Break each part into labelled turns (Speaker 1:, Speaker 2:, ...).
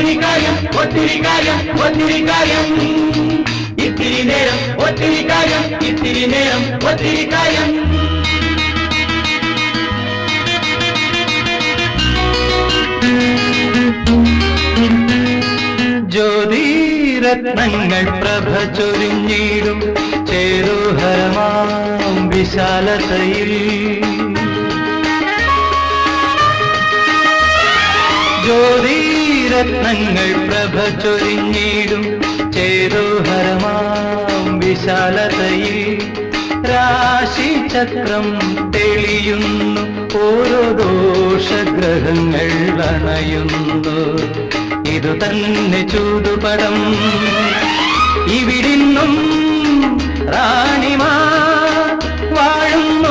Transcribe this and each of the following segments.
Speaker 1: ഒത്തിരി കാര്യം ഒത്തിരി കാര്യം ഒത്തിരി കാര്യം ഇത്തിരി നേരം ഒത്തിരി കാര്യം ഇത്തിരി നേരം ഒത്തിരി കാര്യം ജ്യോതിരത്നങ്ങൾ പ്രഭ ചൊരിഞ്ഞിടും ചേരുഹരമാം വിശാലതയിൽ ജ്യോതിരത്നങ്ങൾ പ്രഭ ചൊരിഞ്ഞിടും ചേരുഹരമാം വിശാലതയിൽ രാശിചക്രം തെളിയുന്നു ഓരോ ദോഷഗ്രഹങ്ങൾ അണയുന്നു ഇതു തന്നെ ചൂതുപടം ഇവിടിന്നും റാണിമാ വാഴുന്നു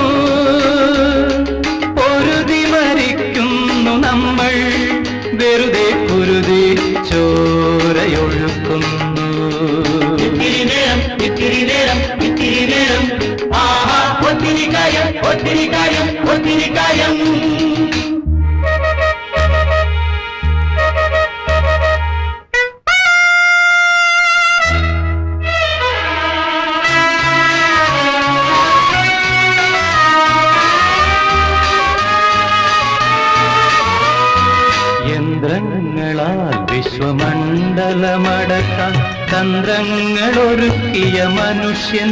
Speaker 1: പൊരുതി മരിക്കുന്നു നമ്മൾ വെറുതെ കുരുതി ചോരയൊഴുക്കുന്നു ഇത്തിരി നേരം ഇത്തിരി നേരം ഇത്തിരി നേരം ആഹാ ഒത്തിരി കാര്യം ഒത്തിരി കാര്യം ഒത്തിരി കാര്യം യന്ത്രങ്ങളാൽ വിശ്വമണ്ഡലമടക്കാൻ തന്ത്രങ്ങളൊരുക്കിയ മനുഷ്യൻ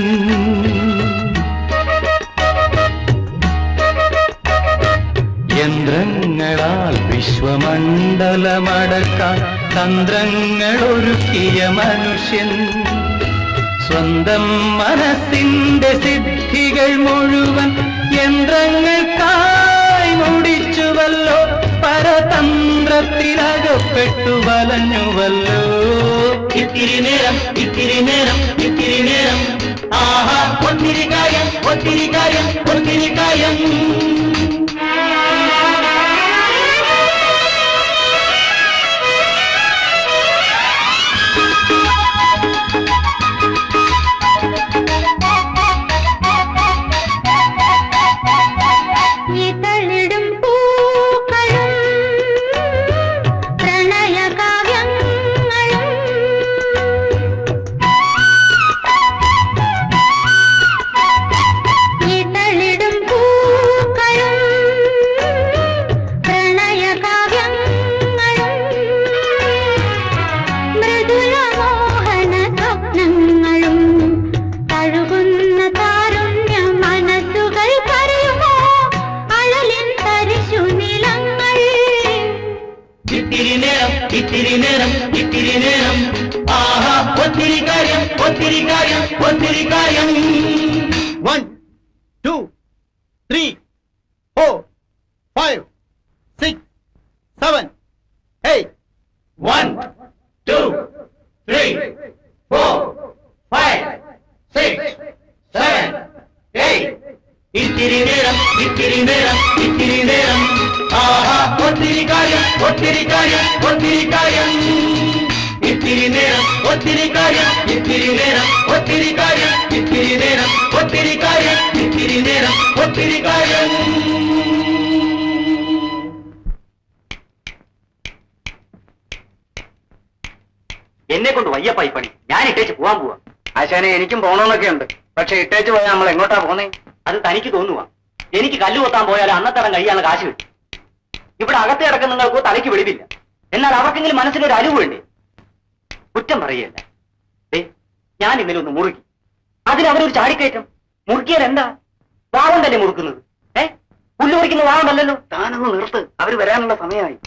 Speaker 1: യന്ത്രങ്ങളാൽ വിശ്വമണ്ഡലമടക്കാൻ തന്ത്രങ്ങളൊരുക്കിയ മനുഷ്യൻ സ്വന്തം മനസ്സിന്റെ സിദ്ധികൾ മുഴുവൻ യന്ത്രങ്ങൾക്കായി മുടിച്ചുവല്ലോ പരതന്ത്രത്തിലകപ്പെട്ടു വലഞ്ഞുവല്ലോ ഇത്തിരി നേരം ഇത്തിരി നേരം ഇത്തിരി നേരം ആഹാ ഒത്തിരി കാര്യം ഒത്തിരി കാര്യം ഒത്തിരി കാര്യം
Speaker 2: ഇതളിടും പൂക്കളും പ്രണയകാവ്യങ്ങളും ഇതളിടും പൂക്കളും പ്രണയകാവ്യങ്ങളും മൃദുലമോഹന സ്വപ്നങ്ങളും തഴുകുന്ന താരുണ്യ മനസ്സുകൾ കരയുമോ അഴലിൻ തരിശു നിലങ്ങൾ
Speaker 1: ഇത്തിരി നേരം ഇത്തിരി നേരം ഇത്തിരി നേരം ആഹാ ഒത്തിരി കാര്യം ഒത്തിരി കാര്യം ഒത്തിരി കാര്യം one two three four five six seven eight one two three four five six seven eight ഇത്തിരി നേരം ഇത്തിരി നേരം ഇത്തിരി നേരം ആഹാ ഒത്തിരി കാര്യം ഒത്തിരി കാര്യം ഒത്തിരി കാര്യം ഇത്തിരി നേരം ഒത്തിരി കാര്യം ഇത്തിരി നേരം ഒത്തിരി കാര്യം ഇത്തിരി നേരം ഒത്തിരി കാര്യം ഇത്തിരി നേരം ഒത്തിരി കാര്യം
Speaker 3: എന്നെ കൊണ്ട് വയ്യപ്പ ഈ പണി ഞാൻ ഇട്ടേച്ച് പോവാൻ പോവാ ആശാനെ എനിക്കും പോകണമെന്നൊക്കെ ഉണ്ട് പക്ഷെ ഇട്ടേച്ച് പോയാൽ നമ്മൾ എങ്ങോട്ടാ പോന്നേ അത് തനിക്ക് തോന്നുക എനിക്ക് കല്ല് കൊത്താൻ പോയാൽ അന്നത്തരം കഴിയാനുള്ള കാശ് കിട്ടും ഇവിടെ അകത്ത് കിടക്കുന്ന നിങ്ങൾക്ക് തലയ്ക്ക് വെളിവില്ല എന്നാൽ അവർക്കെങ്കിലും മനസ്സിലൊരു അലിവ് വേണ്ടേ കുറ്റം പറയല്ല ഏ ഞാൻ ഇന്നലെ ഒന്ന് മുറുക്കി അതിലവരൊരു ചാടിക്കയറ്റം മുറുക്കിയാൽ എന്താ വാവം തന്നെ മുറുക്കുന്നത് ഏ പുല്ല് മുറിക്കുന്ന വാവമല്ലല്ലോ താനൊന്ന് നിർത്ത് അവര് വരാനുള്ള സമയമായി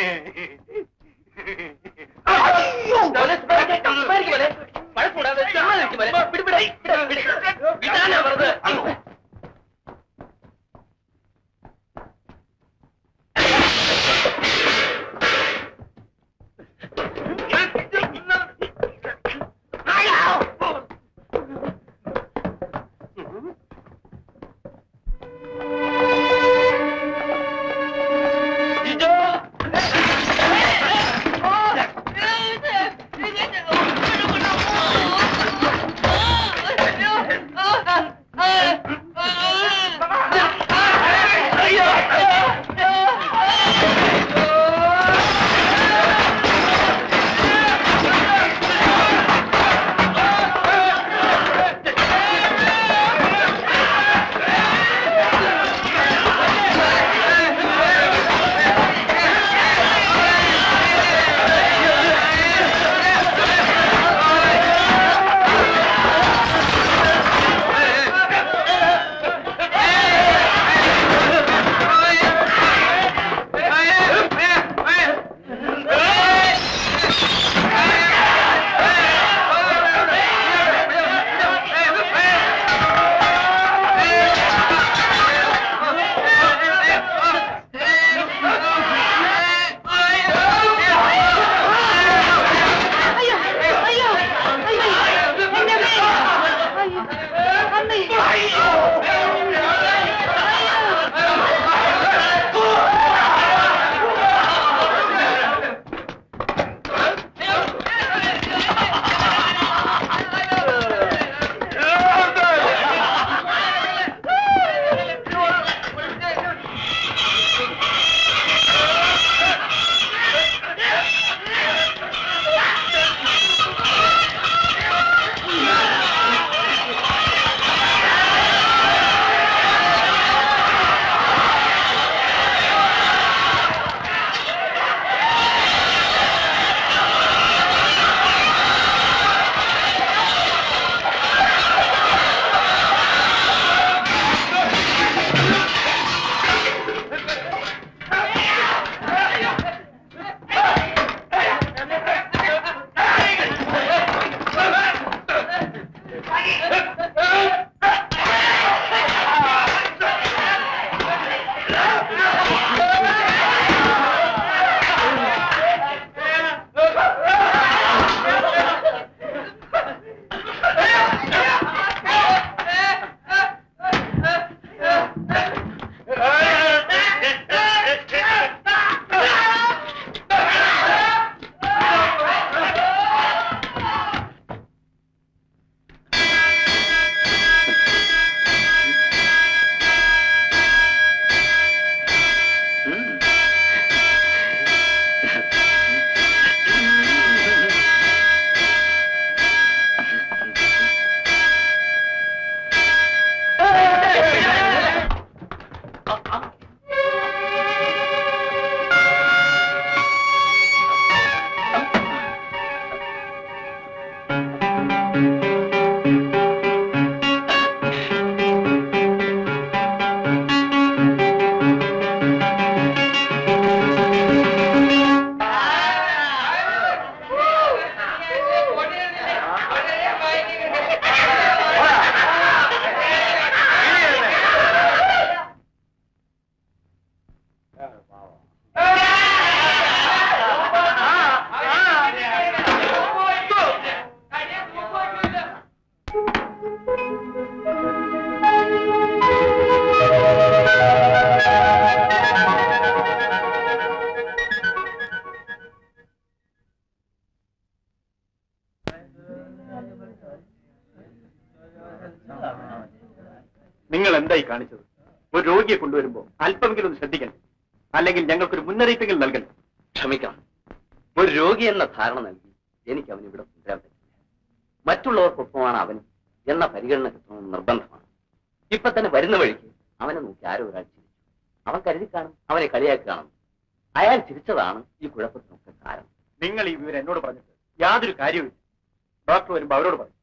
Speaker 4: നിങ്ങൾ എന്തായി കാണിച്ചത് ഒരു രോഗിയെ കൊണ്ടുവരുമ്പോ അല്പമെങ്കിലും ഒന്ന് ശ്രദ്ധിക്കണം അല്ലെങ്കിൽ ഞങ്ങൾക്കൊരു മുന്നറിയിപ്പെങ്കിലും നൽകണം
Speaker 3: ക്ഷമിക്കണം ഒരു രോഗി എന്ന ധാരണ നൽകി എനിക്ക് അവന് ഇവിടെ കൊണ്ടുവരാൻ പറ്റില്ല മറ്റുള്ളവർക്കൊപ്പമാണ് അവൻ എന്ന പരിഗണന കിട്ടണമെന്ന് നിർബന്ധമാണ് ഇപ്പൊ തന്നെ വരുന്ന വഴിക്ക് അവനെ നോക്കി ആരോ ഒരാൾ ചിരിച്ചു അവൻ കരുതി കാണും അവനെ കളിയാക്കി കാണും അയാൾ ചിരിച്ചതാണ് ഈ കുഴപ്പത്തിനൊക്കെ കാരണം
Speaker 4: നിങ്ങൾ ഈ വിവരം എന്നോട് പറഞ്ഞിട്ട് യാതൊരു കാര്യവുമില്ല ഡോക്ടർ വരുമ്പോ അവരോട് പറയും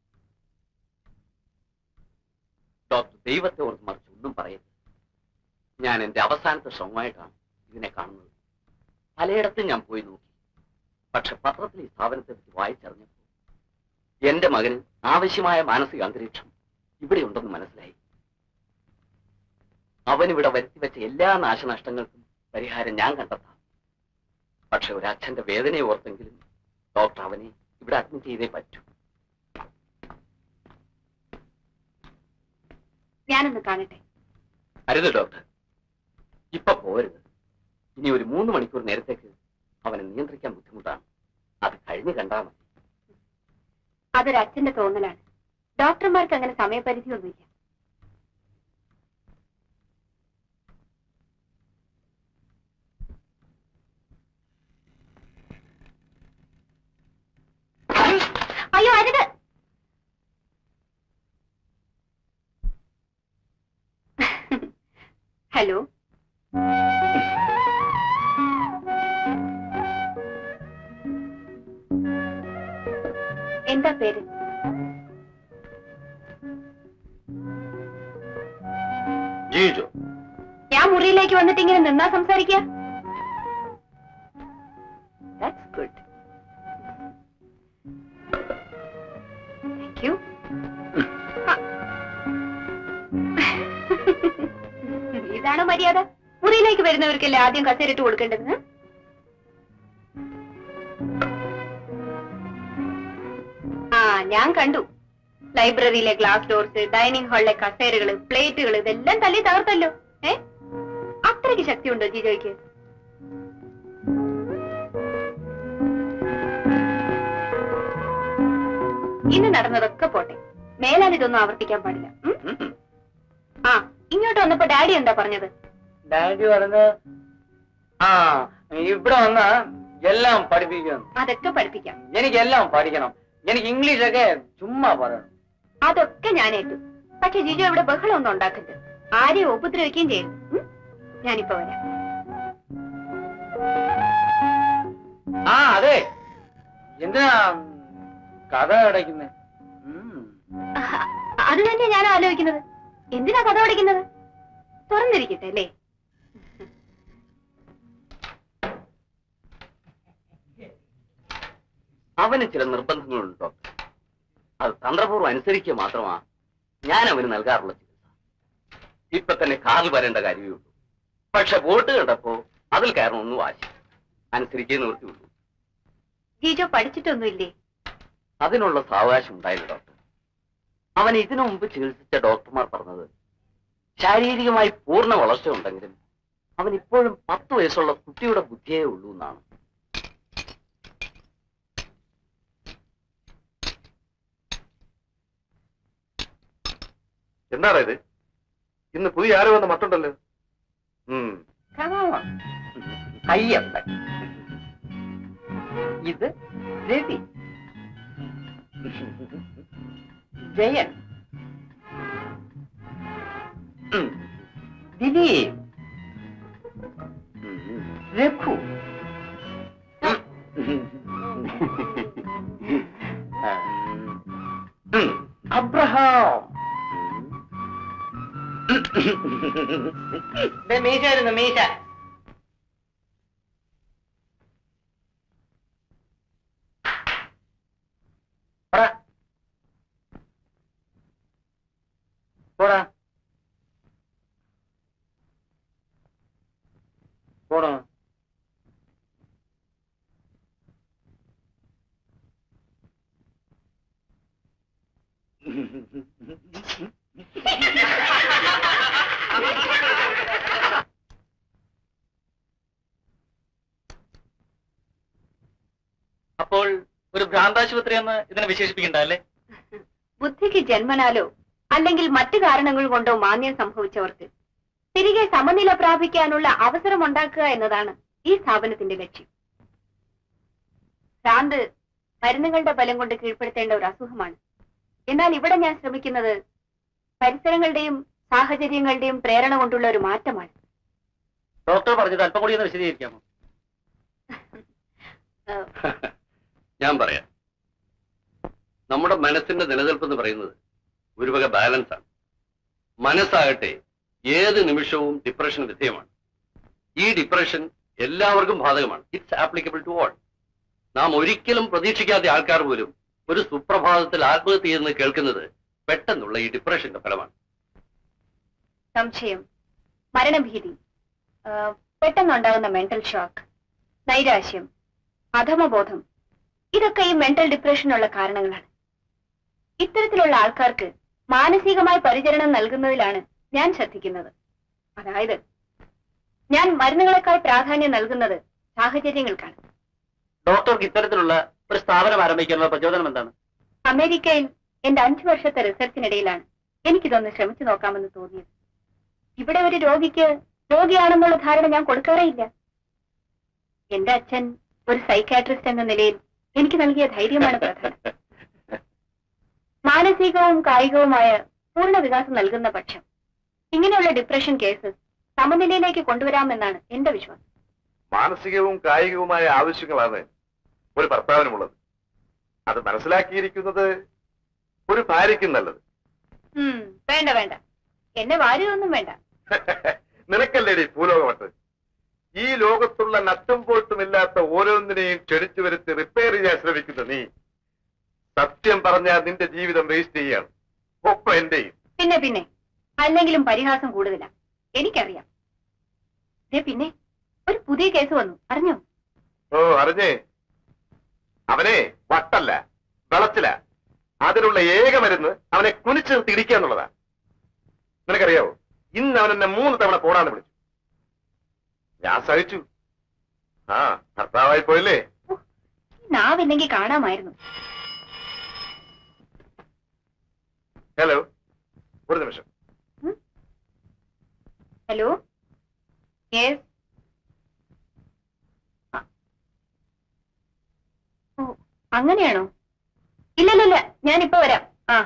Speaker 3: ഡോക്ടർ ദൈവത്തെ ഓർത്ത് മറിച്ച് ഒന്നും പറയരുത് ഞാൻ എന്റെ അവസാനത്തെ ശ്രമമായിട്ടാണ് ഇതിനെ കാണുന്നത് പലയിടത്തും ഞാൻ പോയി നോക്കി പക്ഷെ പത്രത്തിൽ ഈ സ്ഥാപനത്തെ പറ്റി വായിച്ചറിഞ്ഞപ്പോൾ എന്റെ മകന് ആവശ്യമായ മാനസിക അന്തരീക്ഷം ഇവിടെ ഉണ്ടെന്ന് മനസ്സിലായി അവനിവിടെ വരുത്തിവെച്ച എല്ലാ നാശനഷ്ടങ്ങൾക്കും പരിഹാരം ഞാൻ കണ്ടെത്താം പക്ഷെ ഒരു അച്ഛന്റെ വേദനയെ ഓർത്തെങ്കിലും ഡോക്ടർ അവനെ ഇവിടെ അഡ്മിറ്റ് ചെയ്തേ പറ്റൂ
Speaker 5: ഞാനൊന്ന് കാണട്ടെ
Speaker 3: അരുത് ഡോക്ടർ ഇപ്പൊ പോരുത് ഇനി ഒരു മൂന്ന് മണിക്കൂർ നേരത്തേക്ക് അവനെ നിയന്ത്രിക്കാൻ ബുദ്ധിമുട്ടാണ് അത് കഴിഞ്ഞ് കണ്ടാൽ മതി
Speaker 5: അതൊരു അച്ഛന്റെ തോന്നലാണ് ഡോക്ടർമാർക്ക് അങ്ങനെ സമയപരിധിയൊന്നുമില്ല അയ്യോ അരുത് ഹലോ എന്താ പേര്
Speaker 3: ജീജോ
Speaker 5: ഞാൻ മുറിയിലേക്ക് വന്നിട്ട് ഇങ്ങനെ നിന്നാ സംസാരിക്കുക That's good. Thank you. ആ. ഇതാണോ മര്യാദ മുറിയിലേക്ക് വരുന്നവർക്കല്ലേ ആദ്യം കസേരട്ട് കൊടുക്കേണ്ടത് ഉം? ആ ഞാൻ കണ്ടു ലൈബ്രറിയിലെ ഗ്ലാസ് ഡോർസ് ഡൈനിങ് ഹാളിലെ കസേരകള് പ്ലേറ്റുകൾ ഇതെല്ലാം തല്ലി തകർത്തല്ലോ ഏ അത്രയ്ക്ക് ശക്തിയുണ്ടോ ജിജോയ്ക്ക് ഇന്ന് നടന്നതൊക്കെ പോട്ടെ മേലാൽ ഇതൊന്നും ആവർത്തിക്കാൻ പാടില്ല ഉം? ആ ഇങ്ങോട്ട് വന്നപ്പോ ഡാഡി എന്താ പറഞ്ഞത്
Speaker 3: ഡാഡി പറഞ്ഞ് ആ ഇവിടെ വന്ന് എല്ലാം പഠിപ്പിക്കണം
Speaker 5: അതൊക്കെ പഠിപ്പിക്കാം
Speaker 3: എനിക്കെല്ലാം പഠിക്കണം എനിക്ക് ഇംഗ്ലീഷൊക്കെ ചുമ്മാ പറയണം
Speaker 5: അതൊക്കെ ഞാൻ ഏറ്റു പക്ഷെ ജിജോ ഇവിടെ ബഹളം ഒന്നും ഉണ്ടാക്കരുത് ആരെയും ഉപദ്രവിക്കുകയും ചെയ്യരുത് ഉം? ഞാനിപ്പോ വരാം
Speaker 3: ആ അതെ എന്തിനാ കഥ അടയ്ക്കുന്നേ
Speaker 5: ആഹ്, അത് തന്നെ ഞാൻ ആലോചിക്കുന്നത് എന്തിനാ കഥ പഠിക്കുന്നത് തുറന്നിരിക്കട്ടെ അല്ലേ
Speaker 3: അവന് ചില നിർബന്ധങ്ങളുണ്ട് ഡോക്ടർ അത് തന്ത്രപൂർവ്വം അനുസരിക്കുക മാത്രമാ ഞാൻ അവന് നൽകാറുള്ള ചികിത്സ ഇപ്പൊ തന്നെ കാറിൽ വരേണ്ട കാര്യമേ ഉള്ളൂ പക്ഷെ വോട്ട് കണ്ടപ്പോ അതിൽ കയറണമെന്ന് വാശി അനുസരിക്കേ നിവൃത്തിയുള്ളൂ
Speaker 5: ജിജോ പഠിച്ചിട്ടൊന്നുമില്ലേ
Speaker 3: അതിനുള്ള സാവകാശം ഉണ്ടായില്ല ഡോക്ടർ അവൻ ഇതിനു മുമ്പ് ചികിത്സിച്ച ഡോക്ടർമാർ പറഞ്ഞത് ശാരീരികമായി പൂർണ്ണ വളർച്ച ഉണ്ടെങ്കിലും അവൻ ഇപ്പോഴും പത്ത് വയസ്സുള്ള കുട്ടിയുടെ ബുദ്ധിയേ ഉള്ളൂ എന്നാണ്
Speaker 4: എന്താണ് ഇത് ഇന്ന് പുതിയ ആരോ വന്ന മട്ടുണ്ടല്ലോ ഉം
Speaker 3: അയ്യപ്പൻ ഇത് രവി ജയൻ ഉം. ദിലീപ് ഉം. രഘു ഉം. അബ്രഹാം ദേ മീശ വരുന്നു മീശ പറ. പോടാ പോടാ അപ്പോൾ ഒരു ഭ്രാന്താശുപത്രി എന്ന് ഇതിനെ വിശേഷിപ്പിക്കണ്ട അല്ലേ
Speaker 5: ബുദ്ധിക്ക് ജന്മനാലോ അല്ലെങ്കിൽ മറ്റു കാരണങ്ങൾ കൊണ്ടോ മാന്യം സംഭവിച്ചവർക്ക് തിരികെ സമനില പ്രാപിക്കാനുള്ള അവസരം ഉണ്ടാക്കുക എന്നതാണ് ഈ സ്ഥാപനത്തിന്റെ ലക്ഷ്യം ഭ്രാന്ത് മരുന്നുകളുടെ ബലം കൊണ്ട് കീഴ്പ്പെടുത്തേണ്ട ഒരു അസുഖമാണ് എന്നാൽ ഇവിടെ ഞാൻ ശ്രമിക്കുന്നത് പരിസരങ്ങളുടെയും സാഹചര്യങ്ങളുടെയും പ്രേരണ കൊണ്ടുള്ള ഒരു മാറ്റമാണ്
Speaker 3: ഡോക്ടർ പറഞ്ഞത് അല്പം കൂടി ഒന്ന് വിശദീകരിക്കാമോ
Speaker 5: ഏഹ്,
Speaker 3: ഞാൻ പറയാം നമ്മുടെ മനസ്സിന്റെ നിലനിൽപ്പ് എന്ന് പറയുന്നത് ഒരു വക ബാലൻസ് ആണ് മനസ്സാകട്ടെ
Speaker 6: ഏത് നിമിഷവും ഡിപ്രഷന് വിധേയമാണ് ഈ ഡിപ്രഷൻ എല്ലാവർക്കും ബാധകമാണ് ഇറ്റ്സ് ആപ്ലിക്കബിൾ ടു ഓൾ നാം ഒരിക്കലും പ്രതീക്ഷിക്കാത്ത ആൾക്കാർ പോലും ഒരു സുപ്രഭാതത്തിൽ ആത്മഹത്യ ചെയ്യുന്നത് കേൾക്കുന്നത് പെട്ടെന്നുള്ള ഈ ഡിപ്രഷന്റെ ഫലമാണ്
Speaker 5: സംശയം മരണഭീതി ആ, പെട്ടെന്നുണ്ടാകുന്ന മെന്റൽ ഷോക്ക് നൈരാശ്യം അധമബോധം ഇതൊക്കെ ഈ മെന്റൽ ഡിപ്രഷനുള്ള കാരണങ്ങളാണ് ഇത്തരത്തിലുള്ള ആൾക്കാർക്ക് മാനസികമായ പരിചരണം നൽകുന്നതിലാണ് ഞാൻ ശ്രദ്ധിക്കുന്നത് അതായത് ഞാൻ മരുന്നുകളെക്കാൾ പ്രാധാന്യം നൽകുന്നത് സാഹചര്യങ്ങൾക്കാണ്
Speaker 3: ഡോക്ടർക്ക് ഇത്തരത്തിലുള്ള ഒരു സ്ഥാപനം ആരംഭിക്കാനുള്ള പ്രചോദനം എന്താണ്
Speaker 5: അമേരിക്കയിൽ എന്റെ അഞ്ചു വർഷത്തെ റിസർച്ചിനിടയിലാണ് എനിക്കിതൊന്ന് ശ്രമിച്ചു നോക്കാമെന്ന് തോന്നിയത് ഇവിടെ ഒരു രോഗിക്ക് രോഗിയാണെന്നുള്ള ധാരണ ഞാൻ കൊടുക്കാറേയില്ല എന്റെ അച്ഛൻ ഒരു സൈക്കാട്രിസ്റ്റ് എന്ന നിലയിൽ എനിക്ക് നൽകിയ ധൈര്യമാണ് പ്രധാനം മാനസികവും കായികവുമായ പൂർണ്ണ വികാസം നൽകുന്ന പക്ഷം ഇങ്ങനെയുള്ള ഡിപ്രഷൻ കേസസ് സമനിലയിലേക്ക് കൊണ്ടുവരാമെന്നാണ് എന്റെ വിശ്വാസം
Speaker 7: മാനസികവും കായികവുമായ ആവശ്യങ്ങളാണ് ഒരു ഭർത്താവിനുമുള്ളത് അത് മനസ്സിലാക്കിയിരിക്കുന്നത് ഒരു ഭാര്യയ്ക്കും നല്ലത്
Speaker 5: ഉം, വേണ്ട വേണ്ട എന്നെ വാരിയൊന്നും വേണ്ട
Speaker 7: നിനക്കല്ലേടി ഭൂലോകമട്ട് ഈ ലോകത്തുള്ള നട്ടും പോട്ടുമില്ലാത്ത ഓരോന്നിനെയും ക്ഷണിച്ചു വരുത്തി റിപ്പയർ ചെയ്യാൻ ശ്രമിക്കുന്ന നീ സത്യം പറഞ്ഞാൽ നിന്റെ ജീവിതം വേസ്റ്റ് ചെയ്യാണ് ഒപ്പം എന്റെയും
Speaker 5: പിന്നെ പിന്നെ അല്ലെങ്കിലും പരിഹാസം കൂടുതലാ എനിക്കറിയാം ദേ പിന്നെ ഒരു പുതിയ കേസ് വന്നു അറിഞ്ഞോ
Speaker 7: ഓ അറിഞ്ഞേ അവനെ വട്ടല്ല വെളച്ചില അതിനുള്ള ഏക മരുന്ന് അവനെ കുനിച്ചു നിർത്തി ഇടിക്കുക എന്നുള്ളതാ നിനക്കറിയാവോ ഇന്ന് അവൻ എന്നെ മൂന്ന് തവണ പോടാന്ന് വിളിച്ചു ഞാൻ സഹിച്ചു ആ ഭർത്താവായി പോയല്ലേ
Speaker 5: ഈ നാവില്ലെങ്കിൽ കാണാമായിരുന്നു
Speaker 7: ഹലോ ഒരു നിമിഷം
Speaker 5: ഹലോ യെസ് ഓ അങ്ങനെയാണോ ഇല്ലല്ലല്ല ഞാനിപ്പോ വരാം ആ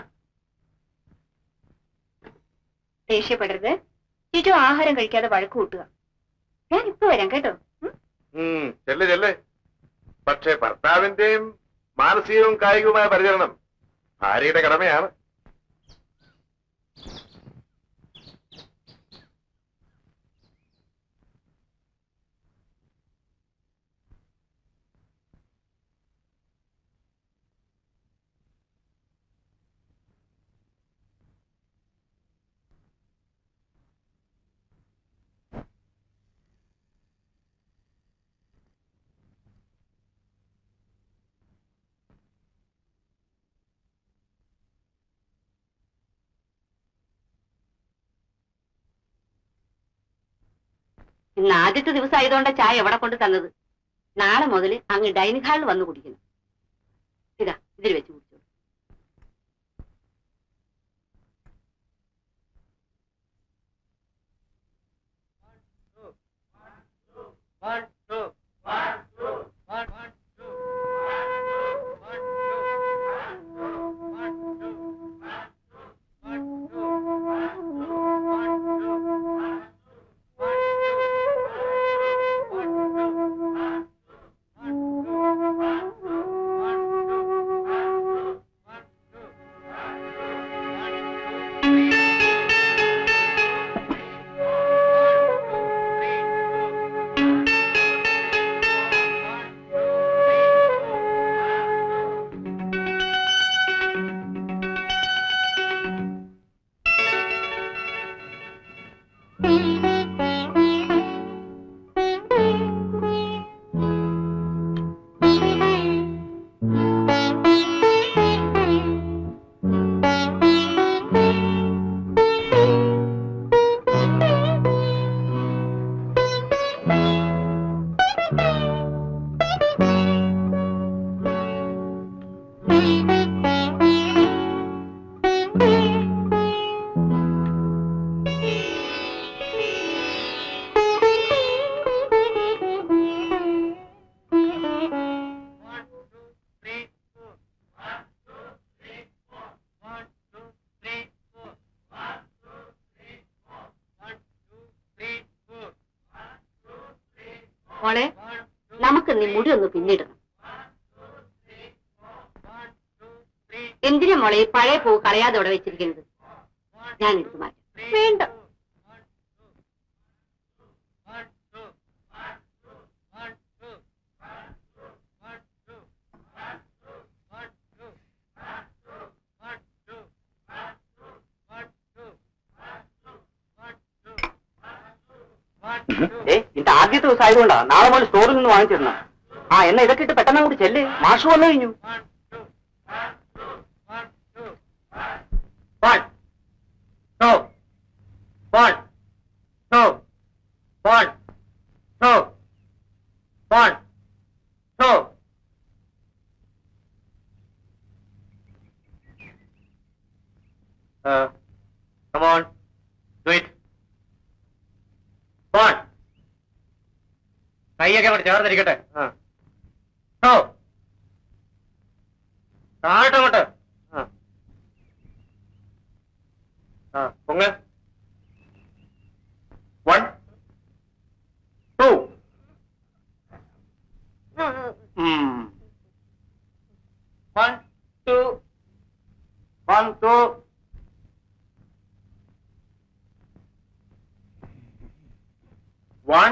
Speaker 5: ദേഷ്യപ്പെടരുത് ചുറ്റു ആഹാരം കഴിക്കാതെ വഴക്ക് കൂട്ടുക ഞാൻ ഇപ്പൊ വരാം കേട്ടോ ഉം?
Speaker 7: ഉം ചെല്ല് ചെല്ല് പക്ഷെ ഭർത്താവിന്റെയും മാനസികവും കായികവുമായ പരിചരണം ഭാര്യയുടെ കടമയാണ്
Speaker 8: ഇന്ന് ആദ്യത്തെ ദിവസം ആയതുകൊണ്ട് ചായ എവിടെ കൊണ്ട് തന്നത് നാളെ മുതൽ അങ്ങ് ഡൈനിങ് ഹാളിൽ വന്ന് കുടിക്കണം ഇതാ ഇതിൽ വെച്ച് കുടിച്ചോളൂ മോളെ നമുക്ക് നീ മുടി ഒന്ന് പിന്നിടണം എന്തിനാ മോളെ ഈ പഴയ പൂ കളയാതെ ഇവിടെ വെച്ചിരിക്കുന്നത് ഞാൻ എടുത്തു മാറ്റാം
Speaker 5: വേണ്ട
Speaker 3: ഏ ഇന്റെ ആദ്യത്തെ ദിവസം ആയതുകൊണ്ടാ നാളെ മുതൽ സ്റ്റോറിൽ നിന്ന് വാങ്ങിച്ചിരുന്ന ആ എന്നാ ഇതൊക്കെ ഇട്ട് പെട്ടെന്ന് അങ്ങോട്ട് ചെല്ല് മാഷ് വന്നു കഴിഞ്ഞു
Speaker 4: One, two, one, two, one, two, one, two. Uh, come on, do it. One. കൈയൊക്കെ അങ്ങോട്ട് ചേർന്നിരിക്കട്ടെ ഓ താഴോട്ട് അങ്ങോട്ട് ആ ആ പൊങ്ങ് one two one two one two one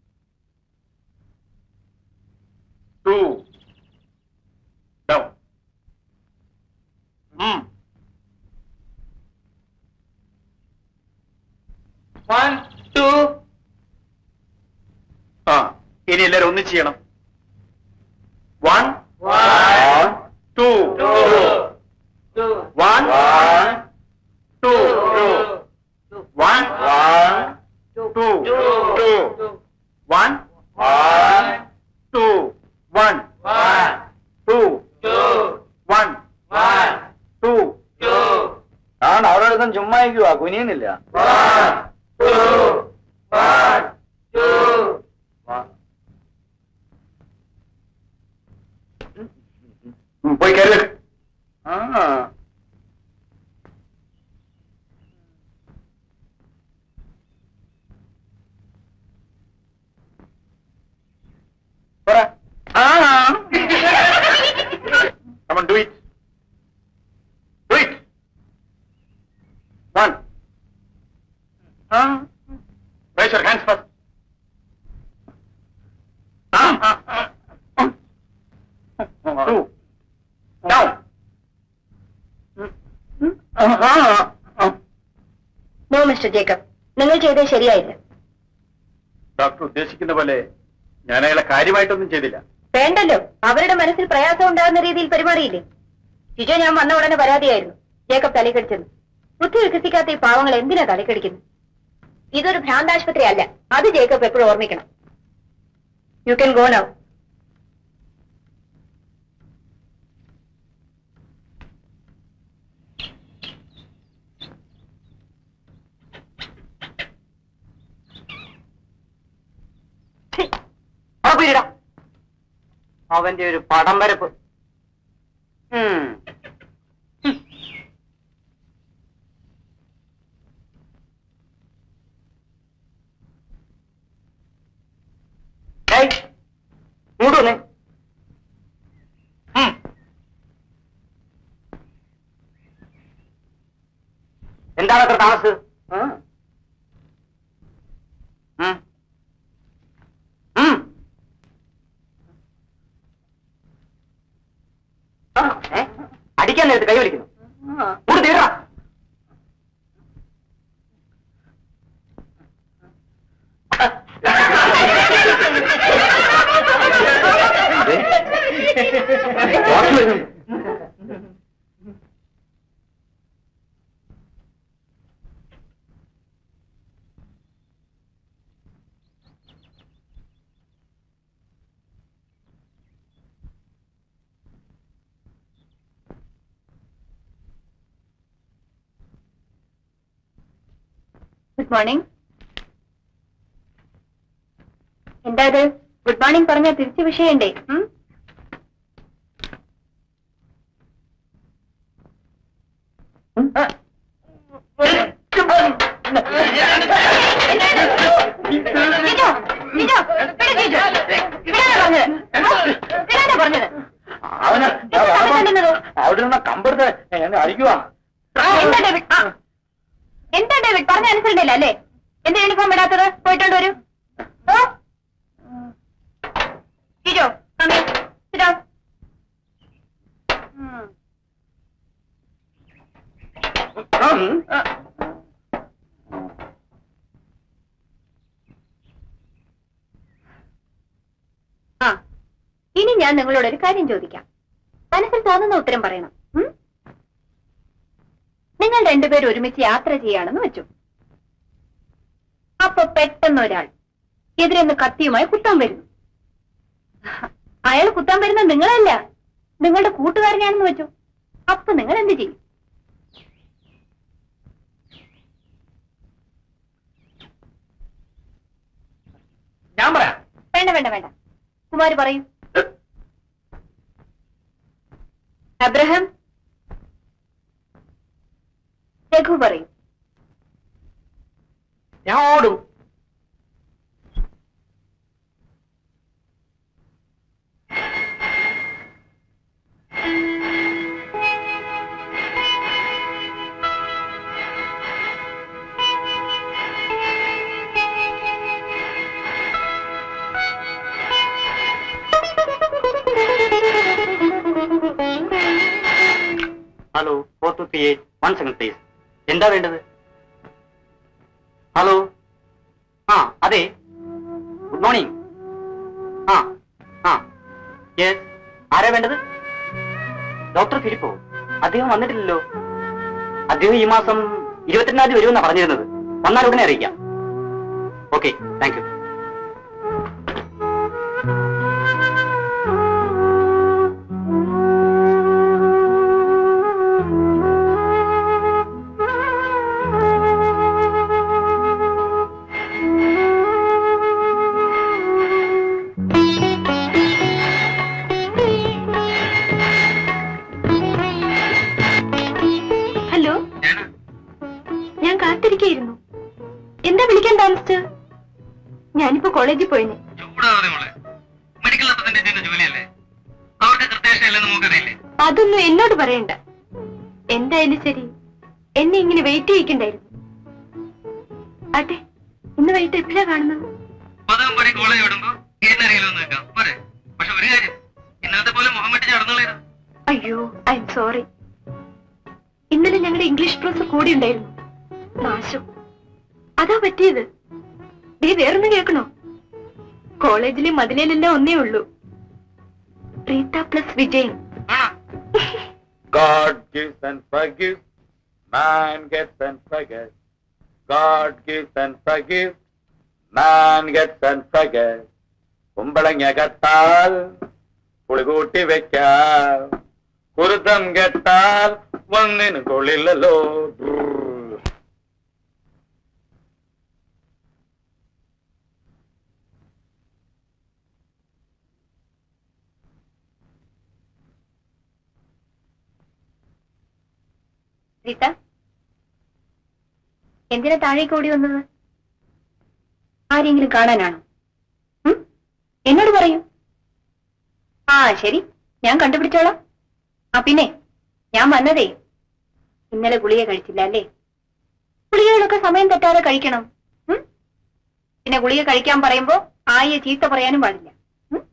Speaker 4: two down one two ആ ഇനി എല്ലാരും ഒന്നിച്ച് ചെയ്യണം one two one two one two one two one two one two
Speaker 3: ആണ് അവിടെ ഒരുത്തൻ ചുമ്മാ ഇരിക്കുവാ കുനിയുന്നില്ല
Speaker 4: പോയി കയറി
Speaker 3: ആ പറ ആ
Speaker 4: Come on, do it. Do it. One. Raise your hands first. Two. Down.
Speaker 5: No mister Jacob നിങ്ങൾ ചെയ്തത് ശരിയായില്ല
Speaker 4: ഡോക്ടർ ഉദ്ദേശിക്കുന്ന പോലെ ഞാൻ അയാളെ കാര്യമായിട്ടൊന്നും ചെയ്തില്ല
Speaker 5: വേണ്ടല്ലോ അവരുടെ മനസ്സിൽ പ്രയാസം ഉണ്ടാകുന്ന രീതിയിൽ പെരുമാറിയില്ലേ ജിജോ ഞാൻ വന്ന ഉടനെ പരാതിയായിരുന്നു ജേക്കബ് തലക്കടിച്ചെന്ന് ബുദ്ധി വികസിക്കാത്ത ഈ പാവങ്ങൾ എന്തിനാ തലക്കടിക്കുന്നത് ഇതൊരു ഭ്രാന്താശുപത്രി അല്ല അത് ജേക്കബ് എപ്പോഴും ഓർമ്മിക്കണം യു കെൻ ഗോ നൗ
Speaker 3: ഉറപ്പില്ലടാ അവന്റെ ഒരു പടം വരപ്പ് ഉം. ഉം. ഏയ്, ഇങ്ങോട്ട് വന്നേ ഉം. എന്താണ് അത്ര താമസ് ഉം. ഉം. ആ, ഏ? അടിക്കാൻ നേരത്ത് കൈ വലിക്കുന്നു കൂടെ തീരാ
Speaker 5: ഗുഡ് മോർണിംഗ് എന്താ ഇത് ഗുഡ് മോർണിംഗ് പറഞ്ഞ തിരിച്ചു വിഷയണ്ടേ ഉം? ആ. ജിജോ, ജിജോ, ഇവിടെ ജിജോ. ഇവിടെയാണോ പറഞ്ഞത്? ഇവിടെയാണോ പറഞ്ഞത്?
Speaker 3: അവന്
Speaker 5: എന്താ തമ്മിൽ
Speaker 3: അവിടെ നിന്ന് കമ്പെടുത്ത് എന്നെ അടിക്കുവാ
Speaker 5: എന്താ ഡേവിഡ് ആ. എന്താ ഡേവിഡ് പറഞ്ഞ അനുസരണയില്ല അല്ലേ എന്താ യൂണിഫോം ഇടാത്തത് പോയിട്ടുണ്ട് വരൂ ഓ Jijo come here. Sit down. ഉം. ഞാൻ നിങ്ങളോട് ഒരു കാര്യം ചോദിക്കാം മനസ്സിൽ തോന്നുന്ന ഉത്തരം പറയണം ഉം? നിങ്ങൾ രണ്ടുപേരും ഒരുമിച്ച് യാത്ര ചെയ്യാണെന്ന് വെച്ചു അപ്പൊ പെട്ടെന്ന് ഒരാൾ എതിരെന്ന് കത്തിയുമായി കുത്താൻ വരുന്നു അയാൾ കുത്താൻ വരുന്ന നിങ്ങളല്ല നിങ്ങളുടെ കൂട്ടുകാരനാണെന്ന് വെച്ചു അപ്പൊ നിങ്ങൾ എന്ത് ചെയ്യും
Speaker 3: ഞാൻ പറയാം
Speaker 5: വേണ്ട വേണ്ട വേണ്ട കുമാരി പറയൂ അബ്രഹാം രഘു പറയൂ
Speaker 3: ഞാൻ ഓടും hello four two three eight one second please എന്താ വേണ്ടത് ഹലോ ആ അതെ ഗുഡ് മോർണിംഗ് ആ ആ യെസ് ആരാ വേണ്ടത് ഡോക്ടർ ഫിലിപ്പോ അദ്ദേഹം വന്നിട്ടില്ലല്ലോ അദ്ദേഹം ഈ മാസം ഇരുപത്തിരണ്ടാം തീയതി വരുമെന്നാണ് പറഞ്ഞിരുന്നത് വന്നാൽ ഉടനെ അറിയിക്കാം ഓക്കെ താങ്ക് യു
Speaker 5: ഹലോ ഞാൻ കാത്തിരിക്കായിരുന്നു എന്താ വിളിക്കാൻ താമസിച്ച് ഞാനിപ്പോ കോളേജിൽ പോയിന്
Speaker 3: ചൂടാവാതെ മോളെ മെഡിക്കൽ റെപ്രസെന്റേറ്റീവിന്റെ ജോലിയല്ലേ അവർക്ക് കൃത്യനിഷ്ഠ ഇല്ലെന്ന് നമുക്കറിയില്ലേ
Speaker 5: അതൊന്നും എന്നോട് പറയണ്ട എന്തായാലും ശരി എന്നെ ഇങ്ങനെ വെയിറ്റ് ചെയ്യിക്കണ്ടായിരുന്നു ആട്ടെ ഇന്ന് വൈകിട്ട് എപ്പോഴാ കാണുന്നത്
Speaker 3: പതിവും പടി കോളേജ് വിടുമ്പോ ഏതിനറിയില്ലോ നിൽക്കാം പോരെ പക്ഷെ ഒരു കാര്യം ഇന്നത്തെ പോലെ മുഹമ്മദ് ചടന്നുള്ളത്
Speaker 5: അയ്യോ ഐ എം സോറി ഇന്നലെ ഞങ്ങളുടെ ഇംഗ്ലീഷ് പ്രൊഫസർ കൂടി ഉണ്ടായിരുന്നു നാശം അതാ പറ്റിയത് നീ വേറൊന്നും കേൾക്കണോ കോളേജിലെ മതിലേലെല്ലാം ഒന്നേ ഉള്ളൂ Rita plus Vijayan
Speaker 9: God gives and forgives, man gets and forgets. God gives and forgives, man gets and forgets. കുമ്പളങ്ങ കെട്ടാൽ പുളികൂട്ടി വെക്കാം കുരുത്തം കെട്ടാൽ ഒന്നിനും കൊള്ളില്ലല്ലോ
Speaker 5: റീത്ത എന്തിനാ താഴേക്ക് ഓടി വന്നത് ആരെങ്കിലും കാണാനാണോ ഉം? എന്നോട് പറയൂ ആ ശരി ഞാൻ കണ്ടുപിടിച്ചോളാം ആ പിന്നെ ഞാൻ വന്നതേ ഇന്നലെ ഗുളിക കഴിച്ചില്ല അല്ലേ ഗുളികകളൊക്കെ സമയം തെറ്റാതെ കഴിക്കണം ഉം? പിന്നെ ഗുളിക കഴിക്കാൻ പറയുമ്പോ ആയെ ചീത്ത പറയാനും പാടില്ല ഉം?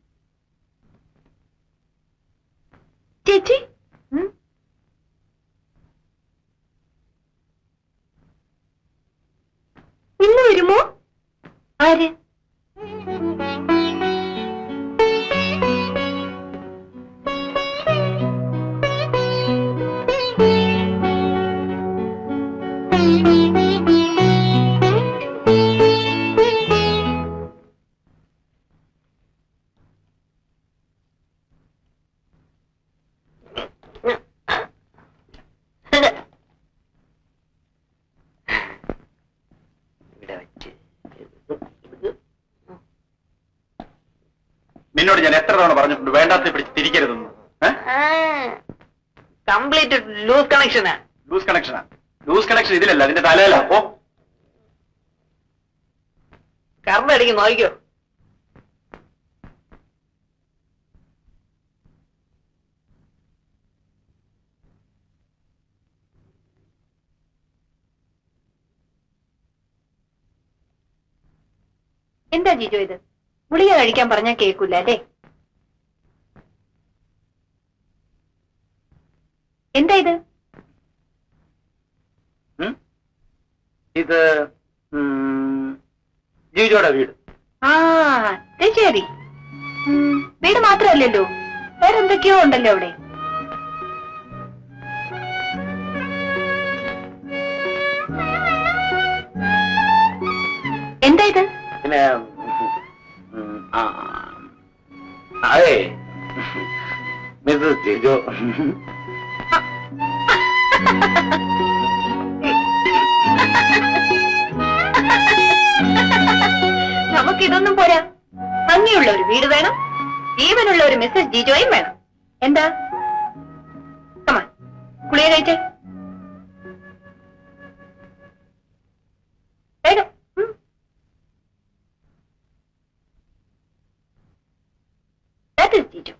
Speaker 5: ചേച്ചി ഉം? ഇന്ന് വരുമോ ആര്
Speaker 4: നിന്നോട് ഞാൻ എത്ര തവണ പറഞ്ഞിട്ടുണ്ട് വേണ്ടാത്ത പിടിച്ച് തിരിക്കരുതെന്ന്
Speaker 3: കംപ്ലീറ്റ് ലൂസ് കണക്ഷനാ
Speaker 4: ലൂസ് കണക്ഷനാ ലൂസ് കണക്ഷൻ ഇതിലല്ല അതിന്റെ തലയിലാ ഓ
Speaker 3: കറണ്ട് അടിക്കും നോക്കിക്കോ
Speaker 5: എന്താ ജിജു ഇത് ഗുളിക കഴിക്കാൻ പറഞ്ഞാൽ കേൾക്കൂല അല്ലേ എന്താ ഇത്
Speaker 4: ഉം? ഇത് ഉം, ജിജോയുടെ വീട്
Speaker 5: ആ അത് ശരി ഉം, വീട് മാത്രമല്ലല്ലോ വേറെന്തൊക്കെയോ ഉണ്ടല്ലോ അവിടെ എന്താ ഇത്
Speaker 9: പിന്നെ ഉം, ആ, അതെ മിസ്സസ് ജിജോ
Speaker 5: നമുക്കിതൊന്നും പോരാ ഭംഗിയുള്ള ഒരു വീട് വേണം ജീവനുള്ള ഒരു മിസ്സസ് ജിജോയും വേണം എന്താ കമാ കുളിയ കഴിച്ചേ വേഗം ഉം. That is ജിജു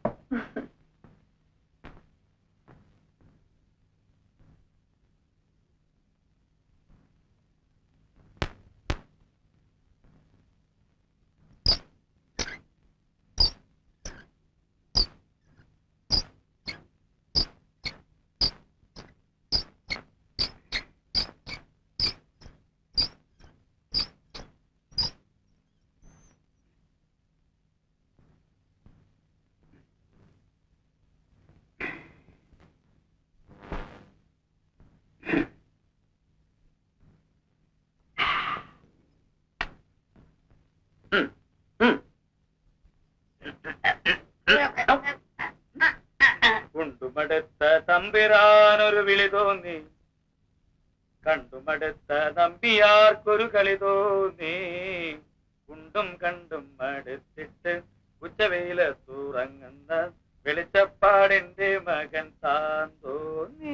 Speaker 9: കുണ്ടുമടുത്ത തമ്പിരാനൊരു വിളി തോന്നി കണ്ടുമടുത്ത തമ്പിയാർക്കൊരു കളി തോന്നി കുണ്ടും കണ്ടും മടുത്തിട്ട് ഉച്ചവെയിലത്തുറങ്ങുന്ന വെളിച്ചപ്പാടിന്റെ മകൻ താൻ തോന്നി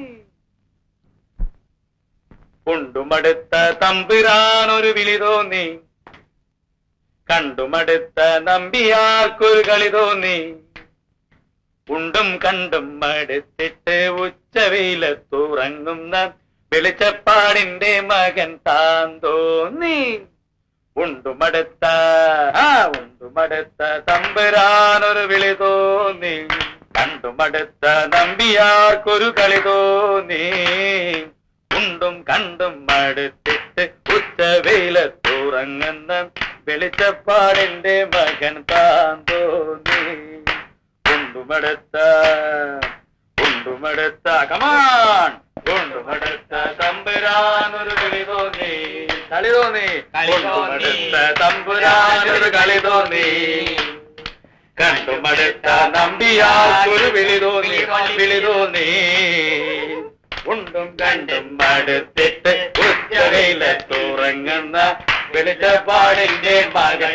Speaker 9: കുണ്ടുമടുത്ത തമ്പിരാനൊരു വിളി തോന്നി കണ്ടുമടുത്ത നമ്പിയാർക്കൊരു കളി തോന്നി ഉണ്ടും കണ്ടും മടുത്തിട്ട് ഉച്ചവെയിലത്തുറങ്ങുന്ന വെളിച്ചപ്പാടിന്റെ മകൻ താൻ തോന്നി ഉണ്ടുമടുത്ത ആ ഉണ്ടുമടുത്ത തമ്പുരാനൊരു വിളി തോന്നി കണ്ടുമടുത്ത നമ്പിയാർക്കൊരു കളി തോന്നി ഉണ്ടും കണ്ടും മടുത്തിട്ട് ഉച്ചവെയിലത്തുറങ്ങുന്ന വെളിച്ചപ്പാടിന്റെ മകൻ താൻ തോന്നി ഉണ്ടുമടുത്ത ഉണ്ടുമടുത്ത കമാൺ ഉണ്ടുമടുത്ത തമ്പുരാനൊരു കളി തോന്നി കളി തോന്നി ഉണ്ടുമടുത്ത തമ്പുരാനൊരു കളി തോന്നി കണ്ടുമടുത്ത നമ്പിയാർക്കൊരു വിളി തോന്നി വിളി തോന്നി ഉണ്ടും കണ്ടും മടുത്തിട്ട് ഉച്ചവയിലെത്തുറങ്ങുന്ന വെളിച്ചപ്പാടിന്റെ മകൻ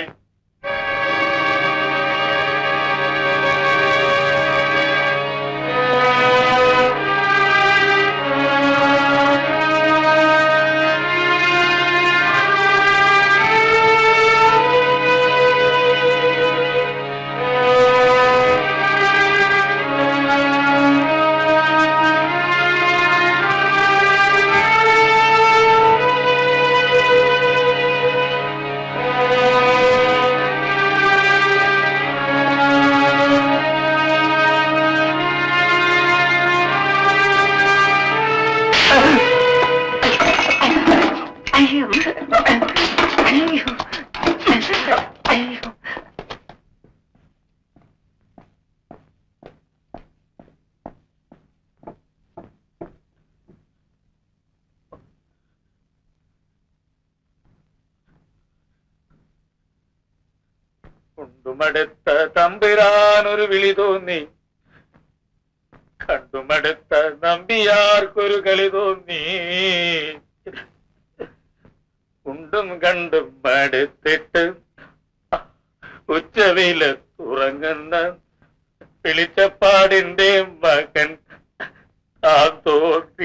Speaker 5: അയ്യോ അയ്യോ അയ്യോ
Speaker 9: കൊണ്ടുമടുത്ത തമ്പുരാനൊരു വിളി തോന്നി കണ്ടുമടുത്ത നമ്പിയാർക്കൊരു കളി തോന്നി ഉണ്ടും കണ്ടും മടുത്തിട്ട് ഉച്ചവില തുറങ്ങുന്ന വെളിച്ചപ്പാടിന്റെ മകൻ ആ തോന്നി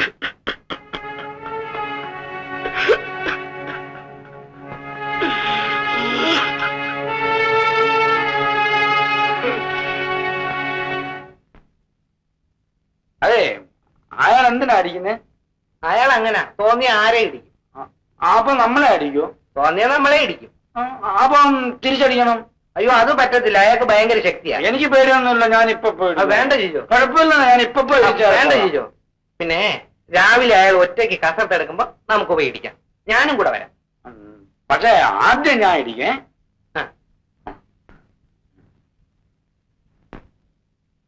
Speaker 9: അതെ അയാൾ എന്തിനാ അടിക്കുന്നത്
Speaker 3: അയാൾ അങ്ങനെ തോന്നിയ ആരെ ഇടിക്കും
Speaker 9: അപ്പൊ നമ്മളെ അടിക്കോ
Speaker 3: തോന്നിയ നമ്മളെ ഇടിക്കും
Speaker 9: ആ, അപ്പം തിരിച്ചടിക്കണം
Speaker 3: അയ്യോ അത് പറ്റത്തില്ല അയാൾക്ക് ഭയങ്കര ശക്തിയാ
Speaker 9: എനിക്ക് പേടിയൊന്നുമില്ല ഞാൻ ഇപ്പൊ
Speaker 3: അത് വേണ്ട ജിജോ
Speaker 9: കുഴപ്പമില്ല ഞാൻ ഇപ്പൊ പോയി
Speaker 3: ആ, വേണ്ട ജിജോ പിന്നെ രാവിലെ അയാൾ ഒറ്റയ്ക്ക് കസർത്തെടുക്കുമ്പോ നമുക്ക് പോയി ഇടിക്കാം ഞാനും കൂടെ വരാം
Speaker 9: ഉം. പക്ഷേ ആദ്യം ഞാൻ ഇടിക്കേ
Speaker 3: ആ.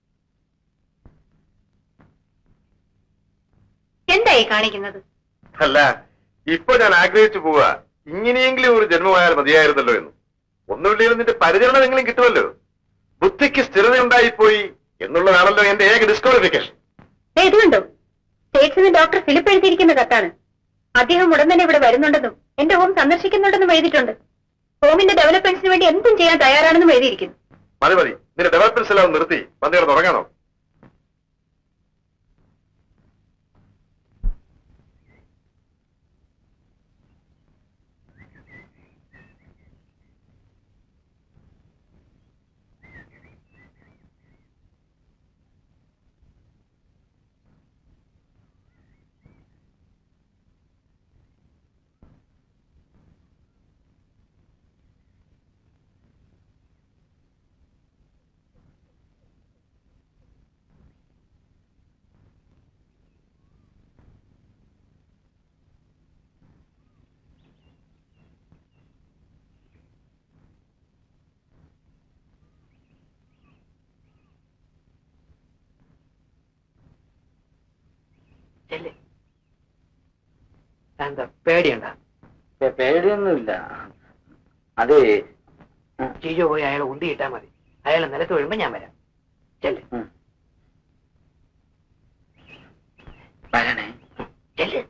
Speaker 5: എന്തായി കാണിക്കുന്നത്
Speaker 7: അല്ല ഇപ്പൊ ഞാൻ ആഗ്രഹിച്ചു പോവാ ഇങ്ങനെയെങ്കിലും ഒരു ജന്മമായാൽ മതിയായിരുന്നല്ലോ എന്ന് ഒന്നുമില്ലെങ്കിലും നിന്റെ പരിചരണമെങ്കിലും കിട്ടുമല്ലോ ബുദ്ധിക്ക് സ്ഥിരതയുണ്ടായിപ്പോയി എന്നുള്ളതാണല്ലോ എന്റെ ഏക ഡിസ്ക്വാളിഫിക്കേഷൻ
Speaker 5: ദേ ഇതുണ്ടോ സ്റ്റേറ്റ്സിന് ഡോക്ടർ ഫിലിപ്പ് എഴുതിയിരിക്കുന്ന കത്താണ് അദ്ദേഹം ഉടൻ തന്നെ ഇവിടെ വരുന്നുണ്ടെന്നും എന്റെ ഹോം സന്ദർശിക്കുന്നുണ്ടെന്നും എഴുതിയിട്ടുണ്ട് ഹോമിന്റെ ഡെവലപ്മെന്റ്സിന് വേണ്ടി എന്തും ചെയ്യാൻ തയ്യാറാണെന്നും എഴുതിയിരിക്കുന്നു
Speaker 7: മതി മതി നിന്റെ ഡെവലപ്മെന്റ്സ് എല്ലാം ഒന്ന് നിർത്തി വന്നു തുടങ്ങാനോ
Speaker 3: ചെല്ല്. എന്താ പേടിയുണ്ട
Speaker 9: പേടിയൊന്നുമില്ല അതെ
Speaker 3: ജിജോ പോയി അയാളെ ഉന്തിയിട്ടാ മതി അയാളെ നിലത്ത് വീഴുമ്പോ ഞാൻ വരാം ചെല്ല്
Speaker 9: ഉം. വരണേ
Speaker 3: ചെല്ല്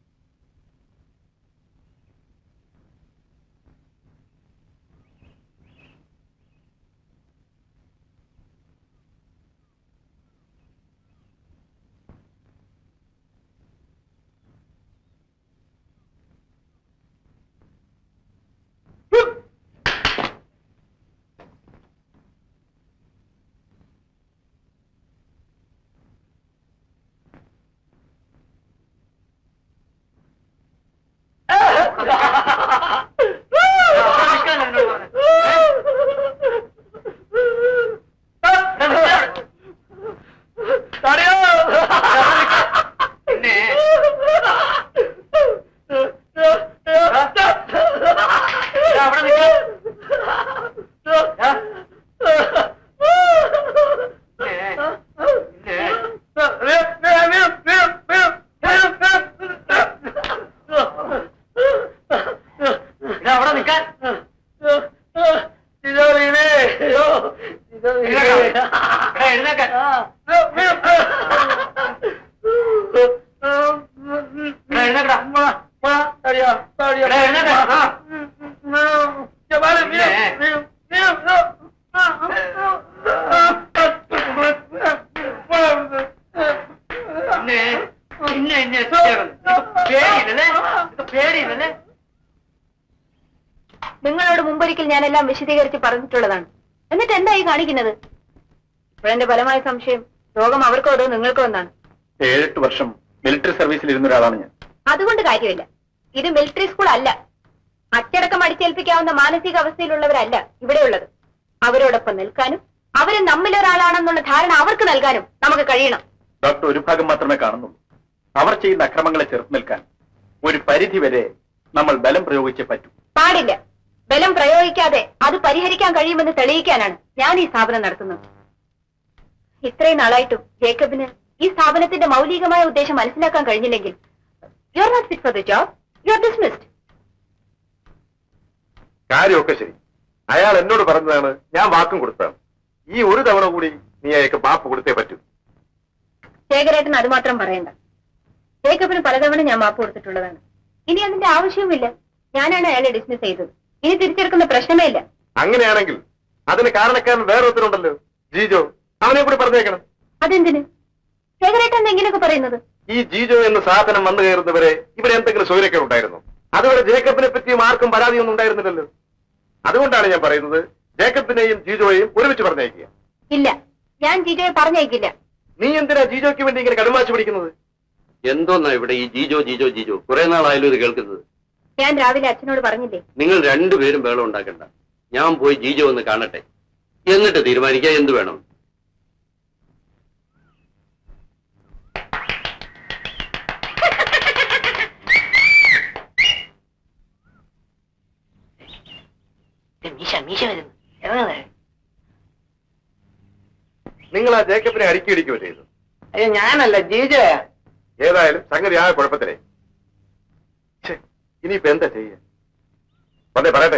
Speaker 3: അവിടെ നിൽക്കാൻ എഴുന്നേക്കാൻ എഴുന്നേക്കടാ പേടിയില്ലേ
Speaker 5: നിങ്ങളോട് മുമ്പൊരിക്കൽ ഞാനെല്ലാം വിശദീകരിച്ച് പറഞ്ഞിട്ടുള്ളതാണ് എന്നിട്ട് എന്തായി കാണിക്കുന്നത് ഇപ്പോഴെന്റെ ഫലമായ സംശയം രോഗം അവർക്കോ അതോ നിങ്ങൾക്കോ എന്നാണ്
Speaker 4: ഏഴെട്ട് വർഷം മിലിറ്ററി സർവീസിൽ ഇരുന്ന ഒരാളാണ് ഞാൻ
Speaker 5: അതുകൊണ്ട് കാര്യമില്ല ഇത് മിലിറ്ററി സ്കൂൾ അല്ല അച്ചടക്കം അടിച്ചേൽപ്പിക്കാവുന്ന മാനസിക അവസ്ഥയിലുള്ളവരല്ല ഇവിടെയുള്ളത് അവരോടൊപ്പം നിൽക്കാനും അവര് നമ്മിലൊരാളാണെന്നുള്ള ധാരണ അവർക്ക് നൽകാനും നമുക്ക് കഴിയണം
Speaker 4: ഡോക്ടർ ഒരു ഭാഗം മാത്രമേ കാണുന്നുള്ളൂ അവർ ചെയ്യുന്ന അക്രമങ്ങളെ ചെറുത്ത് നിൽക്കാൻ ഒരു പരിധി വരെ നമ്മൾ ബലം പ്രയോഗിച്ചേ പറ്റൂ
Speaker 5: പാടില്ല ബലം പ്രയോഗിക്കാതെ അത് പരിഹരിക്കാൻ കഴിയുമെന്ന് തെളിയിക്കാനാണ് ഞാൻ ഈ സ്ഥാപനം നടത്തുന്നത് ഇത്രയും നാളായിട്ടും ജേക്കബിന് ഈ സ്ഥാപനത്തിന്റെ മൗലികമായ ഉദ്ദേശം മനസ്സിലാക്കാൻ കഴിഞ്ഞില്ലെങ്കിൽ you are not fit for the job you are dismissed
Speaker 7: കാര്യമൊക്കെ ശരി അയാൾ എന്നോട് പറഞ്ഞതാണ് ഞാൻ വാക്കും കൊടുത്തതാണ് ഈ ഒരു തവണ കൂടി നീ അയാൾക്ക് മാപ്പ് കൊടുത്തേ പറ്റൂ
Speaker 5: ശേഖരേട്ടൻ അത് മാത്രം പറയണ്ട ജേക്കബിന് പലതവണ ഞാൻ മാപ്പ് കൊടുത്തിട്ടുള്ളതാണ് ഇനി അതിന്റെ ആവശ്യവുമില്ല ഞാനാണ് അയാളെ ഡിസ്മിസ് ചെയ്തത് ഇനി തിരിച്ചെടുക്കുന്ന പ്രശ്നമേ ഇല്ല
Speaker 7: അങ്ങനെയാണെങ്കിൽ അതിന് കാരണക്കാരൻ വേറൊരുത്തരുണ്ടല്ലോ ജീജോ അവനെ കൂടി പറഞ്ഞേക്കണം
Speaker 5: അതെന്തിന് ശേഖരേട്ടൻ എന്താ ഇങ്ങനെയൊക്കെ പറയുന്നത്
Speaker 7: ഈ ജീജോ എന്ന സാധനം വന്നു കയറുന്നവരെ ഇവിടെ എന്തെങ്കിലും സൗകര്യമൊക്കെ ഉണ്ടായിരുന്നു അതുവരെ ജേക്കബിനെ പറ്റിയും ആർക്കും പരാതിയൊന്നും ഉണ്ടായിരുന്നില്ലല്ലോ അതുകൊണ്ടാണ് ഞാൻ പറയുന്നത് ജേക്കബിനെയും ജീജോയെയും ഒരുമിച്ച് പറഞ്ഞയക്കുക
Speaker 5: ഇല്ല ഞാൻ ജിജോയെ പറഞ്ഞയക്കില്ല
Speaker 7: നീ എന്തിനാ ജീജോയ്ക്ക് വേണ്ടി ഇങ്ങനെ കടുമാച്ച് പിടിക്കുന്നത്
Speaker 6: എന്തോന്നാ ഇവിടെ ഈ ജീജോ ജീജോ ജീജോ കുറെ നാളായാലും ഇത് കേൾക്കുന്നത്
Speaker 5: ഞാൻ രാവിലെ അച്ഛനോട് പറഞ്ഞില്ലേ
Speaker 6: നിങ്ങൾ രണ്ടുപേരും ബഹളം ഉണ്ടാക്കണ്ട ഞാൻ പോയി ജീജോ ഒന്ന് കാണട്ടെ എന്നിട്ട് തീരുമാനിക്കാം എന്ത് വേണം
Speaker 3: മീശ മീശ വരുന്നു ഇറങ്ങുന്നേ
Speaker 7: നിങ്ങൾ ആ ജേക്കബിനെ അടുക്കി അടിക്കുകയോ ചെയ്തു
Speaker 3: അയ്യോ ഞാനല്ല ജീജോയാ
Speaker 7: ഏതായാലും സംഗതി ആ കുഴപ്പത്തിലേ ഛെ, ഇനിയിപ്പോ എന്താ ചെയ്യ വന്നേ പറയട്ടെ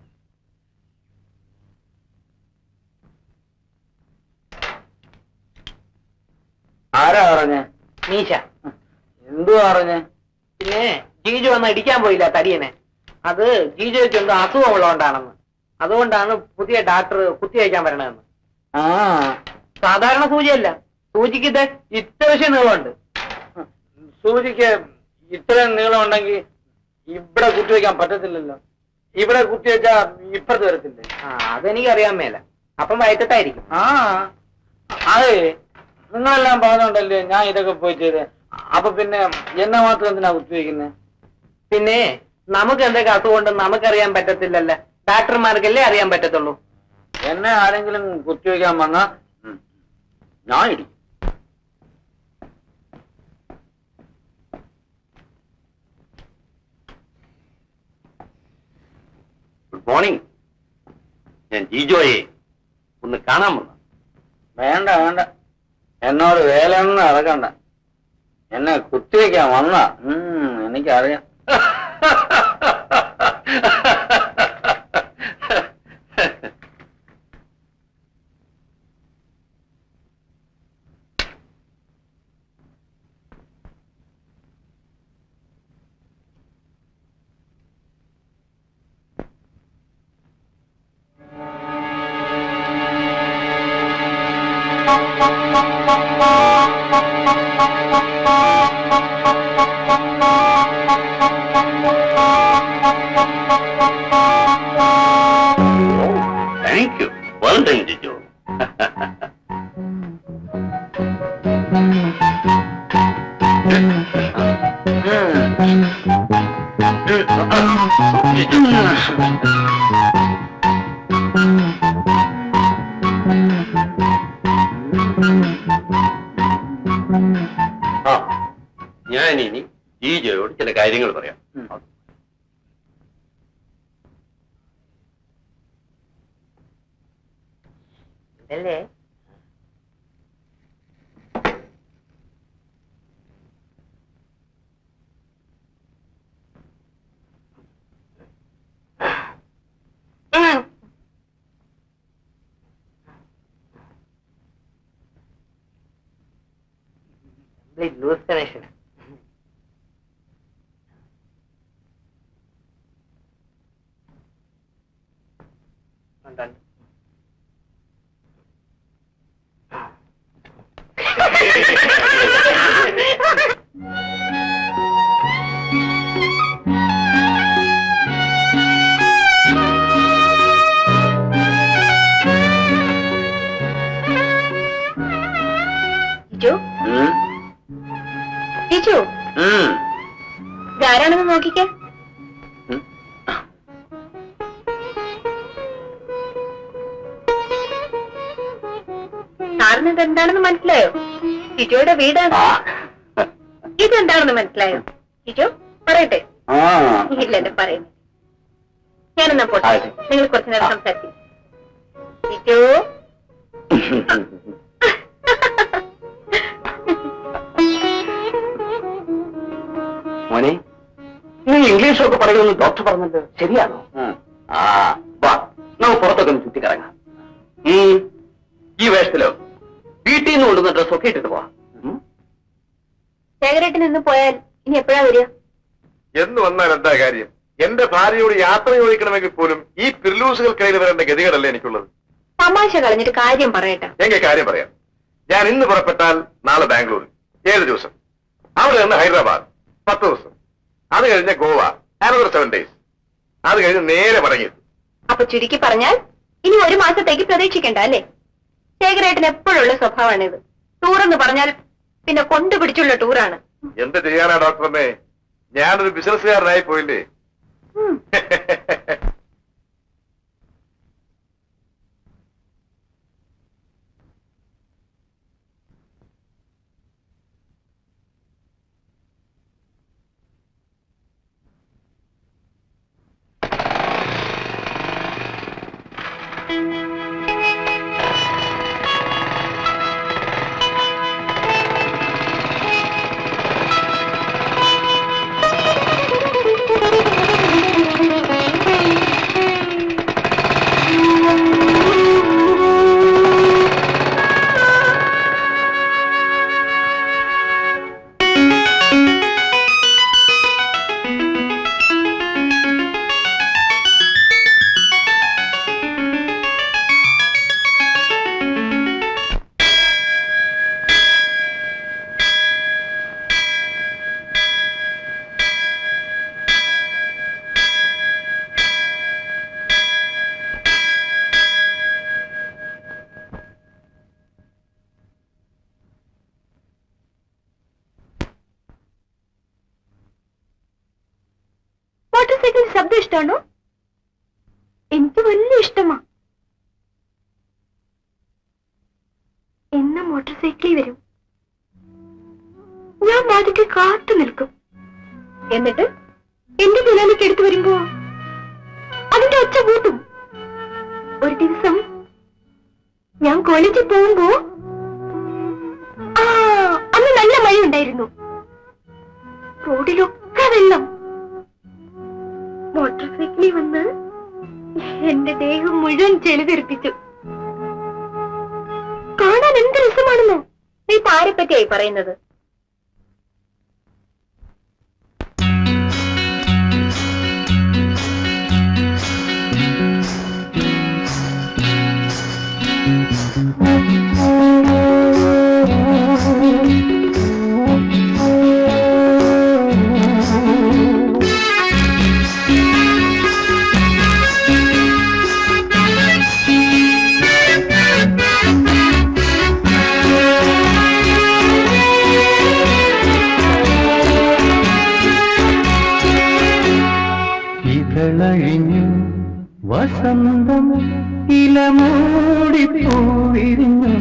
Speaker 9: ആരാ പറഞ്ഞേ
Speaker 3: മീശ
Speaker 9: എന്തുവാ പറഞ്ഞേ
Speaker 3: പിന്നെ ജീജു വന്ന് ഇടിക്കാൻ പോയില്ല തടിയനെ അത് ജീജോയ്ക്ക് എന്തോ അസുഖമുള്ളതുകൊണ്ടാണെന്ന് അതുകൊണ്ടാണ് പുതിയ ഡാക്ടർ കുത്തിവയ്ക്കാൻ വരണമെന്ന്
Speaker 9: ആ
Speaker 3: സാധാരണ സൂചിയല്ല സൂചിക്ക് ഇത് ഇത്ര നീളമുണ്ട്
Speaker 9: സൂചിക്ക് ഇത്രയും നീളം ഉണ്ടെങ്കിൽ ഇവിടെ കുത്തിവെക്കാൻ പറ്റത്തില്ലല്ലോ ഇവിടെ കുത്തിവെച്ചാ ഇപ്പുറത്ത് വരത്തില്ലേ
Speaker 3: ആ അതെനിക്കറിയാൻ മേല അപ്പം വയറ്റത്തായിരിക്കും
Speaker 9: ആ അതെ നിങ്ങളെല്ലാം പറഞ്ഞോണ്ടല്ലേ ഞാൻ ഇതൊക്കെ പോയി ചെയ്തേ അപ്പൊ പിന്നെ എന്നെ മാത്രം എന്തിനാ കുത്തിവെക്കുന്നത്
Speaker 3: പിന്നെ നമുക്ക് എന്തൊക്കെ അസുഖമുണ്ടെന്ന് നമുക്കറിയാൻ പറ്റത്തില്ലല്ലോ ഡാക്ടർമാർക്കല്ലേ അറിയാൻ പറ്റത്തുള്ളൂ
Speaker 9: എന്നെ ആരെങ്കിലും കുത്തിവെക്കാൻ വന്നാ ഉം, ഞാൻ ഇടിക്കും
Speaker 6: ഗുഡ് മോർണിംഗ് ഞാൻ ജിജോയെ ഒന്ന് കാണാൻ വന്ന
Speaker 9: വേണ്ട വേണ്ട എന്നോട് വേലയൊന്നും നടക്കണ്ട എന്നെ കുത്തിവെക്കാൻ വന്ന എനിക്കറിയാം
Speaker 6: thank you well done Jijo ആ ഞാൻ ഇനി ജിജോയോട് ചില കാര്യങ്ങൾ പറയാം
Speaker 3: അല്ലേ ലൂസ് കണക്ഷൻ ഉണ്ട്
Speaker 5: ജിജു ജിജു ഇതാരാണെന്ന് നോക്കിക്കേ സാറിന് ഇതെന്താണെന്ന് മനസ്സിലായോ ജിജുയുടെ വീടാണ് ഇതെന്താണെന്ന് മനസ്സിലായോ ജിജു പറയട്ടെ
Speaker 9: ആ
Speaker 5: ഇല്ലല്ലോ പറയുന്നു ഞാനെന്നാ പോട്ടെ
Speaker 9: ആ, ശരി.
Speaker 5: നിങ്ങൾ കുറച്ചു നേരം സംസാരിക്കും ജിജു
Speaker 3: മോനെ നീ ഇംഗ്ലീഷൊക്കെ പറയുമെന്ന് ഡോക്ടർ പറഞ്ഞത് ശരിയാണോ
Speaker 9: ഉം.
Speaker 3: ആ വാ നമുക്ക് പുറത്തൊക്കെ ഒന്ന് ചുറ്റിക്കറങ്ങാം ഉം. ഈ വേഷത്തിലോ വീട്ടിൽ നിന്ന് കൊണ്ടുവന്ന ഡ്രസ്സൊക്കെ ഇട്ടിട്ട് പോവാം ഉം.
Speaker 5: ശേഖരേട്ടൻ ഇന്ന് പോയാൽ ഇനി എപ്പോഴാ വരിക
Speaker 7: എന്ന് വന്നാൽ എന്താ കാര്യം എന്റെ ഭാര്യയോട് യാത്ര ചോദിക്കണമെങ്കിൽ പോലും ഈ പിർലൂസുകൾക്കിടയിൽ വരേണ്ട ഗതികേടല്ലേ എനിക്കുള്ളത്
Speaker 5: തമാശ കളഞ്ഞിട്ട് കാര്യം പറയട്ടെ
Speaker 7: എങ്കിൽ കാര്യം പറയാം ഞാൻ ഇന്ന് പുറപ്പെട്ടാൽ നാളെ ബാംഗ്ലൂർ ഏഴ് ദിവസം അവിടെ നിന്ന് ഹൈദരാബാദ് പത്ത് ദിവസം അത് കഴിഞ്ഞ് ഗോവ അനദർ സെവൻ ഡേയ്സ് അത് കഴിഞ്ഞ് നേരെ മടങ്ങിയെത്തും
Speaker 5: അപ്പൊ ചുരുക്കി പറഞ്ഞാൽ ഇനി ഒരു മാസത്തേക്ക് പ്രതീക്ഷിക്കണ്ട അല്ലേ ശേഖരേട്ടൻ എപ്പോഴുള്ള സ്വഭാവമാണിത് ടൂർ എന്ന് പറഞ്ഞാൽ പിന്നെ കൊണ്ടുപിടിച്ചുള്ള ടൂറാണ്
Speaker 7: എന്ത് ചെയ്യാനാ ഡോക്ടറമ്മേ ഞാനൊരു ബിസിനസ്സുകാരനായി പോയില്ലേ
Speaker 5: ഉം. ഇഷ്ടാണോ എനിക്ക് വലിയ ഇഷ്ടമാ എന്ന മോട്ടോർ സൈക്കിളിൽ വരും ഞാൻ വാതിക്ക് കാത്തു നിൽക്കും എന്നിട്ട് എന്റെ നിലയിലേക്ക് എടുത്തു വരുമ്പോ അതിന്റെ ഒച്ച കൂട്ടും ഒരു ദിവസം ഞാൻ കോളേജിൽ പോകുമ്പോ ആ അന്ന് നല്ല മഴ ഉണ്ടായിരുന്നു റോഡിലൊക്കെ വെള്ളം മോട്ടോർ സൈക്കിളിൽ വന്ന് എന്റെ ദേഹം മുഴുവൻ ചെളി തെറിപ്പിച്ചു കാണാൻ എന്ത് രസമാണെന്നോ നീ ആരെ പറ്റിയായി പറയുന്നത്
Speaker 1: ഇതളഴിഞ്ഞു വസന്തം ഇലമൂടി പൂവിരിഞ്ഞു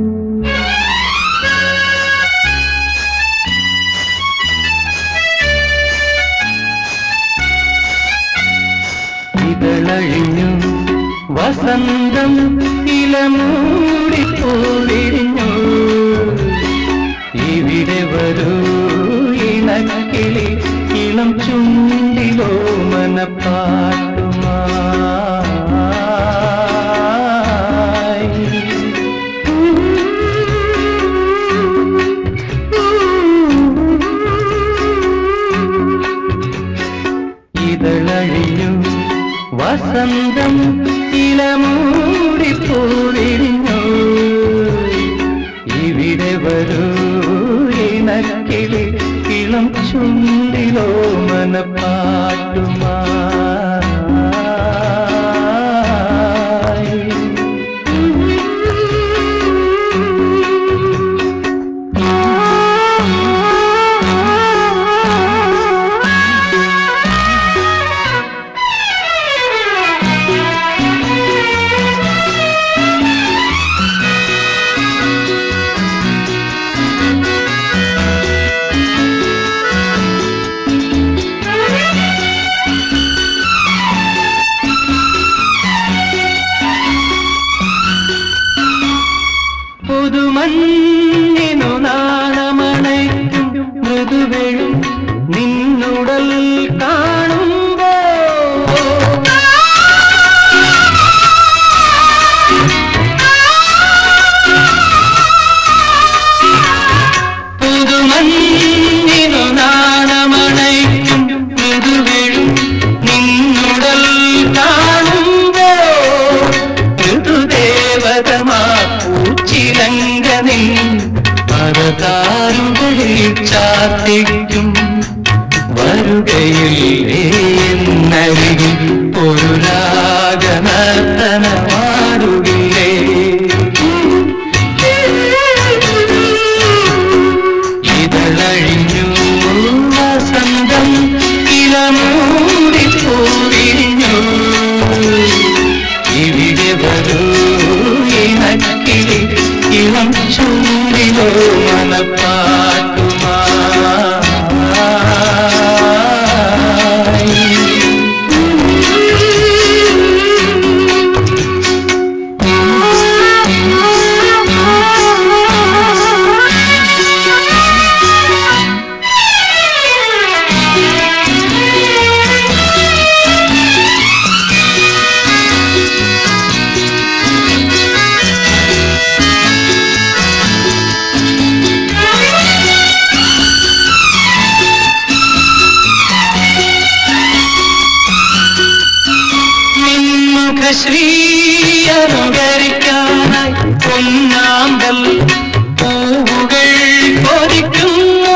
Speaker 1: ഇതളഴിഞ്ഞു വസന്തം ഇലമൂടി പൂവിരിഞ്ഞു ഇവിടെ വരൂ ഇണക്കിളി ഇളം ചുണ്ടിലോ മനപ്പാട്ടുമായി ഇതളഴിഞ്ഞു വസന്തം ഇലമൂടി പൂവിരിഞ്ഞു ഇവിടെ വരൂ ഇണക്കിളി ഇളം ചുണ്ടിലോ മനപ്പാട്ടുമായി പുതുമഞ്ഞിനു നാണമണയ്ക്കും മൃദുവെഴും നിന്നുടൽ കാണുമ്പോ പുതുമഞ്ഞിനു നാണമണയ്ക്കും മൃദുവെഴും നിന്നുടൽ കാണുമ്പോ ഋതുദേവതമാ പൂച്ചിലങ്കനിൽ പരതാരുകളിൽ ചാത്തിക്കും വരുകയില്ലേ എന്നരികിൽ ഒരു രാഗനർത്തനമാടുകില്ലേ ഇതളഴിഞ്ഞു വസന്തം ഇളമൂടി പൂവിരിഞ്ഞു ഇവിടെ വരൂ ഇണക്കിളി ഇളം ചൂടിലോ മനപ്പാട്ടുമായി നിൻമുഖശ്രീ അനുകരിക്കാനായി പൊന്നാമ്പൽ പൂവുകൾ കൊതിക്കുന്നു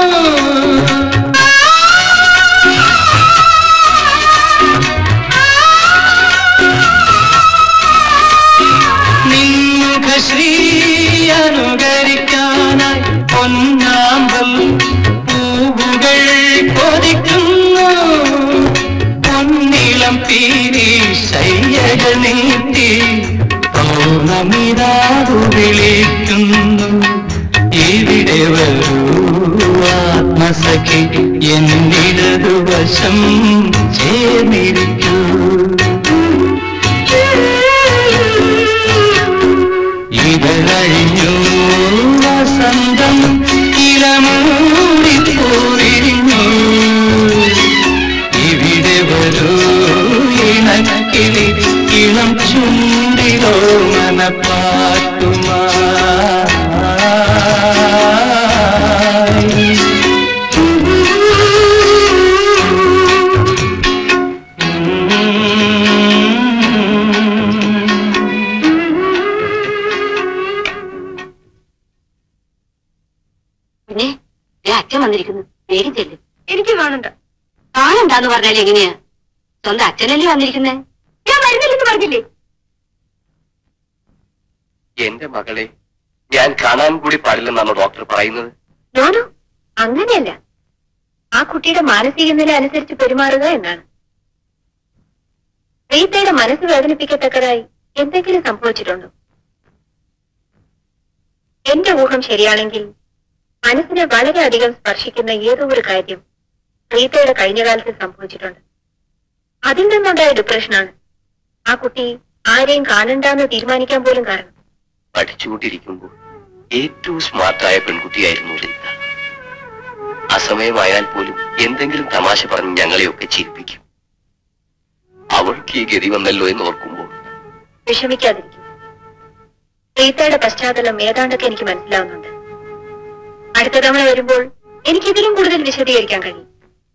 Speaker 1: നിൻമുഖശ്രീ അനുകരിക്കാനായി പൊന്നാമ്പൽ പൂവുകൾ കൊതിക്കുന്നു പൊന്നിളം നീട്ടി പൗർണമിതാവു വിളിക്കുന്നു ഇവിടെ വരൂ ആത്മസഖി എന്നിടതുവശം ചേർന്നിരിക്കൂ ഇതഴഞ്ഞു വസന്തം ഇളമൂടി പൂരിഞ്ഞു ഇവിടെ വരൂ ഇണക്കിളി ഇളം ചുണ്ടിലോ മനപ്പാട്ടുമായി
Speaker 8: പിന്നെ ദേ അച്ഛൻ വന്നിരിക്കുന്നു വേഗം ചെല്ലും
Speaker 5: എനിക്ക് കാണണ്ട
Speaker 8: കാണണ്ടാന്ന് പറഞ്ഞാൽ എങ്ങനെയാ സ്വന്തം അച്ഛനല്ലേ വന്നിരിക്കുന്നേ
Speaker 5: ഞാൻ വരുന്നില്ലെന്ന് പറഞ്ഞില്ലേ
Speaker 3: എന്റെ മകളെ ഞാൻ കാണാൻ കൂടി പാടില്ലെന്നാണ് ഡോക്ടർ പറയുന്നത്
Speaker 5: നോനോ അങ്ങനെയല്ല ആ കുട്ടിയുടെ മാനസിക നില അനുസരിച്ച് പെരുമാറുക എന്നാണ് റീത്തയുടെ മനസ്സ് വേദനിപ്പിക്കത്തക്കതായി എന്തെങ്കിലും സംഭവിച്ചിട്ടുണ്ടോ എന്റെ ഊഹം ശരിയാണെങ്കിൽ മനസ്സിനെ വളരെയധികം സ്പർശിക്കുന്ന ഏതോ ഒരു കാര്യം റീത്തയുടെ കഴിഞ്ഞ കാലത്ത് സംഭവിച്ചിട്ടുണ്ട് അതിൽ നിന്നുണ്ടായ ഡിപ്രഷനാണ് ആ കുട്ടി ആരെയും കാണണ്ടെന്ന് തീരുമാനിക്കാൻ പോലും കാരണം
Speaker 3: പഠിച്ചുകൊണ്ടിരിക്കുമ്പോൾ ഏറ്റവും സ്മാർട്ടായ പെൺകുട്ടിയായിരുന്നു റീത്ത അസമയമായാൽ പോലും എന്തെങ്കിലും തമാശ പറഞ്ഞ് ഞങ്ങളെയൊക്കെ ചിരിപ്പിക്കും അവൾക്ക് ഈ ഗതി വന്നല്ലോ എന്ന് ഓർക്കുമ്പോൾ
Speaker 5: വിഷമിക്കാതിരിക്കും റീത്തയുടെ പശ്ചാത്തലം ഏതാണ്ടൊക്കെ എനിക്ക് മനസ്സിലാവുന്നുണ്ട് അടുത്ത തവണ വരുമ്പോൾ എനിക്കിതിലും കൂടുതൽ വിശദീകരിക്കാൻ കഴിയും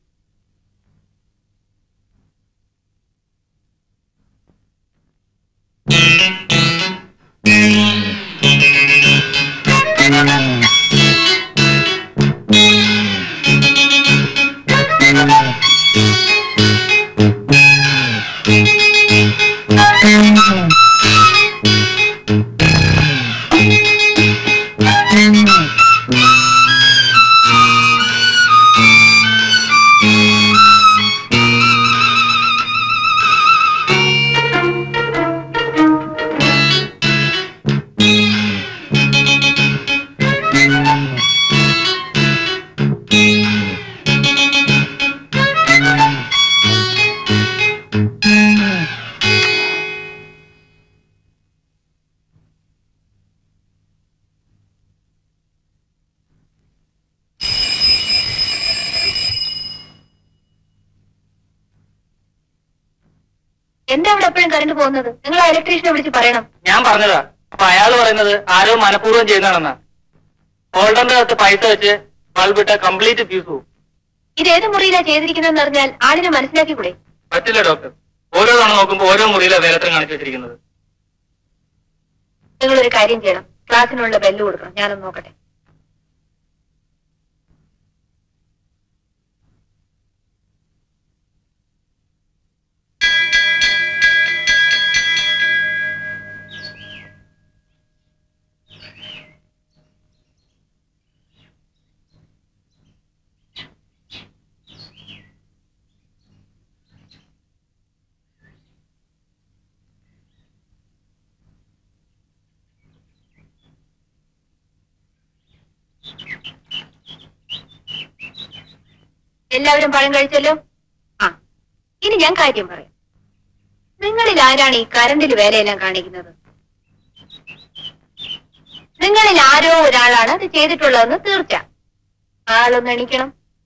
Speaker 5: എന്താ അവിടെ എപ്പോഴും കറണ്ട് പോകുന്നത് നിങ്ങൾ ആ ഇലക്ട്രീഷ്യനെ വിളിച്ച് പറയണം
Speaker 9: ഞാൻ പറഞ്ഞതാ അപ്പൊ അയാൾ പറയുന്നത് ആരോ മനഃപൂർവ്വം ചെയ്യുന്നതാണെന്നാ ഹോൾഡറിന്റെ അകത്ത് പൈസ വെച്ച് ബൾബ് ഇട്ട കംപ്ലീറ്റ് ഫ്യൂസ് പോകും
Speaker 5: ഇത് ഏത് മുറിയിലാ ചെയ്തിരിക്കുന്നതെന്ന് അറിഞ്ഞാൽ ആളിനെ മനസ്സിലാക്കി കൂടെ
Speaker 9: പറ്റില്ല ഡോക്ടർ ഓരോ തവണ നോക്കുമ്പോൾ ഓരോ മുറിയിലെ വേലത്തരം കാണിച്ചു വെച്ചിരിക്കുന്നത്
Speaker 5: നിങ്ങൾ ഒരു കാര്യം ചെയ്യണം ക്ലാസ്സിനുള്ള ബെല്ല് കൊടുക്കണം ഞാനൊന്ന് നോക്കട്ടെ എല്ലാവരും പഴം കഴിച്ചല്ലോ ആ ഇനി ഞാൻ കാര്യം പറയാം നിങ്ങളിൽ ആരാണ് ഈ കറണ്ടിൽ വേലയെല്ലാം കാണിക്കുന്നത് നിങ്ങളിൽ ആരോ ഒരാളാണ് അത് ചെയ്തിട്ടുള്ളതെന്ന് തീർച്ച ആളൊന്ന് എണീക്കണം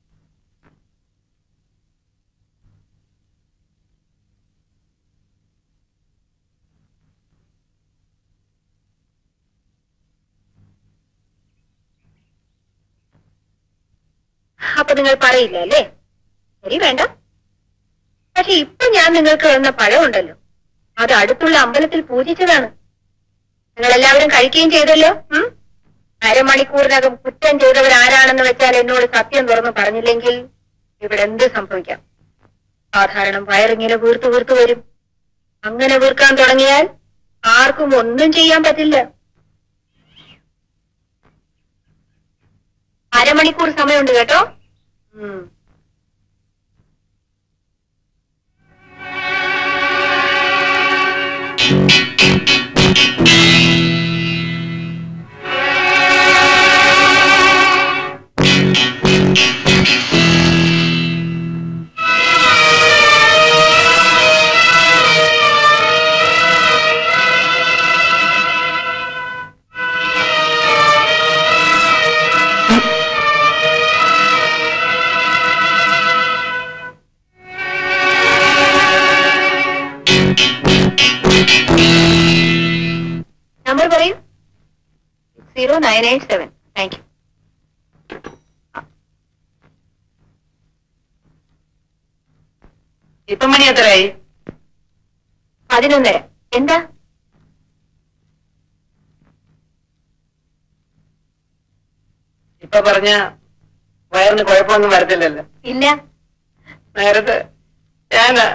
Speaker 5: അപ്പൊ നിങ്ങൾ പറയില്ല അല്ലേ ശരി വേണ്ട പക്ഷെ ഇപ്പൊ ഞാൻ നിങ്ങൾക്ക് തന്ന പഴമുണ്ടല്ലോ അത് അടുത്തുള്ള അമ്പലത്തിൽ പൂജിച്ചതാണ് നിങ്ങൾ എല്ലാവരും കഴിക്കുകയും ചെയ്തല്ലോ ഉം? അരമണിക്കൂറിനകം കുറ്റം ചെയ്തവർ ആരാണെന്ന് വെച്ചാൽ എന്നോട് സത്യം തുറന്ന് പറഞ്ഞില്ലെങ്കിൽ ഇവിടെ എന്ത് സംഭവിക്കാം സാധാരണ വയറിങ്ങനെ വീർത്തു വീർത്തു വരും അങ്ങനെ വീർക്കാൻ തുടങ്ങിയാൽ ആർക്കും ഒന്നും ചെയ്യാൻ പറ്റില്ല അരമണിക്കൂർ സമയമുണ്ട് കേട്ടോ ഉം. നമ്പർ പറയൂ zero nine eight seven thank you
Speaker 3: ഇപ്പം മണി എത്രയായി
Speaker 5: പതിനൊന്നര എന്താ
Speaker 3: ഇപ്പൊ പറഞ്ഞ വയറിന് കുഴപ്പമൊന്നും വരത്തില്ലല്ലോ
Speaker 5: ഇല്ല
Speaker 3: നേരത്തെ ഞാനാ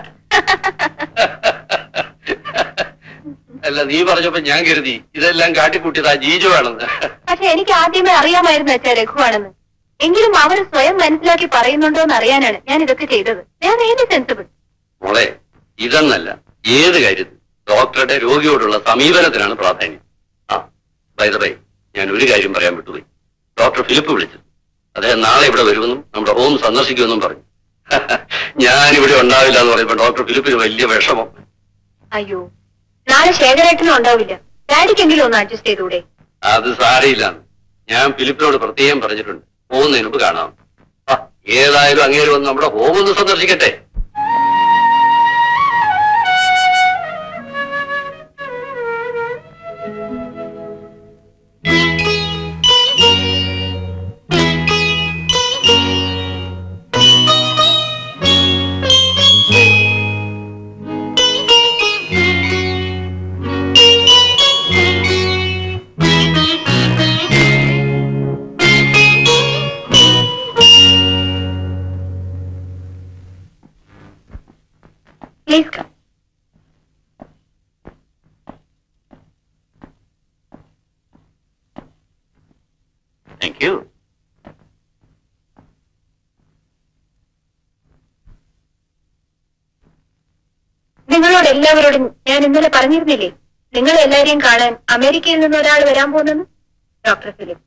Speaker 6: അല്ല നീ പറഞ്ഞപ്പോ ഞാൻ കരുതി ഇതെല്ലാം കാട്ടിക്കൂട്ടിയതാ ജീജു ആണെന്ന്
Speaker 5: പക്ഷെ എനിക്ക് ആദ്യമേ അറിയാമായിരുന്നു വെച്ചാ രഘുവാണെന്ന് എങ്കിലും അവർ സ്വയം മനസ്സിലാക്കി പറയുന്നുണ്ടോ എന്ന് അറിയാനാണ് ഞാൻ ഇതൊക്കെ ചെയ്തത് ഞാൻ ഏത് സെൻസിബിൾ
Speaker 6: മോളെ ഇതെന്നല്ല ഏത് കാര്യത്തിൽ ഡോക്ടറുടെ രോഗിയോടുള്ള സമീപനത്തിനാണ് പ്രാധാന്യം ആ ബൈ ബൈ ഞാൻ ഒരു കാര്യം പറയാൻ വിട്ടുപോയി ഡോക്ടർ ഫിലിപ്പ് വിളിച്ചു അദ്ദേഹം നാളെ ഇവിടെ വരുമെന്നും നമ്മുടെ ഹോം സന്ദർശിക്കുമെന്നും പറഞ്ഞു ഞാൻ ഇവിടെ ഉണ്ടാവില്ല എന്ന് പറയുമ്പോ ഡോക്ടർ ഫിലിപ്പിന് വലിയ വിഷമം
Speaker 5: അയ്യോ നാളെ ശേഖരേട്ടനും ഉണ്ടാവില്ല ഡാഡിക്കെങ്കിലും ഒന്ന് അഡ്ജസ്റ്റ് ചെയ്തൂടെ
Speaker 6: അത് സാരയില്ല ഞാൻ ഫിലിപ്പിനോട് പ്രത്യേകം പറഞ്ഞിട്ടുണ്ട് പോകുന്നതിന് മുമ്പ് കാണാം ആ, ഏതായാലും അങ്ങേര് വന്ന് നമ്മുടെ ഹോം ഒന്ന് സന്ദർശിക്കട്ടെ
Speaker 5: പ്ലീസ് കം
Speaker 6: താങ്ക് യു
Speaker 5: നിങ്ങളോട് എല്ലാവരോടും ഞാൻ ഇന്നലെ പറഞ്ഞിരുന്നില്ലേ നിങ്ങൾ എല്ലാരെയും കാണാൻ അമേരിക്കയിൽ നിന്ന് ഒരാൾ വരാൻ പോകുന്നെന്ന് ഡോക്ടർ ഫിലിപ്പ്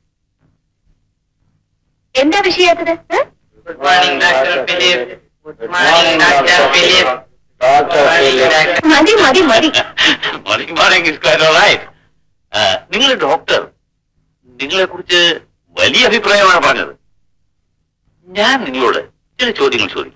Speaker 5: എന്താ വിഷയാത്തത് ഏ? മതി മതി മതി
Speaker 6: morning morning is quite alright നിങ്ങൾ ഡോക്ടർ നിങ്ങളെ കുറിച്ച് വലിയ അഭിപ്രായമാണ് പറഞ്ഞത് ഞാൻ നിങ്ങളോട് ചില ചോദ്യങ്ങൾ ചോദിക്കാം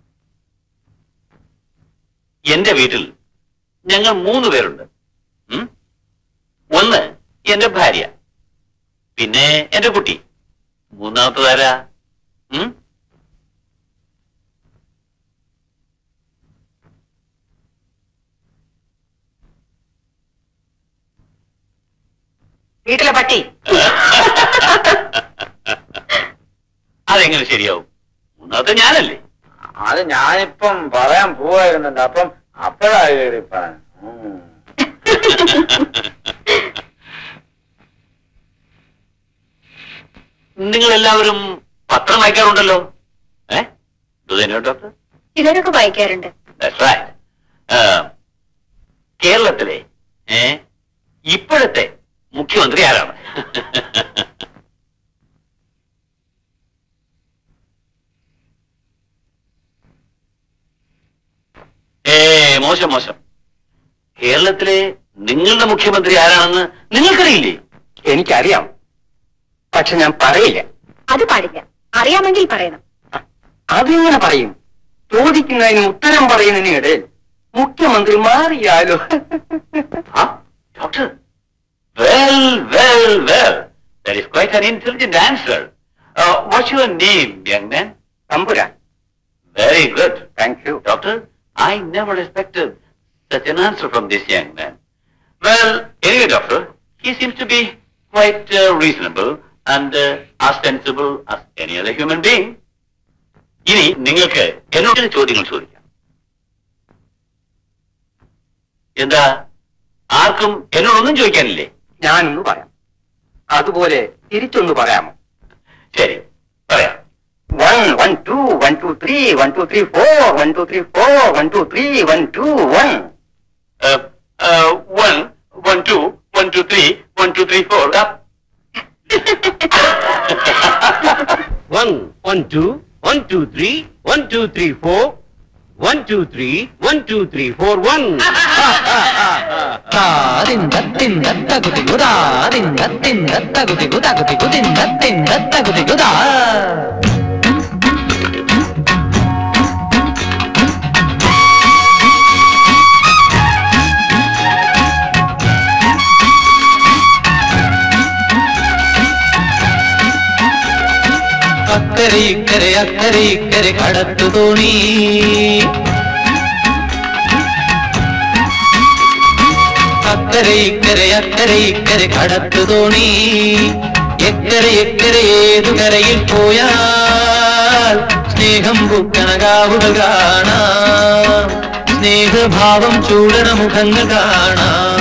Speaker 6: എന്റെ വീട്ടിൽ ഞങ്ങൾ മൂന്ന് പേരുണ്ട് ഉം? ഒന്ന് എന്റെ ഭാര്യ പിന്നെ എന്റെ കുട്ടി മൂന്നാമത്തതാരാ ഉം?
Speaker 3: വീട്ടിലെ പട്ടി
Speaker 6: അതെങ്ങനെ ശരിയാവും മൂന്നാമത്തെ ഞാനല്ലേ
Speaker 9: അത് ഞാനിപ്പം പറയാൻ പോവായിരുന്നല്ലോ അപ്പം അപ്പോഴാ കയറി പറഞ്ഞു ഉം.
Speaker 6: നിങ്ങൾ എല്ലാവരും പത്രം വായിക്കാറുണ്ടല്ലോ ഏ ഡു ഡോക്ടർ
Speaker 5: ചിലരൊക്കെ വായിക്കാറുണ്ട്
Speaker 6: That's right. ആ, കേരളത്തിലെ ഏ ഇപ്പോഴത്തെ മുഖ്യമന്ത്രി ആരാണ് ഏ മോശം മോശം കേരളത്തിലെ നിങ്ങളുടെ മുഖ്യമന്ത്രി ആരാണെന്ന് നിങ്ങൾക്കറിയില്ലേ
Speaker 3: എനിക്കറിയാം പക്ഷെ ഞാൻ പറയില്ല
Speaker 5: അത് പാടില്ല അറിയാമെങ്കിൽ പറയണം
Speaker 3: അതെങ്ങനെ പറയും ചോദിക്കുന്നതിന് ഉത്തരം പറയുന്നതിനിടയിൽ മുഖ്യമന്ത്രി മാറിയാലോ
Speaker 6: Huh? Doctor? Well, well, well. That is quite an intelligent answer. Uh, what's your name, young man?
Speaker 3: തമ്പുരാൻ
Speaker 6: Very good.
Speaker 3: Thank you
Speaker 6: Doctor, I never expected such an answer from this young man. Well, anyway, doctor, he seems to be quite uh, reasonable and uh, as sensible as any other human being. ഇനി നിങ്ങൾക്ക് എന്നോട് ചില ചോദ്യങ്ങൾ ചോദിക്കാം എന്താ ആർക്കും എന്നോടൊന്നും ചോദിക്കാനില്ലേ
Speaker 3: ഞാനൊന്ന് പറയാം അതുപോലെ തിരിച്ചൊന്ന് പറയാമോ
Speaker 6: ശരി പറയാം
Speaker 3: one one two one two three one two three four one two three four one two three one two one
Speaker 4: three one two three four
Speaker 6: One, one, two, one, two, three, one, two, three, four, one, two, three, one, two, three, four, one.
Speaker 1: അക്കരെ ഇക്കരെ അക്കരെ ഇക്കരെ കടത്തു തോണി അക്കരെ ഇക്കരെ അക്കരെ ഇക്കരെ കടത്തു തോണി എക്കരെ എക്കരെ ഏതു കരയിൽ പോയാൽ സ്നേഹം പൂക്കണകാവുകൾ കാണാം സ്നേഹഭാവം ചൂടണ മുഖങ്ങൾ കാണാം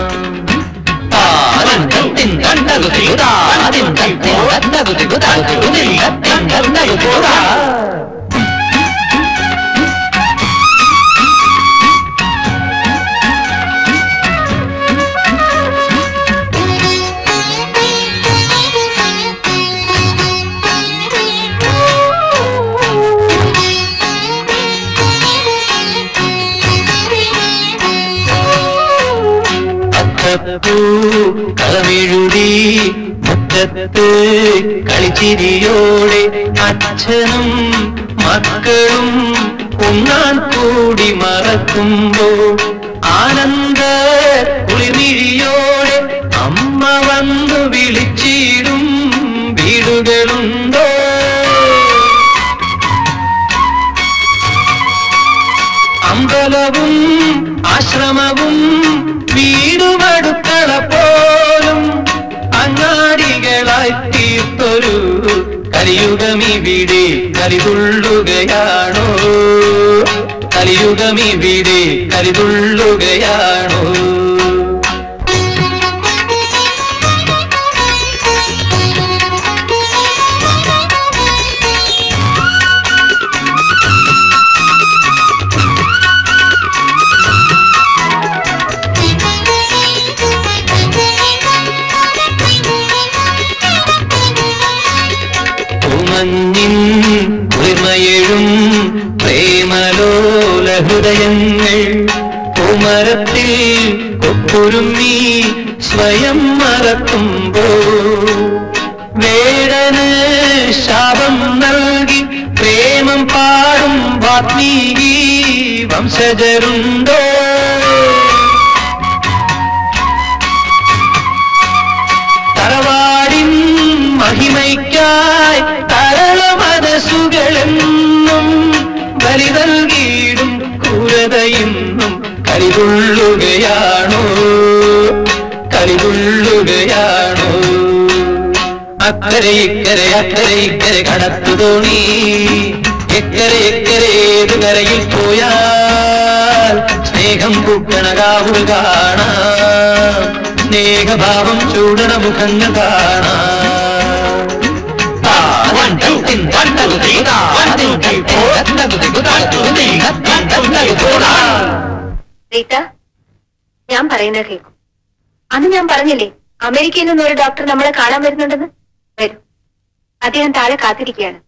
Speaker 1: അത്തപ്പൂ കളമെഴുതി മുറ്റത്ത് കളിച്ചിരിയോടെ അച്ഛനും മക്കളും ഉണ്ണാൻ കൂടി മറക്കുമ്പോൾ ആനന്ദ കുളിമിഴിയോടെ അമ്മ വന്നു വിളിച്ചിടും വീടുകളുണ്ടോ അമ്പലവും ആശ്രമവും വീടുമടുക്കള പോലും അങ്ങാടികളായി തീർത്തൊരു കലിയുഗമിവിടെ കലിതുള്ളുകയാണോ കലിയുഗമിവിടെ കലിതുള്ളുകയാണോ ഉമഞ്ഞിൻ കുളിർമയെഴും പ്രേമലോല ഹൃദയങ്ങൾ കുമരത്തിൽ ഒപ്പൊരുമ്മി സ്വയം മറക്കുമ്പോ വേടന് ശാപം നൽകി പ്രേമം പാടും വാത്മീകി വംശജരുണ്ടോ തറവാടിൻ മഹിമയ്ക്കായി തരള മനസ്സുകളെന്നും ബലി നൽകിയിടും ക്രൂരതയെന്നും കരിതുള്ളുകയാണോ കരിതുള്ളുകയാണോ അക്കരെ ഇക്കരെ അക്കരെ ഇക്കരെ കടത്തു തോണി എക്കരെ എക്കരെ ഏതു കരയിൽ പോയാൽ സ്നേഹം പൂക്കണകാവുകൾ കാണാം സ്നേഹഭാവം ചൂടണ മുഖങ്ങൾ കാണാം
Speaker 5: റീത്ത ഞാൻ പറയുന്നത് കേൾക്കും അന്ന് ഞാൻ പറഞ്ഞില്ലേ അമേരിക്കയിൽ നിന്ന് ഒരു ഡോക്ടർ നമ്മളെ കാണാൻ വരുന്നുണ്ടെന്ന് വരൂ അദ്ദേഹം താഴെ കാത്തിരിക്കുകയാണ്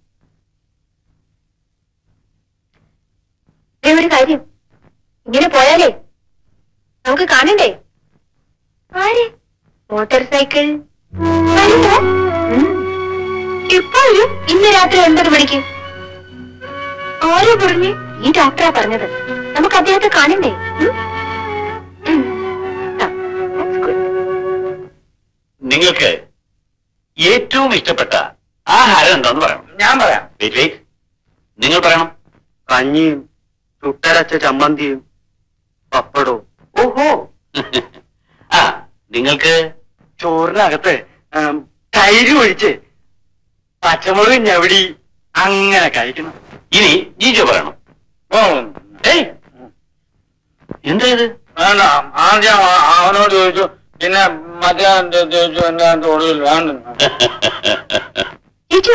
Speaker 5: ദേ ഒരു കാര്യം ഇങ്ങനെ പോയാലേ നമുക്ക് കാണണ്ടേ ആര് മോട്ടോർ സൈക്കിൾ വരുമോ? ഉം. എപ്പോ വരും ഇന്ന് രാത്രി ഒൻപത് മണിക്ക് ആരോ പറഞ്ഞു ഈ ഡോക്ടറാ പറഞ്ഞത് നമുക്ക് അദ്ദേഹത്തെ കാണണ്ടേ ഉം? ഉം. ആ, that's good.
Speaker 4: നിങ്ങൾക്ക് ഏറ്റവും ഇഷ്ടപ്പെട്ട ആഹാരം എന്താന്ന് പറയണം
Speaker 3: ഞാൻ പറയാം
Speaker 4: വെയിറ്റ് വെയിറ്റ് നിങ്ങൾ പറയണം
Speaker 3: കഞ്ഞിയും ചുട്ടരച്ച ചമ്മന്തിയും പപ്പടവും
Speaker 4: ഓഹോ ആ നിങ്ങൾക്ക്
Speaker 3: ചോറിനകത്ത് ഉം, തൈര് ഒഴിച്ച് പച്ചമുളക് ഞവടി അങ്ങനെ കഴിക്കണം
Speaker 4: ഇനി ജീജോ പറയണം ഏയ് എന്താ ഇത്
Speaker 9: വേണ്ട ആദ്യം ആ- അവനോട് ചോദിച്ചു പിന്നെ മറ്റേ ചോദിച്ചു എന്നെ ഒടുവിൽ വേണ്ട
Speaker 5: ചേച്ചിയോ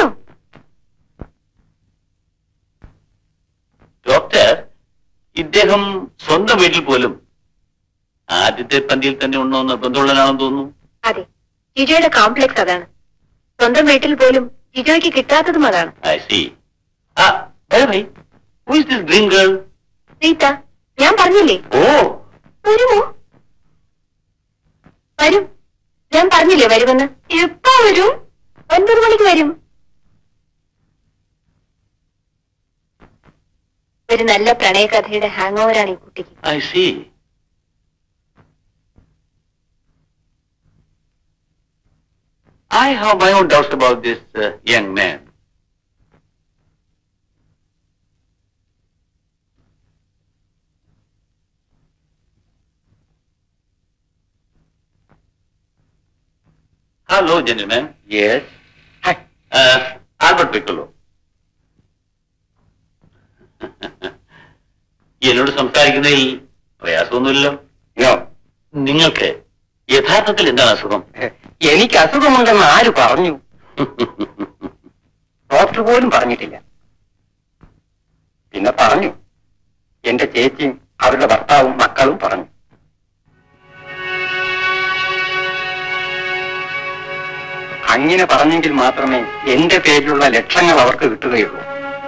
Speaker 4: ഡോക്ടർ ഇദ്ദേഹം സ്വന്തം വീട്ടിൽ പോലും
Speaker 6: ആദ്യത്തെ പന്തിയിൽ തന്നെ ഉണ്ടോ നിർബന്ധമുള്ളതാണെന്ന് തോന്നുന്നു
Speaker 5: അതെ ജിജോയുടെ കോംപ്ലക്സ് അതാണ് സ്വന്തം വീട്ടിൽ പോലും ജിജോയ്ക്ക് കിട്ടാത്തതും അതാണ്
Speaker 6: ഐ സി ആ by the way, who is this green girl?
Speaker 5: Seetha ഞാൻ പറഞ്ഞില്ലേ
Speaker 6: ഓ
Speaker 5: വരുമോ വരും ഞാൻ പറഞ്ഞില്ലേ വരുമെന്ന് എപ്പോ വരും ഒൻപത് മണിക്ക് വരും ഒരു നല്ല പ്രണയകഥയുടെ ഹാങ് ഓവറാണ് ഈ കുട്ടിക്ക്
Speaker 6: I see I have my own doubts about this uh, young man. Hello, gentlemen. Yes. Hi. Uh, Albert Piccolo. എന്നോട് സംസാരിക്കുന്നതിൽ പ്രയാസമൊന്നുമില്ലല്ലോ നിങ്ങൾക്ക് യഥാർത്ഥത്തിൽ എന്താണ് അസുഖം
Speaker 3: എനിക്ക് അസുഖമുണ്ടെന്ന് ആര് പറഞ്ഞു ഡോക്ടർ പോലും പറഞ്ഞിട്ടില്ല പിന്നെ പറഞ്ഞു എന്റെ ചേച്ചിയും അവരുടെ ഭർത്താവും മക്കളും പറഞ്ഞു അങ്ങനെ പറഞ്ഞെങ്കിൽ മാത്രമേ എന്റെ പേരിലുള്ള ലക്ഷങ്ങൾ അവർക്ക് കിട്ടുകയുള്ളൂ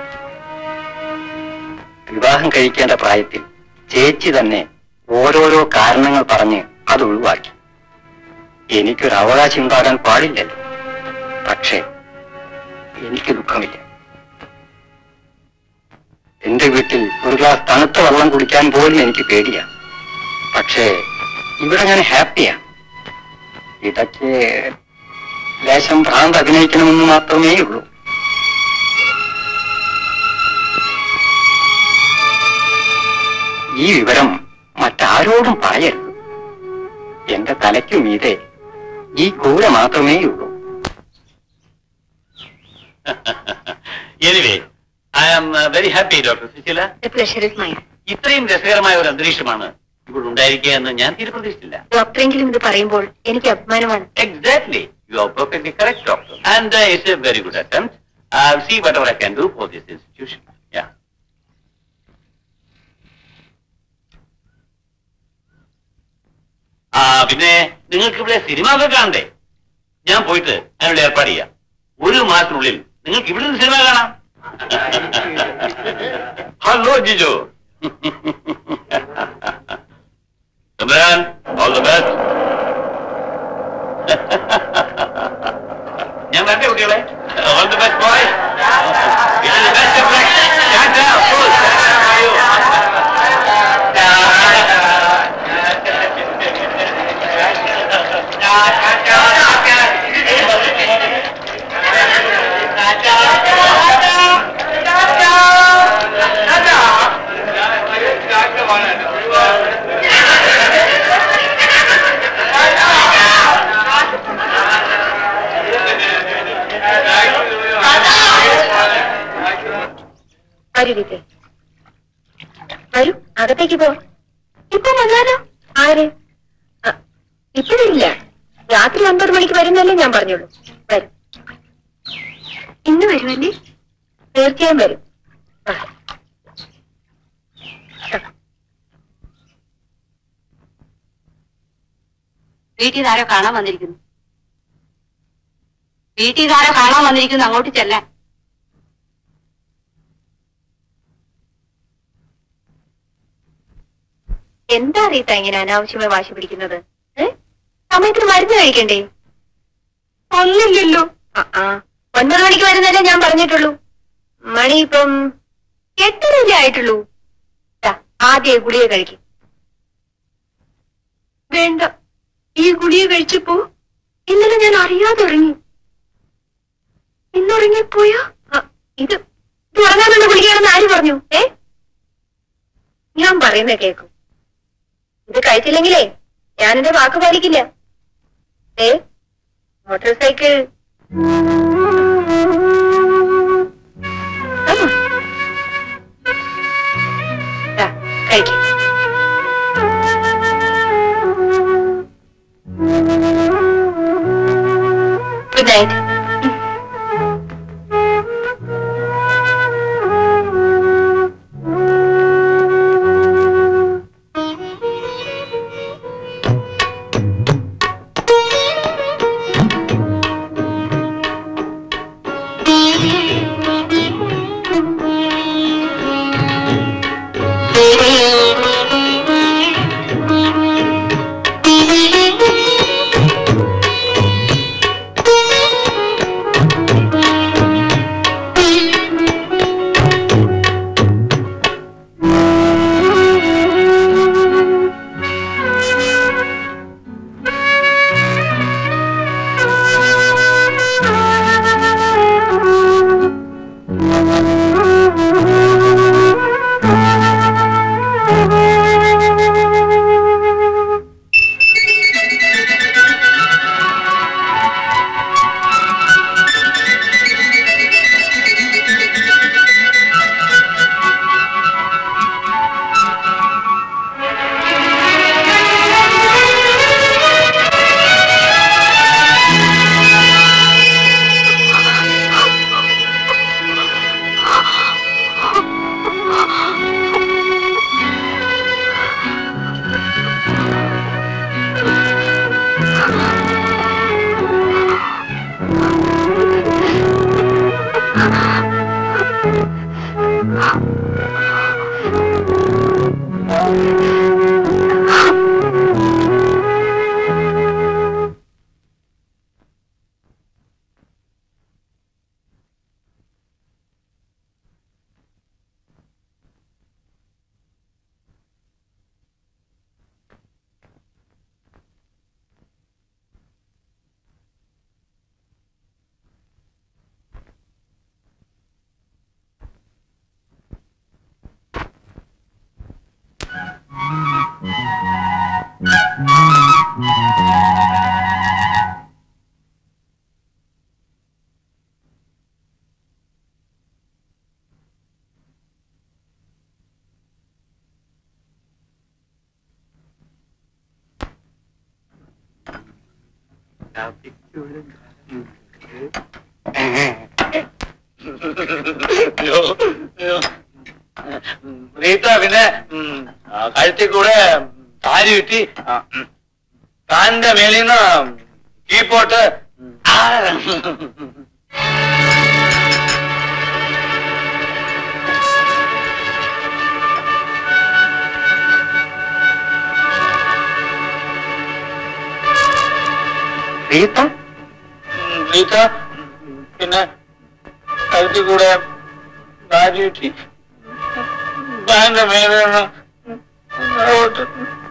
Speaker 3: വിവാഹം കഴിക്കേണ്ട പ്രായത്തിൽ ചേച്ചി തന്നെ ഓരോരോ കാരണങ്ങൾ പറഞ്ഞ് അത് ഒഴിവാക്കി എനിക്കൊരു അവകാശം ഉണ്ടാകാൻ പാടില്ലല്ലോ പക്ഷേ എനിക്ക് ദുഃഖമില്ല എന്റെ വീട്ടിൽ ഒരു ഗ്ലാസ് തണുത്ത വെള്ളം കുടിക്കാൻ പോലും എനിക്ക് പേടിയാണ് പക്ഷേ ഇവിടെ ഞാൻ ഹാപ്പിയാണ് ഇതൊക്കെ ലേശം ഭ്രാന്ത് അഭിനയിക്കണമെന്ന് മാത്രമേ ഉള്ളൂ ഈ വിവരം മറ്റാരോടും പറയരുത് എന്റെ തലയ്ക്കു മീതെ ഈ കൂര മാത്രമേ ഉള്ളൂ
Speaker 6: anyway I am very happy doctor Susheela
Speaker 5: pleasure is mine
Speaker 6: ഇത്രയും രസകരമായ ഒരു അന്തരീക്ഷമാണ് ഇവിടെ ഉണ്ടായിരിക്കുക എന്ന് ഞാൻ തീരെ പ്രതീക്ഷിച്ചില്ല
Speaker 5: ഡോക്ടറെങ്കിലും ഇത് പറയുമ്പോൾ എനിക്ക് അഭിമാനമാണ്
Speaker 6: Exactly. You are perfectly correct, doctor. And uh, it's a very good attempt. I'll see whatever I can do for this institution. Yeah. ആ പിന്നെ നിങ്ങൾക്ക് ഇവിടെ സിനിമ ഒക്കെ കാണണ്ടേ ഞാൻ പോയിട്ട് അതിനുള്ള ഏർപ്പാട് ചെയ്യാം ഒരു മാസത്തിനുള്ളിൽ നിങ്ങൾക്ക് ഇവിടെ നിന്ന് സിനിമ കാണാം hello Jijo Imran, all the best. ഞാൻ വരട്ടെ കുട്ടികളെ ഓൾ ദി ബെസ്റ്റ് ബോയ്സ് ഇത് ദി ബെസ്റ്റ് ഓഫ് ലക്ക് ടാറ്റ അയ്യോ
Speaker 5: വരൂ ഗീതേ വരൂ അകത്തേക്ക് പോ ഇപ്പൊ വന്നാലോ ആര് അ, ഇപ്പോഴില്ല രാത്രി ഒൻപത് മണിക്ക് വരുന്നല്ലേ ഞാൻ പറഞ്ഞുള്ളൂ വരും ഇന്ന് വരുമല്ലേ തീർച്ചയായും വരും ആ.
Speaker 8: വീട്ടിൽ ആരോ കാണാൻ വന്നിരിക്കുന്നു വീട്ടിൽ ആരോ കാണാൻ വന്നിരിക്കുന്നു അങ്ങോട്ട് ചെല്ലാൻ
Speaker 5: എന്താ റീത്ത ഇങ്ങനെ അനാവശ്യമായി വാശി പിടിക്കുന്നത് ഏ? സമയത്തിന് മരുന്ന് കഴിക്കണ്ടേ ഒന്നില്ലല്ലോ ആ ആ ഒൻപത് മണിക്ക് വരുന്നല്ലേ ഞാൻ പറഞ്ഞിട്ടുള്ളൂ മണി ഇപ്പം എട്ടരല്ലേ ആയിട്ടുള്ളൂ ദാ, ആദ്യം ഈ ഗുളിക കഴിക്കും വേണ്ട ഈ ഗുളിക കഴിച്ചപ്പോ ഇന്നലെ ഞാൻ അറിയാതെ ഉറങ്ങി ഇന്നുറങ്ങിപ്പോയോ ആ, ഇത് ഇത് ഉറങ്ങാനുള്ള ഗുളികയാണെന്ന് ആര് പറഞ്ഞു ഏ ഞാൻ പറയുന്നത് കേൾക്കും ഇത് കഴിച്ചില്ലെങ്കിലേ ഞാനെന്റെ വാക്ക് പാലിക്കില്ല ഏ മോട്ടോർ സൈക്കിൾ ആ. ദാ, കഴിക്ക്. ഗുഡ് നൈറ്റ്
Speaker 9: റീത്ത പിന്നെ ഉം, ആ, കഴുത്തിൽ കൂടെ താരി കിട്ടി താന്റെ മേലിൽ നിന്ന് കീപ്പോട്ട് ആ,
Speaker 3: റീത്ത
Speaker 9: ഉം, റീത്ത ഉം, പിന്നെ കഴുത്തിൽ കൂടെ താരി കിട്ടി താന്റെ മേലിൽ നിന്ന് അങ്ങോട്ട്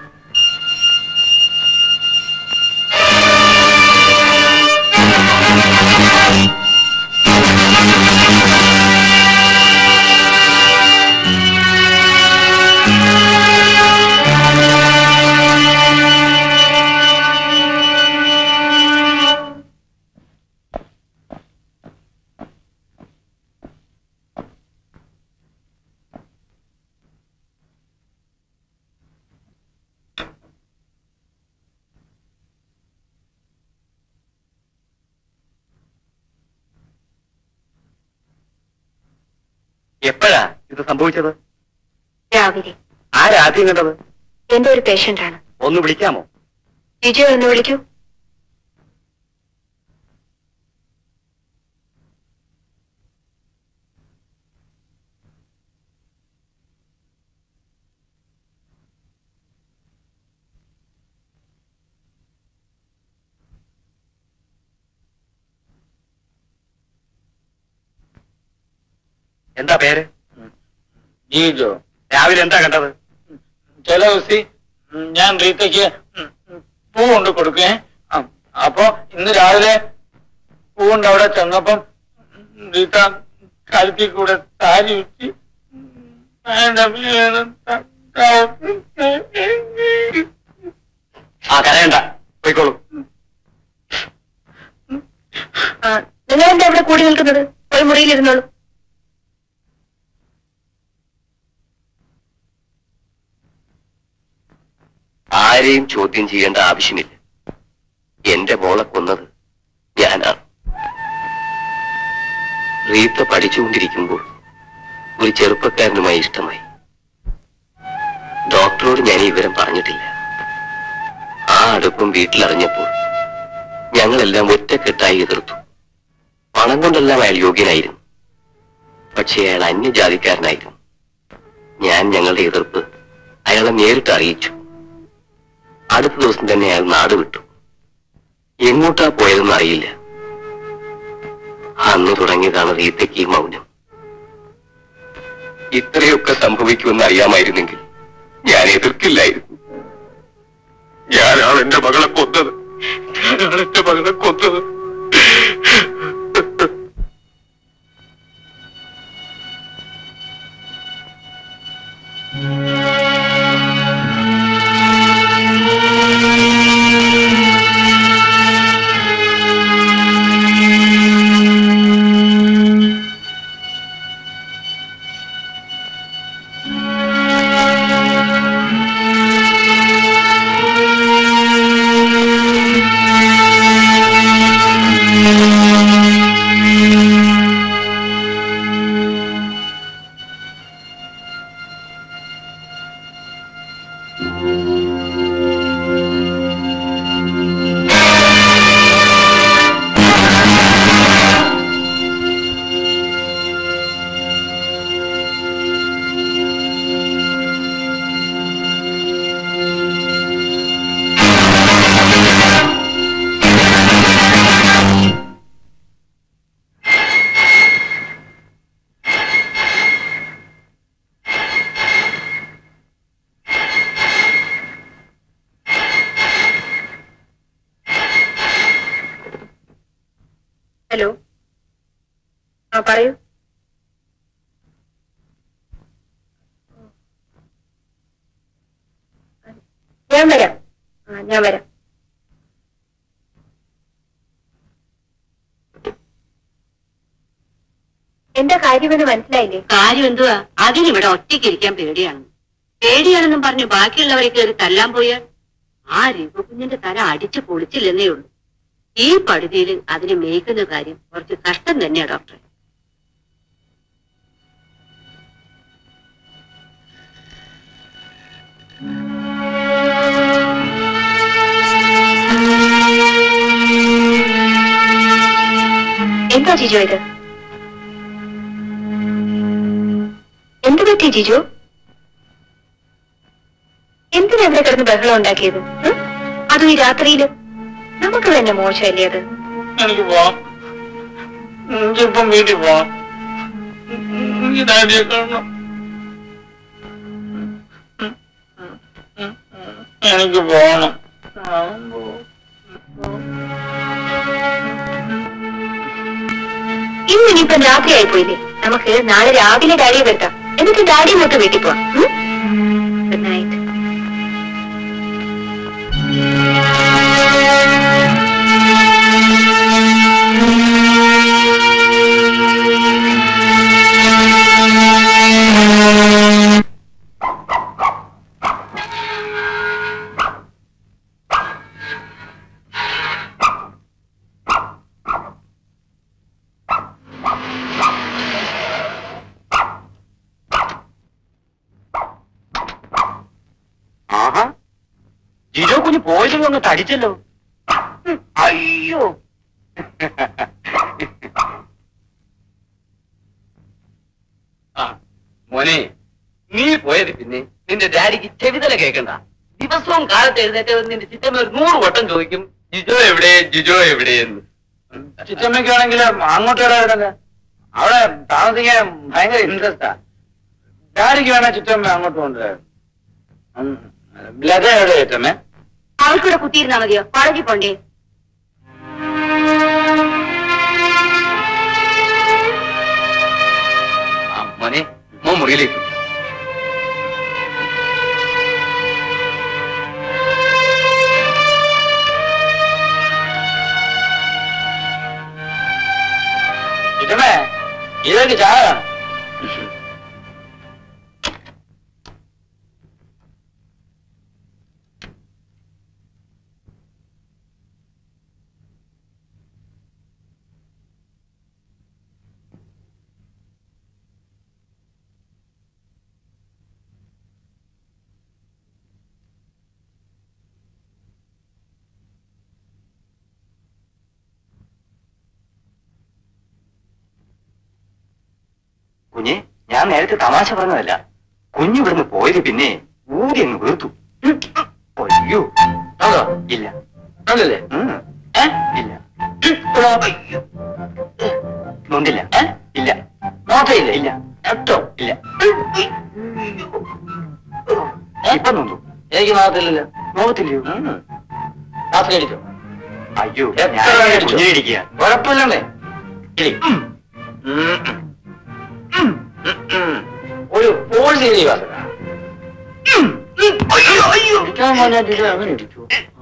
Speaker 3: എപ്പോഴാ ഇത് സംഭവിച്ചത്
Speaker 5: രാവിലെ
Speaker 3: ആരാ ആദ്യം കണ്ടത്
Speaker 5: എന്റെ ഒരു പേഷ്യന്റ് ആണ്
Speaker 3: ഒന്ന് വിളിക്കാമോ
Speaker 5: വിജയ് ഒന്ന് വിളിക്കൂ
Speaker 3: എന്താ പേര്
Speaker 9: ജീജോ
Speaker 3: രാവിലെ എന്താ കണ്ടത്
Speaker 9: ചില ദിവസം ഞാൻ റീത്തയ്ക്ക് ഉം, ഉം, പൂ കൊണ്ട് കൊടുക്കേ ആ, അപ്പൊ ഇന്ന് രാവിലെ പൂ കൊണ്ട് അവിടെ ചെന്നപ്പം റീത്ത കഴുത്തിൽ കൂടെ താരി വെച്ച്
Speaker 3: ആ കരയണ്ട പോയിക്കോളൂ
Speaker 5: നിങ്ങൾ എന്താ അവിടെ കൂടി നിൽക്കുന്നത് ഒരു മുറിയിലിരുന്നോളൂ
Speaker 6: ആരെയും ചോദ്യം ചെയ്യേണ്ട ആവശ്യമില്ല എന്റെ മോളെ കൊന്നത് ഞാനാണ് റീത്ത പഠിച്ചുകൊണ്ടിരിക്കുമ്പോൾ ഒരു ചെറുപ്പക്കാരനുമായി ഇഷ്ടമായി ഡോക്ടറോട് ഞാൻ ഈ വിവരം പറഞ്ഞിട്ടില്ല ആ അടുപ്പം വീട്ടിലറിഞ്ഞപ്പോൾ ഞങ്ങളെല്ലാം ഒറ്റക്കെട്ടായി എതിർത്തു പണം കൊണ്ടെല്ലാം അയാൾ യോഗ്യനായിരുന്നു പക്ഷേ അയാൾ അന്യജാതിക്കാരനായിരുന്നു ഞാൻ ഞങ്ങളുടെ എതിർപ്പ് അയാളെ നേരിട്ട് അറിയിച്ചു അടുത്ത ദിവസം തന്നെ അയാൾ നാട് വിട്ടു എങ്ങോട്ടാ പോയതെന്ന് അറിയില്ല അന്ന് തുടങ്ങിയതാണ് റീത്തയ്ക്ക് ഈ മൗനം ഇത്രയൊക്കെ സംഭവിക്കുമെന്ന് അറിയാമായിരുന്നെങ്കിൽ ഞാൻ എതിർക്കില്ലായിരുന്നു ഞാനാണ് എന്റെ മകളെ കൊന്നത് ഞാനാണ് എന്റെ മകളെ കൊന്നത്
Speaker 5: ഹലോ ആ പറയൂ ഞാൻ വരാം ആ ഞാൻ വരാം എന്താ കാര്യമെന്ന് മനസ്സിലായില്ലേ
Speaker 8: കാര്യം എന്തുവാ അതിനിവിടെ ഒറ്റയ്ക്ക് ഇരിക്കാൻ പേടിയാണ് പേടിയാണെന്നും പറഞ്ഞ് ബാക്കിയുള്ളവരെ കയറി തല്ലാൻ പോയാൽ ആ രഘുകുഞ്ഞിന്റെ തല അടിച്ചു പൊളിച്ചില്ലെന്നേ ഉള്ളൂ ഈ പടുതിയിൽ അതിന് മേയ്ക്കുന്ന കാര്യം കുറച്ച് കഷ്ടം തന്നെയാ ഡോക്ടറെ
Speaker 5: എന്താ ജിജോ ഇത് എന്ത് പറ്റി ജിജോ എന്തിനാ ഇവിടെ കിടന്ന് ബഹളം ഉണ്ടാക്കിയത് ഉം? അതും ഈ രാത്രിയില് നമുക്ക് തന്നെ മോശമല്ലേ അത്
Speaker 9: എനിക്ക് പോവാം എനിക്കിപ്പം വീട്ടിൽ പോവാം എനിക്ക് ഡാഡിയെ കാണണം എനിക്ക് പോകണം
Speaker 5: ഇന്ന് ഇനിയിപ്പം രാത്രി ആയിപ്പോയില്ലേ നമുക്ക് നാളെ രാവിലെ ഡാഡിയെ വരുത്താം എന്നിട്ട് ഡാഡി മൊത്തം വീട്ടിൽ പോവാം ഗുഡ് നൈറ്റ്
Speaker 3: ആഹാ ജിജോ കുഞ്ഞ് പോയതും അങ്ങ് തടിച്ചല്ലോ ഉം, അയ്യോ
Speaker 6: ആ മോനെ നീ പോയത് പിന്നെ നിന്റെ ഡാഡിക്ക് ചെവിതല കേൾക്കണ്ട ദിവസവും കാലത്ത് എഴുന്നേറ്റ് വന്ന് നിന്റെ ചിറ്റമ്മ ഒരു നൂറ് വട്ടം ചോദിക്കും ജിജോ എവിടെ ജിജോ എവിടെയെന്ന്
Speaker 9: ചിറ്റമ്മയ്ക്കാണെങ്കിൽ അങ്ങോട്ട് വരാറുണ്ടല്ലോ അവിടെ താമസിക്കാൻ ഭയങ്കര ഇൻട്രസ്റ്റാ ഡാഡിക്ക് വേണേ ചിറ്റമ്മ അങ്ങോട്ട് കൊണ്ടുവരാം ലത എവിടെ ചിറ്റമ്മേ
Speaker 8: അവൾക്കൂടെ കുത്തിയിരുന്നാ മതിയോ കോളേജിൽ പോണ്ടേ
Speaker 6: ആ മോനെ മോ മുറിയിലേക്ക്
Speaker 9: ചിറ്റമ്മേ ഇതൊക്കെ ചായ
Speaker 3: കുഞ്ഞെ ഞാൻ നേരത്തെ തമാശ പറഞ്ഞതല്ല കുഞ്ഞു ഇവിടുന്ന് പോയത് പിന്നെ ഊതി അങ്ങ് വീർത്തു ഉം. അയ്യോ
Speaker 6: അതോ
Speaker 3: ഇല്ല
Speaker 6: അതല്ലേ
Speaker 3: ഉം.
Speaker 6: ഏ?
Speaker 3: ഇല്ല അയ്യോ. നൊന്തില്ല ഇല്ല
Speaker 6: നോട്ടയില്ലേ
Speaker 3: ഇല്ല
Speaker 6: എട്ടോ
Speaker 3: ഇല്ല ഇപ്പൊ നൊന്തു
Speaker 6: എനിക്ക് നോകത്തില്ലല്ലോ
Speaker 3: നോക്കത്തില്ലയോ
Speaker 6: രാത്രി അടിച്ചോ
Speaker 3: അയ്യോ
Speaker 6: എത്ര
Speaker 3: ഞാൻ
Speaker 6: അടിച്ചു?
Speaker 3: കുഞ്ഞിനെ ഇരിക്കുക
Speaker 6: കുഴപ്പമില്ലണ്ടേ ഇടി ഒരു പോൾ ചെയ്തി വാസന അങ്ങനെ ഇടിച്ചു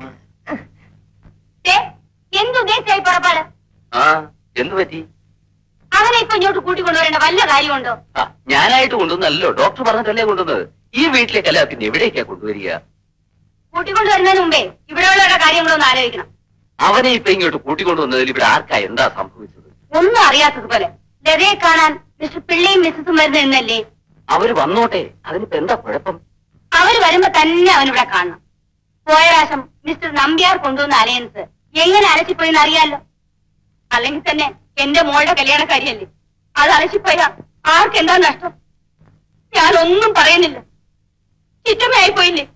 Speaker 8: എന്തുദ്ദേശിച്ചായി പുറപ്പാട്
Speaker 6: ആ എന്ത് പറ്റി
Speaker 8: അവനെ ഇപ്പൊ ഇങ്ങോട്ട് കൂട്ടിക്കൊണ്ടുവരേണ്ട വല്ല കാര്യമുണ്ടോ
Speaker 6: ആ ഞാനായിട്ട് കൊണ്ടുവന്നല്ലോ ഡോക്ടർ പറഞ്ഞിട്ടല്ലേ കൊണ്ടുവന്നത് ഈ വീട്ടിലേക്കല്ല പിന്നെ എവിടേക്കാ കൊണ്ടുവരിക
Speaker 8: കൂട്ടിക്കൊണ്ടുവരുന്നതിന് മുമ്പേ ഇവിടെയുള്ളവരുടെ കാര്യങ്ങളൊന്ന് ആലോചിക്കണം
Speaker 6: അവനെ ഇപ്പൊ ഇങ്ങോട്ട് കൂട്ടിക്കൊണ്ടുവന്നതിൽ ഇവിടെ ആർക്കാ എന്താ സംഭവിച്ചത്
Speaker 8: ഒന്നും അറിയാത്തതുപോലെ ലതയെ കാണാൻ മിസ്റ്റർ പിള്ളയും മിസ്സസും വരുന്ന എന്നല്ലേ
Speaker 6: അവര് വന്നോട്ടെ അതിനിപ്പോ എന്താ കുഴപ്പം
Speaker 8: അവര് വരുമ്പോ തന്നെ അവനിവിടെ കാണണം പോയ പ്രാവശ്യം മിസ്റ്റർ നമ്പ്യാർ കൊണ്ടുവന്ന അലയൻസ് എങ്ങനെ അലച്ചിപ്പോയെന്ന് അറിയാലോ അല്ലെങ്കിൽ തന്നെ എന്റെ മോളുടെ കല്യാണക്കാരിയല്ലേ അത് അലച്ചിപ്പോയാ ആർക്കെന്താ നഷ്ടം ഞാനൊന്നും പറയുന്നില്ല ചുറ്റമയായി പോയില്ലേ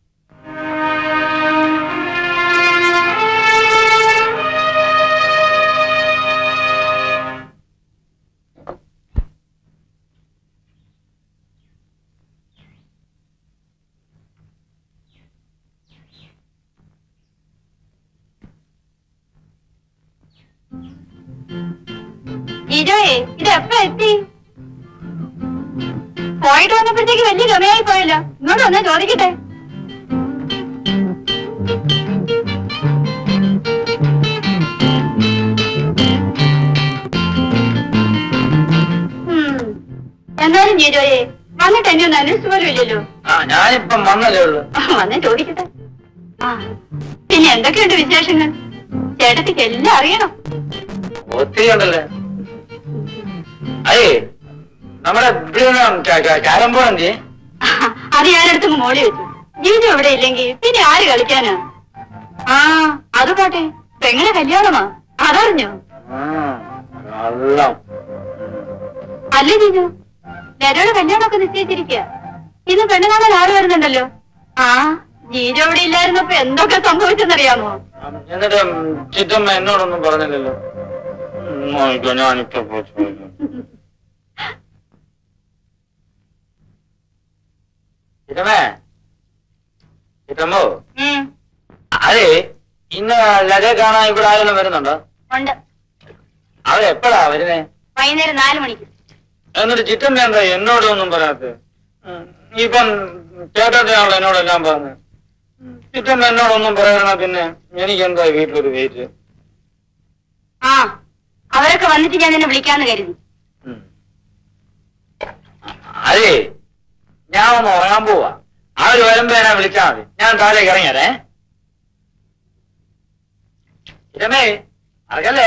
Speaker 8: ഇതോയെ ഇത് എപ്പ എത്തി പോയിട്ട് വന്നപ്പോഴത്തേക്ക് വലിയ ഗമയായി പോയല്ലോ ഇങ്ങോട്ട് വന്നാ ചോദിക്കട്ടെ ജീജോയെ വന്നിട്ട് എന്നെ ഒന്ന് അന്വേഷിച്ചു പോലും ഇല്ലല്ലോ
Speaker 9: ആ ഞാനിപ്പം വന്നല്ലേ ഉള്ളു
Speaker 8: ആ, വന്ന് ചോദിക്കട്ടെ ആ പിന്നെ എന്തൊക്കെയുണ്ട് വിശേഷങ്ങൾ ചേട്ടത്തിക്ക് എല്ലാം അറിയണം
Speaker 9: ഒത്തിരി ഉണ്ടല്ലേ അതെ നമ്മുടെ ചാരം പോണെന്തി
Speaker 8: അത് ഞാനെടുത്ത് മോളി വെച്ചു ജീജു ഇവിടെ ഇല്ലെങ്കിൽ പിന്നെ ആര് കളിക്കാനാ ആ അത് പോട്ടെ പെങ്ങനെ കല്യാണമാ അതറിഞ്ഞോ
Speaker 9: വെള്ളം
Speaker 8: അല്ലേ ജീജു ലരയുടെ കല്യാണമൊക്കെ നിശ്ചയിച്ചിരിക്കുക ഇന്ന് പെണ്ണ് കാണാൻ ആള് വരുന്നുണ്ടല്ലോ ആ ജീജു അവിടെ ഇല്ലായിരുന്നപ്പോ എന്തൊക്കെ സംഭവിച്ചെന്നറിയാമോ
Speaker 9: എന്നിട്ട് ചിറ്റമ്മ എന്നോടൊന്നും പറഞ്ഞില്ലല്ലോ ഉം, നോക്കിക്കോ, ഞാനിപ്പോ പോയി ചോദിക്കാം. ചിറ്റമ്മേ ചിറ്റമ്മോ
Speaker 8: ഉം,
Speaker 9: അതെ ഇന്ന് ലതയെ കാണാൻ ഇവിടെ ആരെങ്കിലും വരുന്നുണ്ടോ
Speaker 8: ഉണ്ട്
Speaker 9: അവരെപ്പോഴാ വരുന്നേ
Speaker 8: വൈകുന്നേരം നാല് മണിക്ക്
Speaker 9: എന്നിട്ട് ചിറ്റമ്മ എന്താ എന്നോടൊന്നും പറയാത്തത് ഉം, ഇപ്പം ചേട്ടത്തിയാണല്ലോ എന്നോടെല്ലാം പറഞ്ഞത് ചിറ്റമ്മ എന്നോടൊന്നും പറയണ പിന്നെ എനിക്കെന്താ വീട്ടിലൊരു വെയിറ്റ്
Speaker 8: ആ അവരൊക്കെ വന്നിട്ട് ഞാൻ നിന്നെ വിളിക്കാന്ന് കരുതി
Speaker 9: അതെ ഞാൻ ഒന്ന് ഉറങ്ങാൻ പോവാ അവര് വരുമ്പോ എന്നെ വിളിച്ചാ മതി ഞാൻ താഴേക്ക് ഇറങ്ങിയാലേ ചിറ്റമ്മേ അറക്കല്ലേ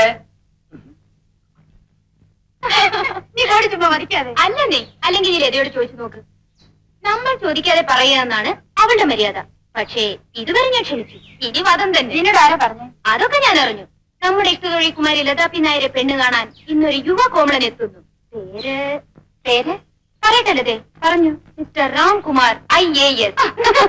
Speaker 8: നീ ചോദിച്ചപ്പോ മതിക്കാതെ അല്ല നീ അല്ലെങ്കിൽ നീ രതിയോട് ചോദിച്ചു നോക്ക് നമ്മൾ ചോദിക്കാതെ പറയുകയെന്നാണ് അവളുടെ മര്യാദ പക്ഷേ ഇതുവരെ ഞാൻ ക്ഷണിച്ചു ഇനി വധം തന്നെ നിന്നോട് ആരാ പറഞ്ഞു അതൊക്കെ ഞാൻ അറിഞ്ഞു നമ്മുടെ ഇഷ്ടതൊഴി കുമാരി ലതാപി നായരെ പെണ്ണ് കാണാൻ ഇന്നൊരു യുവ കോമളൻ എത്തുന്നു പേര് പേര് പറയട്ടല്ലേ പറഞ്ഞു mister Ramkumar I A S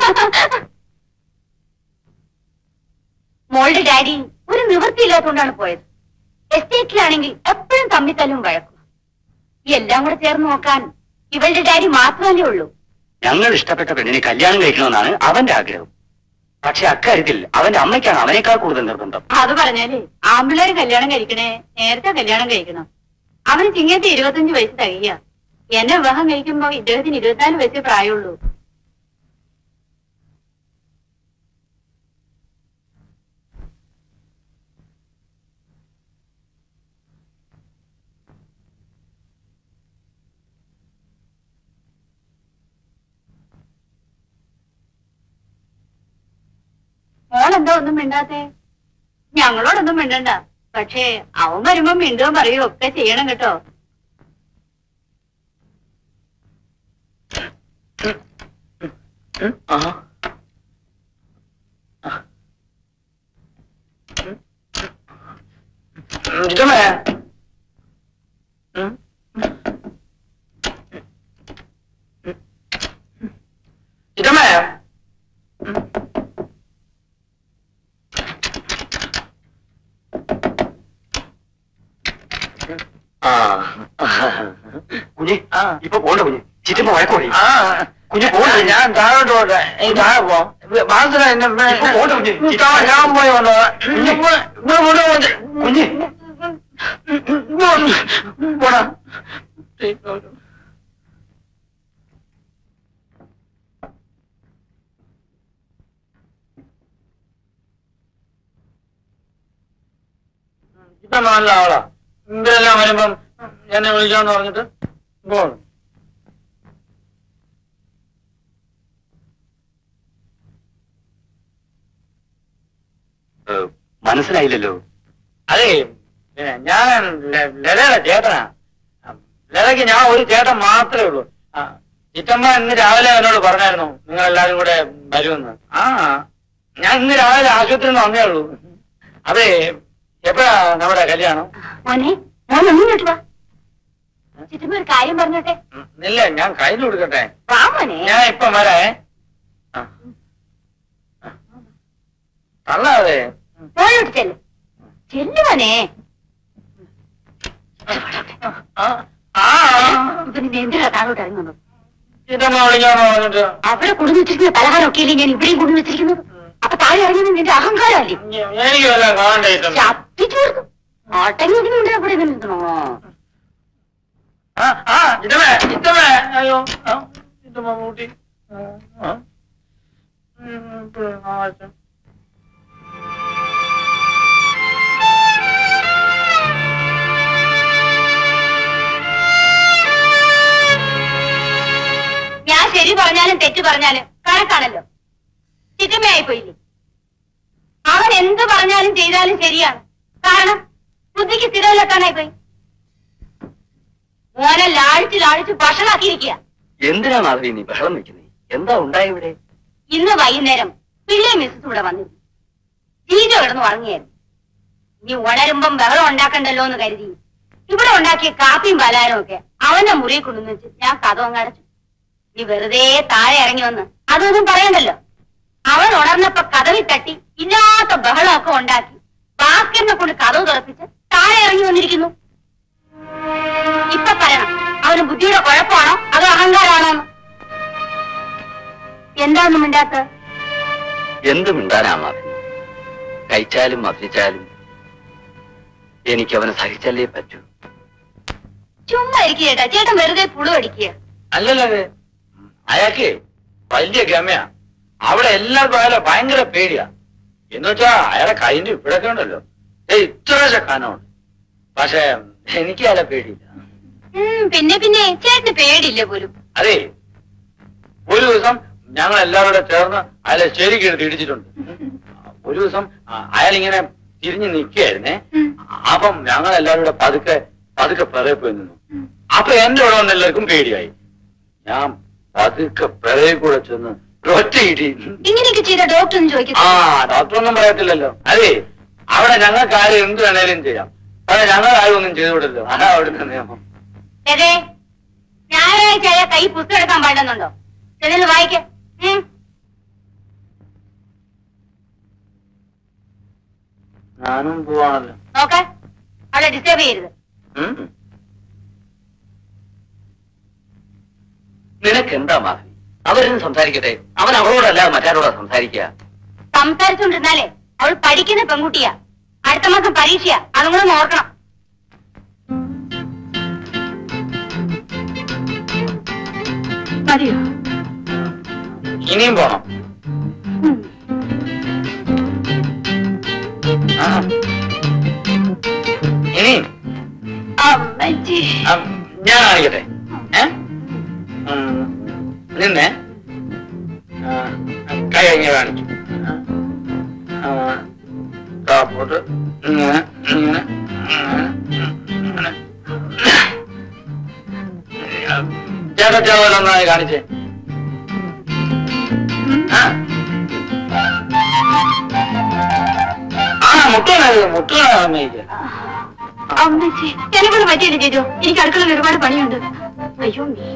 Speaker 8: മോളുടെ ഡാഡി ഒരു നിവൃത്തിയില്ലാത്തതുകൊണ്ടാണ് പോയത് എസ്റ്റേറ്റിലാണെങ്കിൽ എപ്പോഴും തമ്മിത്തല്ലും വഴക്കും എല്ലാം കൂടെ ചേർന്ന് നോക്കാൻ ഇവളുടെ ഡാഡി മാത്രമല്ലേ ഉള്ളൂ
Speaker 3: ഞങ്ങൾ ഇഷ്ടപ്പെട്ട പെണ്ണിനെ കല്യാണം കഴിക്കണമെന്നാണ് അവന്റെ ആഗ്രഹം പക്ഷെ അക്കാര്യത്തിൽ അവന്റെ അമ്മയ്ക്കാണ് അവനേക്കാൾ കൂടുതൽ നിർബന്ധം
Speaker 8: അത് പറഞ്ഞാലേ ആമ്പിള്ളേര് കല്യാണം കഴിക്കണേ നേരത്തെ കല്യാണം കഴിക്കണം അവന് ചിങ്ങത്തെ ഇരുപത്തഞ്ച് വയസ്സ് തികയ്യ എന്നെ വിവാഹം കഴിക്കുമ്പോ ഇദ്ദേഹത്തിന് ഇരുപത്തിനാല് വയസ്സേ പ്രായമുള്ളൂ മോളെന്താ ഒന്നും മിണ്ടാത്തെ ഞങ്ങളോടൊന്നും മിണ്ടണ്ട പക്ഷേ അവൻ വരുമ്പോ മിണ്ടുകയും പറയുകയും ഒക്കെ ചെയ്യണം കേട്ടോ
Speaker 9: ആ ചിറ്റമ്മേ ഉം. ചിറ്റമ്മേ ആ
Speaker 3: കുഞ്ഞെ
Speaker 9: ആ.
Speaker 3: ഇപ്പൊ പോണ്ട കുഞ്ഞെ ചുറ്റുമ്പോ വഴക്കോടി
Speaker 9: ആ
Speaker 3: കുഞ്ഞെ പോണ്ട
Speaker 9: ഞാൻ താഴോട്ട് പോട്ടെ ഈ താഴെ പോ മാസത്തില എന്നെ
Speaker 3: ഇപ്പൊ പോണ്ട കുഞ്ഞെ.
Speaker 9: ഇത്തവണ ഞാൻ പോയി കൊണ്ടുപോകാം ഇവിടെ കൊണ്ടുപോകും
Speaker 3: കുഞ്ഞെ
Speaker 9: പോടാ ഇപ്പൊ നല്ല ആളാ ഇവരെല്ലാം വരുമ്പം എന്നെ വിളിച്ചോന്ന് പറഞ്ഞിട്ട് പോകും
Speaker 3: ഏഹ്, മനസ്സിലായില്ലല്ലോ
Speaker 9: അതെ പിന്നെ ഞാൻ ല- ലതയുടെ ചേട്ടനാ ലതയ്ക്ക് ഞാൻ ഒരു ചേട്ടൻ മാത്രമേ ഉള്ളൂ ആ, ചിറ്റമ്മ ഇന്ന് രാവിലെ എന്നോട് പറഞ്ഞായിരുന്നു നിങ്ങൾ എല്ലാരും കൂടെ വരുമെന്ന് ആ ഞാൻ ഇന്ന് രാവിലെ ആശുപത്രിയിൽ നിന്ന് വന്നേ ഉള്ളൂ അതെ എപ്പോഴാ നമ്മുടെ കല്യാണം
Speaker 8: മോനെ മോൻ ഒന്നിങ്ങോട്ട് വാ ചുറ്റുമ്പോ ഒരു കാര്യം പറഞ്ഞോട്ടെ
Speaker 9: ഉം, ഇല്ല ഞാൻ കയ്യിൽ കൊടുക്കട്ടെ
Speaker 8: വാ മോനെ
Speaker 9: ഞാൻ ഇപ്പം വരേ ആ. ആ. തള്ളാതെ
Speaker 8: മോനോട്ട് ചെല്ല് ചെല്ലു മോനെ
Speaker 9: ആ ആ
Speaker 8: ഇവന് നീ എന്തിനാ താഴോട്ട് ഇറങ്ങുന്നു
Speaker 9: ചിറ്റമ്മ വിളിക്കാന്ന് പറഞ്ഞിട്ട്
Speaker 8: അവിടെ കൊണ്ടു വെച്ചിരിക്കുന്ന പലഹാരമൊക്കെ ഇല്ലേ ഞാൻ ഇവിടെയും കൊണ്ടു വെച്ചിരിക്കുന്നത് അപ്പൊ താഴെ ഇറങ്ങുന്നത് നിന്റെ അഹങ്കാരമല്ലേ
Speaker 9: എനിക്ക് വല്ല കാണണ്ടേ ചിറ്റമ്മ
Speaker 8: ചപ്പിച്ചു കൊടുക്കും ഓട്ടങ്ങി ഇതിനുണ്ട് അവിടെ ഇങ്ങനെ നിൽക്കണോ
Speaker 9: ആ ആ ചിറ്റമ്മേ ചിറ്റമ്മേ അയ്യോ ആ, ചിറ്റമ്മ മൂട്ടി ആ, ആ. ഉം, ഇപ്പഴും ആവശ്യം
Speaker 8: ശരി പറഞ്ഞാലും തെറ്റ് പറഞ്ഞാലും കണക്കാണല്ലോ ചിറ്റമ്മയായി പോയില്ലേ അവൻ എന്ത് പറഞ്ഞാലും ചെയ്താലും ശരിയാണ് കാരണം ബുദ്ധിക്ക് സ്ഥിരമില്ലാത്താനായി പോയി മോനെ ലാഴിച്ച് ലാഴിച്ച് ഭക്ഷണാക്കിയിരിക്കുക
Speaker 3: എന്തിനാ മാധവി നീ ബഹളം വെക്കുന്നേ എന്താ ഉണ്ടായി ഇവിടെ
Speaker 8: ഇന്ന് വൈകുന്നേരം പിള്ളേ മിസ്സസ് ഇവിടെ വന്നിരുന്നു ജീജ കിടന്ന് ഉറങ്ങിയായിരുന്നു ഇനി ഉണരുമ്പം ബഹളം ഉണ്ടാക്കണ്ടല്ലോ എന്ന് കരുതി ഇവിടെ ഉണ്ടാക്കിയ കാപ്പിയും പലഹാരവും ഒക്കെ അവന്റെ മുറിയിൽ കൊണ്ടുവന്ന് വെച്ച് ഞാൻ കഥ അടച്ചു നീ വെറുതെ താഴെ ഇറങ്ങി വന്ന് അതൊന്നും പറയണ്ടല്ലോ അവൻ ഉണർന്നപ്പോ കഥവിൽ തട്ടി ഇല്ലാത്ത ബഹളമൊക്കെ ഉണ്ടാക്കി ഭാസ്കരനെ കൊണ്ട് കഥവ് തുറപ്പിച്ച് താഴെ ഇറങ്ങി വന്നിരിക്കുന്നു ഇപ്പൊ പറയണം അവന് ബുദ്ധിയുടെ കുഴപ്പമാണോ അതോ അഹങ്കാരമാണോ എന്ന് എന്താണെന്നും മിണ്ടാത്ത
Speaker 3: എന്ത് മിണ്ടാനാ മാധവി കഴിച്ചാലും മദ്രിച്ചാലും എനിക്ക് അവനെ സഹിച്ചല്ലേ പറ്റൂ
Speaker 8: ചുമ്മാ ഇരിക്കുക ചേട്ടാ ചേട്ടൻ വെറുതെ പുളു അടിക്കുക
Speaker 9: അല്ലല്ലേ അയാൾക്ക് വലിയ ഗമയാ അവിടെ എല്ലാവർക്കും അയാളെ ഭയങ്കര പേടിയാ എന്ന് വെച്ചാ അയാളെ കൈന്റെ ഇവിടൊക്കെ ഉണ്ടല്ലോ ഏയ് ഇത്ര ചക്കാനുണ്ട് പക്ഷെ എനിക്ക് അയാളെ പേടിയില്ല
Speaker 8: ഉം, പിന്നെ പിന്നെ ചേട്ടന് പേടില്ല പോലും
Speaker 9: അതെ ഒരു ദിവസം ഞങ്ങൾ എല്ലാവരും കൂടെ ചേർന്ന് അയാളെ ശരിക്കും എടുത്ത് ഇടിച്ചിട്ടുണ്ട് ഒരു ദിവസം അയാൾ ഇങ്ങനെ തിരിഞ്ഞു നിൽക്കുകയായിരുന്നേ അപ്പം ഞങ്ങൾ എല്ലാവരും കൂടെ പതുക്കെ പതുക്കെ പിറകെ പോയി നിന്നു അപ്പൊ എന്റെ ഇവിടെ വന്ന എല്ലാവർക്കും പേടിയായി ഞാൻ പതുക്കെ പിറകെ കൂടെ ചെന്ന് ഒറ്റ ഇടി
Speaker 8: ഇങ്ങനെയൊക്കെ ചെയ്ത ഡോക്ടർ ഒന്ന് ചോദിക്കും
Speaker 9: ആ ഡോക്ടർ ഒന്നും പറയത്തില്ലല്ലോ അതെ അവിടെ ഞങ്ങൾക്ക് ആരും എന്ത് വേണേലും ചെയ്യാം പക്ഷെ ഞങ്ങൾ ആരും ഒന്നും ചെയ്തു വിടല്ലോ അതാ അവിടുത്തെ നിയമം
Speaker 8: അതെ ഞായറാഴ്ച അയാൾ കൈ പുസ്തകം എടുക്കാൻ പാടുന്നുണ്ടോ ചെന്നിട്ട് വായിക്ക
Speaker 9: ഞാനും പോവാണല്ലോ
Speaker 8: നോക്ക അവളെ ഡിസ്റ്റർബ് ചെയ്യരുത്
Speaker 9: ഉം.
Speaker 3: നിനക്ക് എന്താ മാധവി അവരും സംസാരിക്കട്ടെ അവൻ അവളോടല്ല മറ്റാരോടാ സംസാരിക്കുക
Speaker 8: സംസാരിച്ചുകൊണ്ടിരുന്നാലേ അവൾ പഠിക്കുന്ന പെൺകുട്ടിയാ അടുത്ത മാസം പരീക്ഷയാ അതും കൂടെ ഒന്ന് ഓർക്കണം മതിയോ
Speaker 9: ഇനിയും പോണം ആ. ഇനി
Speaker 8: അമ്മച്ചി
Speaker 9: ആ, ഞാൻ കാണിക്കട്ടെ ഏ ഉം. നിന്നെ ആ, കൈ കഴിഞ്ഞ് കാണിച്ചു ആ, കാപ്പോട്ട് ഇങ്ങനെ ഇങ്ങനെ ഇങ്ങനെ, ഇങ്ങനെ. ചേട്ടാ ചേട്ടനൊന്നായി കാണിച്ചേ ആ. ആ മുട്ടണത് മുട്ടണ
Speaker 8: അമ്മച്ചി എന്നെക്കൊണ്ട് പറ്റിയില്ല ചേച്ചോ എനിക്ക് അടുക്കളയിൽ ഒരുപാട് പണിയുണ്ട് അയ്യോ നീ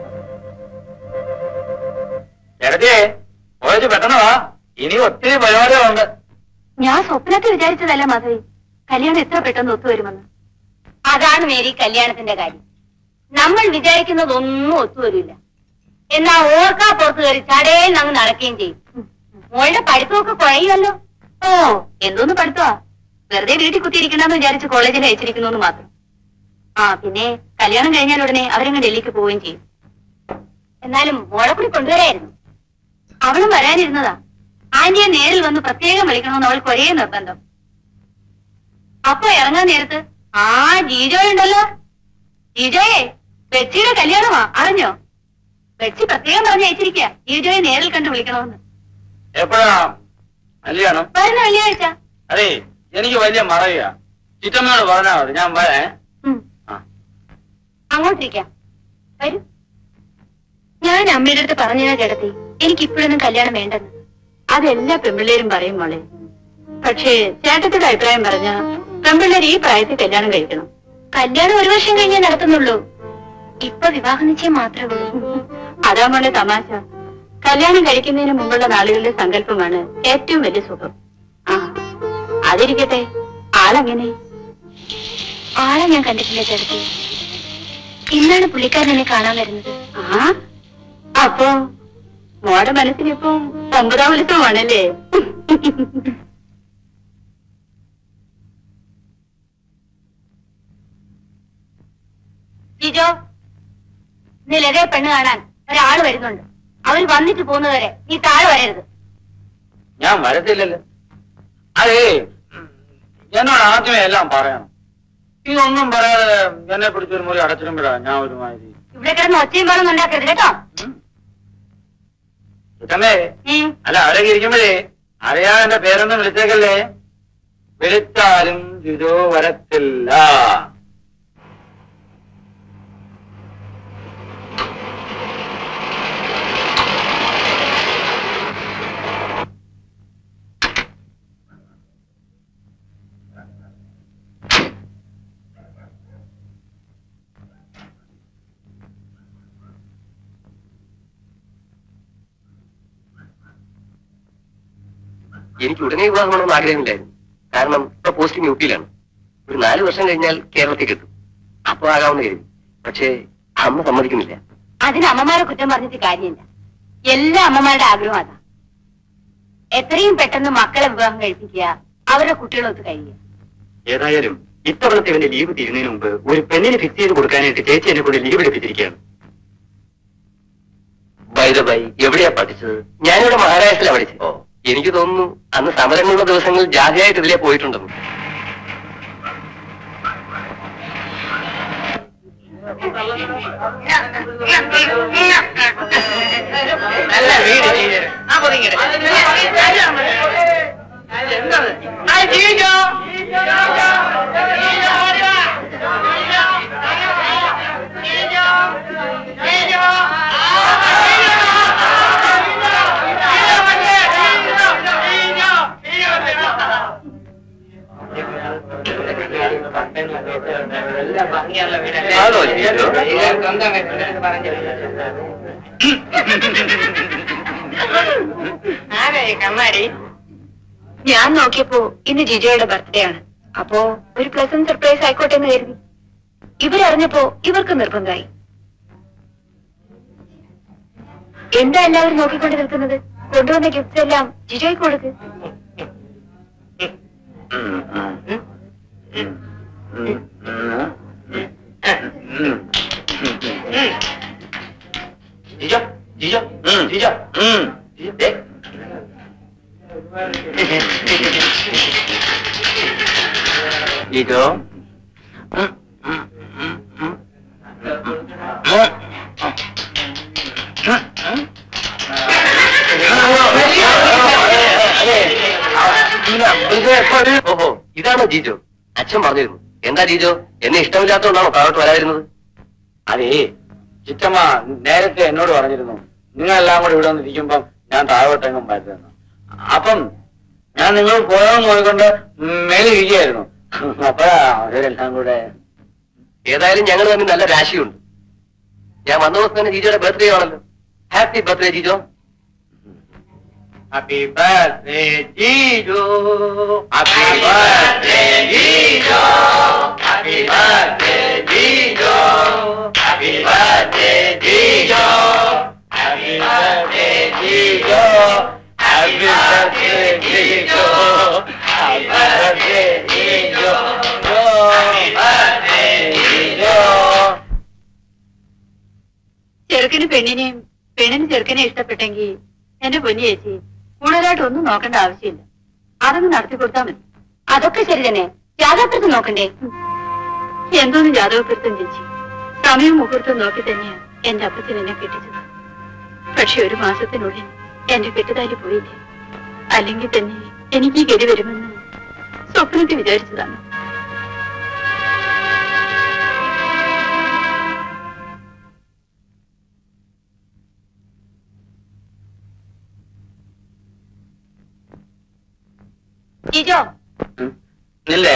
Speaker 9: ചേട്ടത്തിയെ പോയിട്ട് പെട്ടെന്ന് വാ ഇനി ഒത്തിരി പരിപാടികളുണ്ട്
Speaker 8: ഞാൻ സ്വപ്നത്തിൽ വിചാരിച്ചതല്ല മാധവി കല്യാണം എത്ര പെട്ടെന്ന് ഒത്തുവരുമെന്ന് അതാണ് മേരി കല്യാണത്തിന്റെ കാര്യം നമ്മൾ വിചാരിക്കുന്നതൊന്നും ഒത്തുവരില്ല എന്നാ ഓർക്കാ പുറത്തു കയറി ചടേന്ന് അങ്ങ് നടക്കുകയും ചെയ്യും മോളുടെ പഠിത്തമൊക്കെ കുഴയുമല്ലോ ഓ എന്തോന്ന് പഠിത്തമാ വെറുതെ വീട്ടിൽ കുത്തിയിരിക്കണമെന്ന് വിചാരിച്ച് കോളേജിൽ അയച്ചിരിക്കുന്നു മാത്രം ആ പിന്നെ കല്യാണം കഴിഞ്ഞാൽ ഉടനെ അവരങ്ങ് ഡൽഹിക്ക് പോവുകയും ചെയ്യും എന്നാലും മോളെ കൂടി കൊണ്ടുവരായിരുന്നു അവളും വരാനിരുന്നതാ ആന്റിയെ നേരിൽ വന്ന് പ്രത്യേകം വിളിക്കണമെന്ന് അവൾക്ക് ഒരേ നിർബന്ധം അപ്പൊ ഇറങ്ങാൻ നേരത്ത് ആ ജീജോ ഉണ്ടല്ലോ ജീജോയെ ബെച്ചിയുടെ കല്യാണമാ അറിഞ്ഞോ ബെച്ചി പ്രത്യേകം പറഞ്ഞ് അയച്ചിരിക്കുക ജീജോയെ നേരിൽ കണ്ട് വിളിക്കണമെന്ന്
Speaker 9: എപ്പോഴാ കല്യാണം
Speaker 8: വരുന്ന വെള്ളിയാഴ്ച
Speaker 9: അതെ എനിക്ക് വലിയ മറവിയ ചിറ്റമ്മയോട് പറഞ്ഞാൽ മതി ഞാൻ വരേ
Speaker 8: ഉം.
Speaker 9: ആ.
Speaker 8: അങ്ങോട്ടിരിക്കാം വരൂ ഞാൻ അമ്മയുടെ അടുത്ത് പറഞ്ഞാ ചേട്ടത്തി എനിക്ക് ഇപ്പോഴൊന്നും കല്യാണം വേണ്ടെന്ന് അതെല്ലാ പെമ്പിള്ളേരും പറയും മോളെ പക്ഷേ ചേട്ടത്തിന്റെ അഭിപ്രായം പറഞ്ഞ പെമ്പിള്ളേർ ഈ പ്രായത്തിൽ കല്യാണം കഴിക്കണം കല്യാണം ഒരു വർഷം കഴിഞ്ഞേ നടത്തുന്നുള്ളൂ ഇപ്പൊ വിവാഹ നിശ്ചയം മാത്രമേ ഉള്ളൂ അതാ മോളെ തമാശ കല്യാണം കഴിക്കുന്നതിന് മുമ്പുള്ള നാളുകളുടെ സങ്കല്പമാണ് ഏറ്റവും വലിയ സുഖം ആ അതിരിക്കട്ടെ ആളെങ്ങനെ ആളെ ഞാൻ കണ്ടിട്ടില്ല ചേട്ടത്തി ഇന്നാണ് പുള്ളിക്കാരൻ എന്നെ കാണാൻ വരുന്നത് ആ അപ്പോ മോടെ മനസ്സിലിപ്പോ ഒമ്പതാം ഉത്സവമാണല്ലേ ജിജോ ഇന്ന് ലതയെ പെണ്ണ് കാണാൻ ഒരാള് വരുന്നുണ്ട് അവര് വന്നിട്ട് പോകുന്നവരെ നീ താഴെ വരരുത്
Speaker 9: ഞാൻ വരത്തില്ലല്ലോ അതേ ഉം, എന്നോട് ആദ്യമേ എല്ലാം പറയണം ഇതൊന്നും പറയാതെ എന്നെ പിടിച്ചൊരു മുറി അടച്ചിടുമ്പോഴാ ഞാൻ ഒരുമാതിരി
Speaker 8: ഇവിടെ കിടന്ന് ഒച്ചയും പാടൊന്നും ഉണ്ടാക്കരുത് കേട്ടോ
Speaker 9: ഉം. ചിറ്റമ്മേ അല്ല അവരൊക്കെ ഇരിക്കുമ്പോഴേ അറിയാതെ പേരൊന്നും വിളിച്ചേക്കല്ലേ വിളിച്ചാലും ജിജോ വരത്തില്ല
Speaker 3: എനിക്ക് ഉടനെ വിവാഹം വേണമെന്ന് ആഗ്രഹമില്ലായിരുന്നു കാരണം ഇപ്പൊ പോസ്റ്റിംഗ് യു പിയിലാണ് ഒരു നാല് വർഷം കഴിഞ്ഞാൽ കേരളത്തിൽ എത്തും അപ്പൊ ആകാവുന്ന കരുതി പക്ഷേ അമ്മ സമ്മതിക്കുന്നില്ല
Speaker 8: അതിന് അമ്മമാരെ കുറ്റം പറഞ്ഞിട്ട് കാര്യമില്ല എല്ലാ അമ്മമാരുടെ ആഗ്രഹം അതാ എത്രയും പെട്ടെന്ന് മക്കളെ വിവാഹം കഴിപ്പിക്കുക അവരുടെ കുട്ടികളൊത്ത് കഴിയുക
Speaker 3: ഏതായാലും ഇത്തവണത്തെ ഇവന്റെ ലീവ് തീരുന്നതിന് മുമ്പ് ഒരു പെണ്ണിന് ഫിക്സ് ചെയ്ത് കൊടുക്കാനായിട്ട് ചേച്ചി എന്നെ കൊണ്ട് ലീവ് എടുപ്പിച്ചിരിക്കുകയാണ് ബൈ ബൈ എവിടെയാ പഠിച്ചത് ഞാനിവിടെ മഹാരാഷ്ട്രയിലാണ് പഠിച്ചത് ഓ എനിക്ക് തോന്നുന്നു അന്ന് സമരങ്ങളുള്ള ദിവസങ്ങളിൽ ജാതിയായിട്ട് ഇതിലേ പോയിട്ടുണ്ടെന്ന്
Speaker 9: നല്ല വീട്
Speaker 3: ആണോ ജിജോ?
Speaker 5: ഞാൻ നോക്കിയപ്പോ ഇന്ന് ജിജോയുടെ ബർത്ത്ഡേ ആണ് അപ്പോ ഒരു പ്ലസന്റ് സർപ്രൈസ് ആയിക്കോട്ടെ എന്ന് കരുതി ഇവരറിഞ്ഞപ്പോ ഇവർക്ക് നിർബന്ധമായി എന്താ എല്ലാവരും നോക്കിക്കൊണ്ട് നിൽക്കുന്നത് കൊണ്ടുവന്ന ഗിഫ്റ്റ്സ് എല്ലാം ജിജോയ്ക്ക് കൊടുക്ക്
Speaker 3: ജിജോ ജിജോ ജിജോ ജിജോ, ദേ. ജിജോ ഓഹോ ഇതാണോ ജീജോ അച്ഛൻ പറഞ്ഞിരുന്നു എന്താ ജീജോ എന്നെ ഇഷ്ടമില്ലാത്തതുകൊണ്ടാണോ താഴോട്ട് വരാതിരുന്നത്
Speaker 9: അതേ ചിറ്റമ്മ നേരത്തെ എന്നോട് പറഞ്ഞിരുന്നു നിങ്ങളെല്ലാം കൂടെ ഇവിടെ വന്നിരിക്കുമ്പം ഞാൻ താഴോട്ടെങ്ങും വരുന്നു അപ്പം ഞാൻ നിങ്ങൾ പോയാൽ നോക്കിക്കൊണ്ട് മേലെ ഇരിക്കുകയായിരുന്നു അപ്പൊ അവരെല്ലാം കൂടെ
Speaker 3: ഏതായാലും ഞങ്ങൾ തമ്മിൽ നല്ല രാശിയുണ്ട് ഞാൻ വന്ന ദിവസം തന്നെ ജീജോയുടെ ബർത്ത്ഡേ ആണല്ലോ happy birthday Jijo
Speaker 9: happy birthday Jijo happy birthday Jijo happy birthday Jijo happy birthday Jijo happy birthday Jijo happy birthday Jijo happy birthday Jijo happy birthday Jijo
Speaker 5: ചെറുക്കന് പെണ്ണിനെയും പെണ്ണിന് ചെറുക്കനെ ഇഷ്ടപ്പെട്ടെങ്കിൽ എന്റെ പൊന്നു ചേച്ചി കൂടുതലായിട്ട് ഒന്നും നോക്കേണ്ട ആവശ്യമില്ല അതങ്ങ് നടത്തി കൊടുത്താൽ മതി
Speaker 8: അതൊക്കെ ശരി തന്നെ ജാതകപ്പെടുത്ത് നോക്കണ്ടേ
Speaker 5: എന്തോന്ന് ജാതകപ്പെടുത്തും ചേച്ചി സമയം മുഹൂർത്തം നോക്കി തന്നെയാ എന്റെ അപ്പച്ചൻ എന്നെ കെട്ടിച്ചത് പക്ഷെ ഒരു മാസത്തിനുള്ളിൽ എന്റെ കെട്ടുതാലി പോയില്ലേ അല്ലെങ്കിൽ തന്നെ എനിക്ക് ഈ ഗതി വരുമെന്ന് സ്വപ്നത്തിൽ വിചാരിച്ചതാണ്
Speaker 8: ജിജോ
Speaker 9: ഇല്ലേ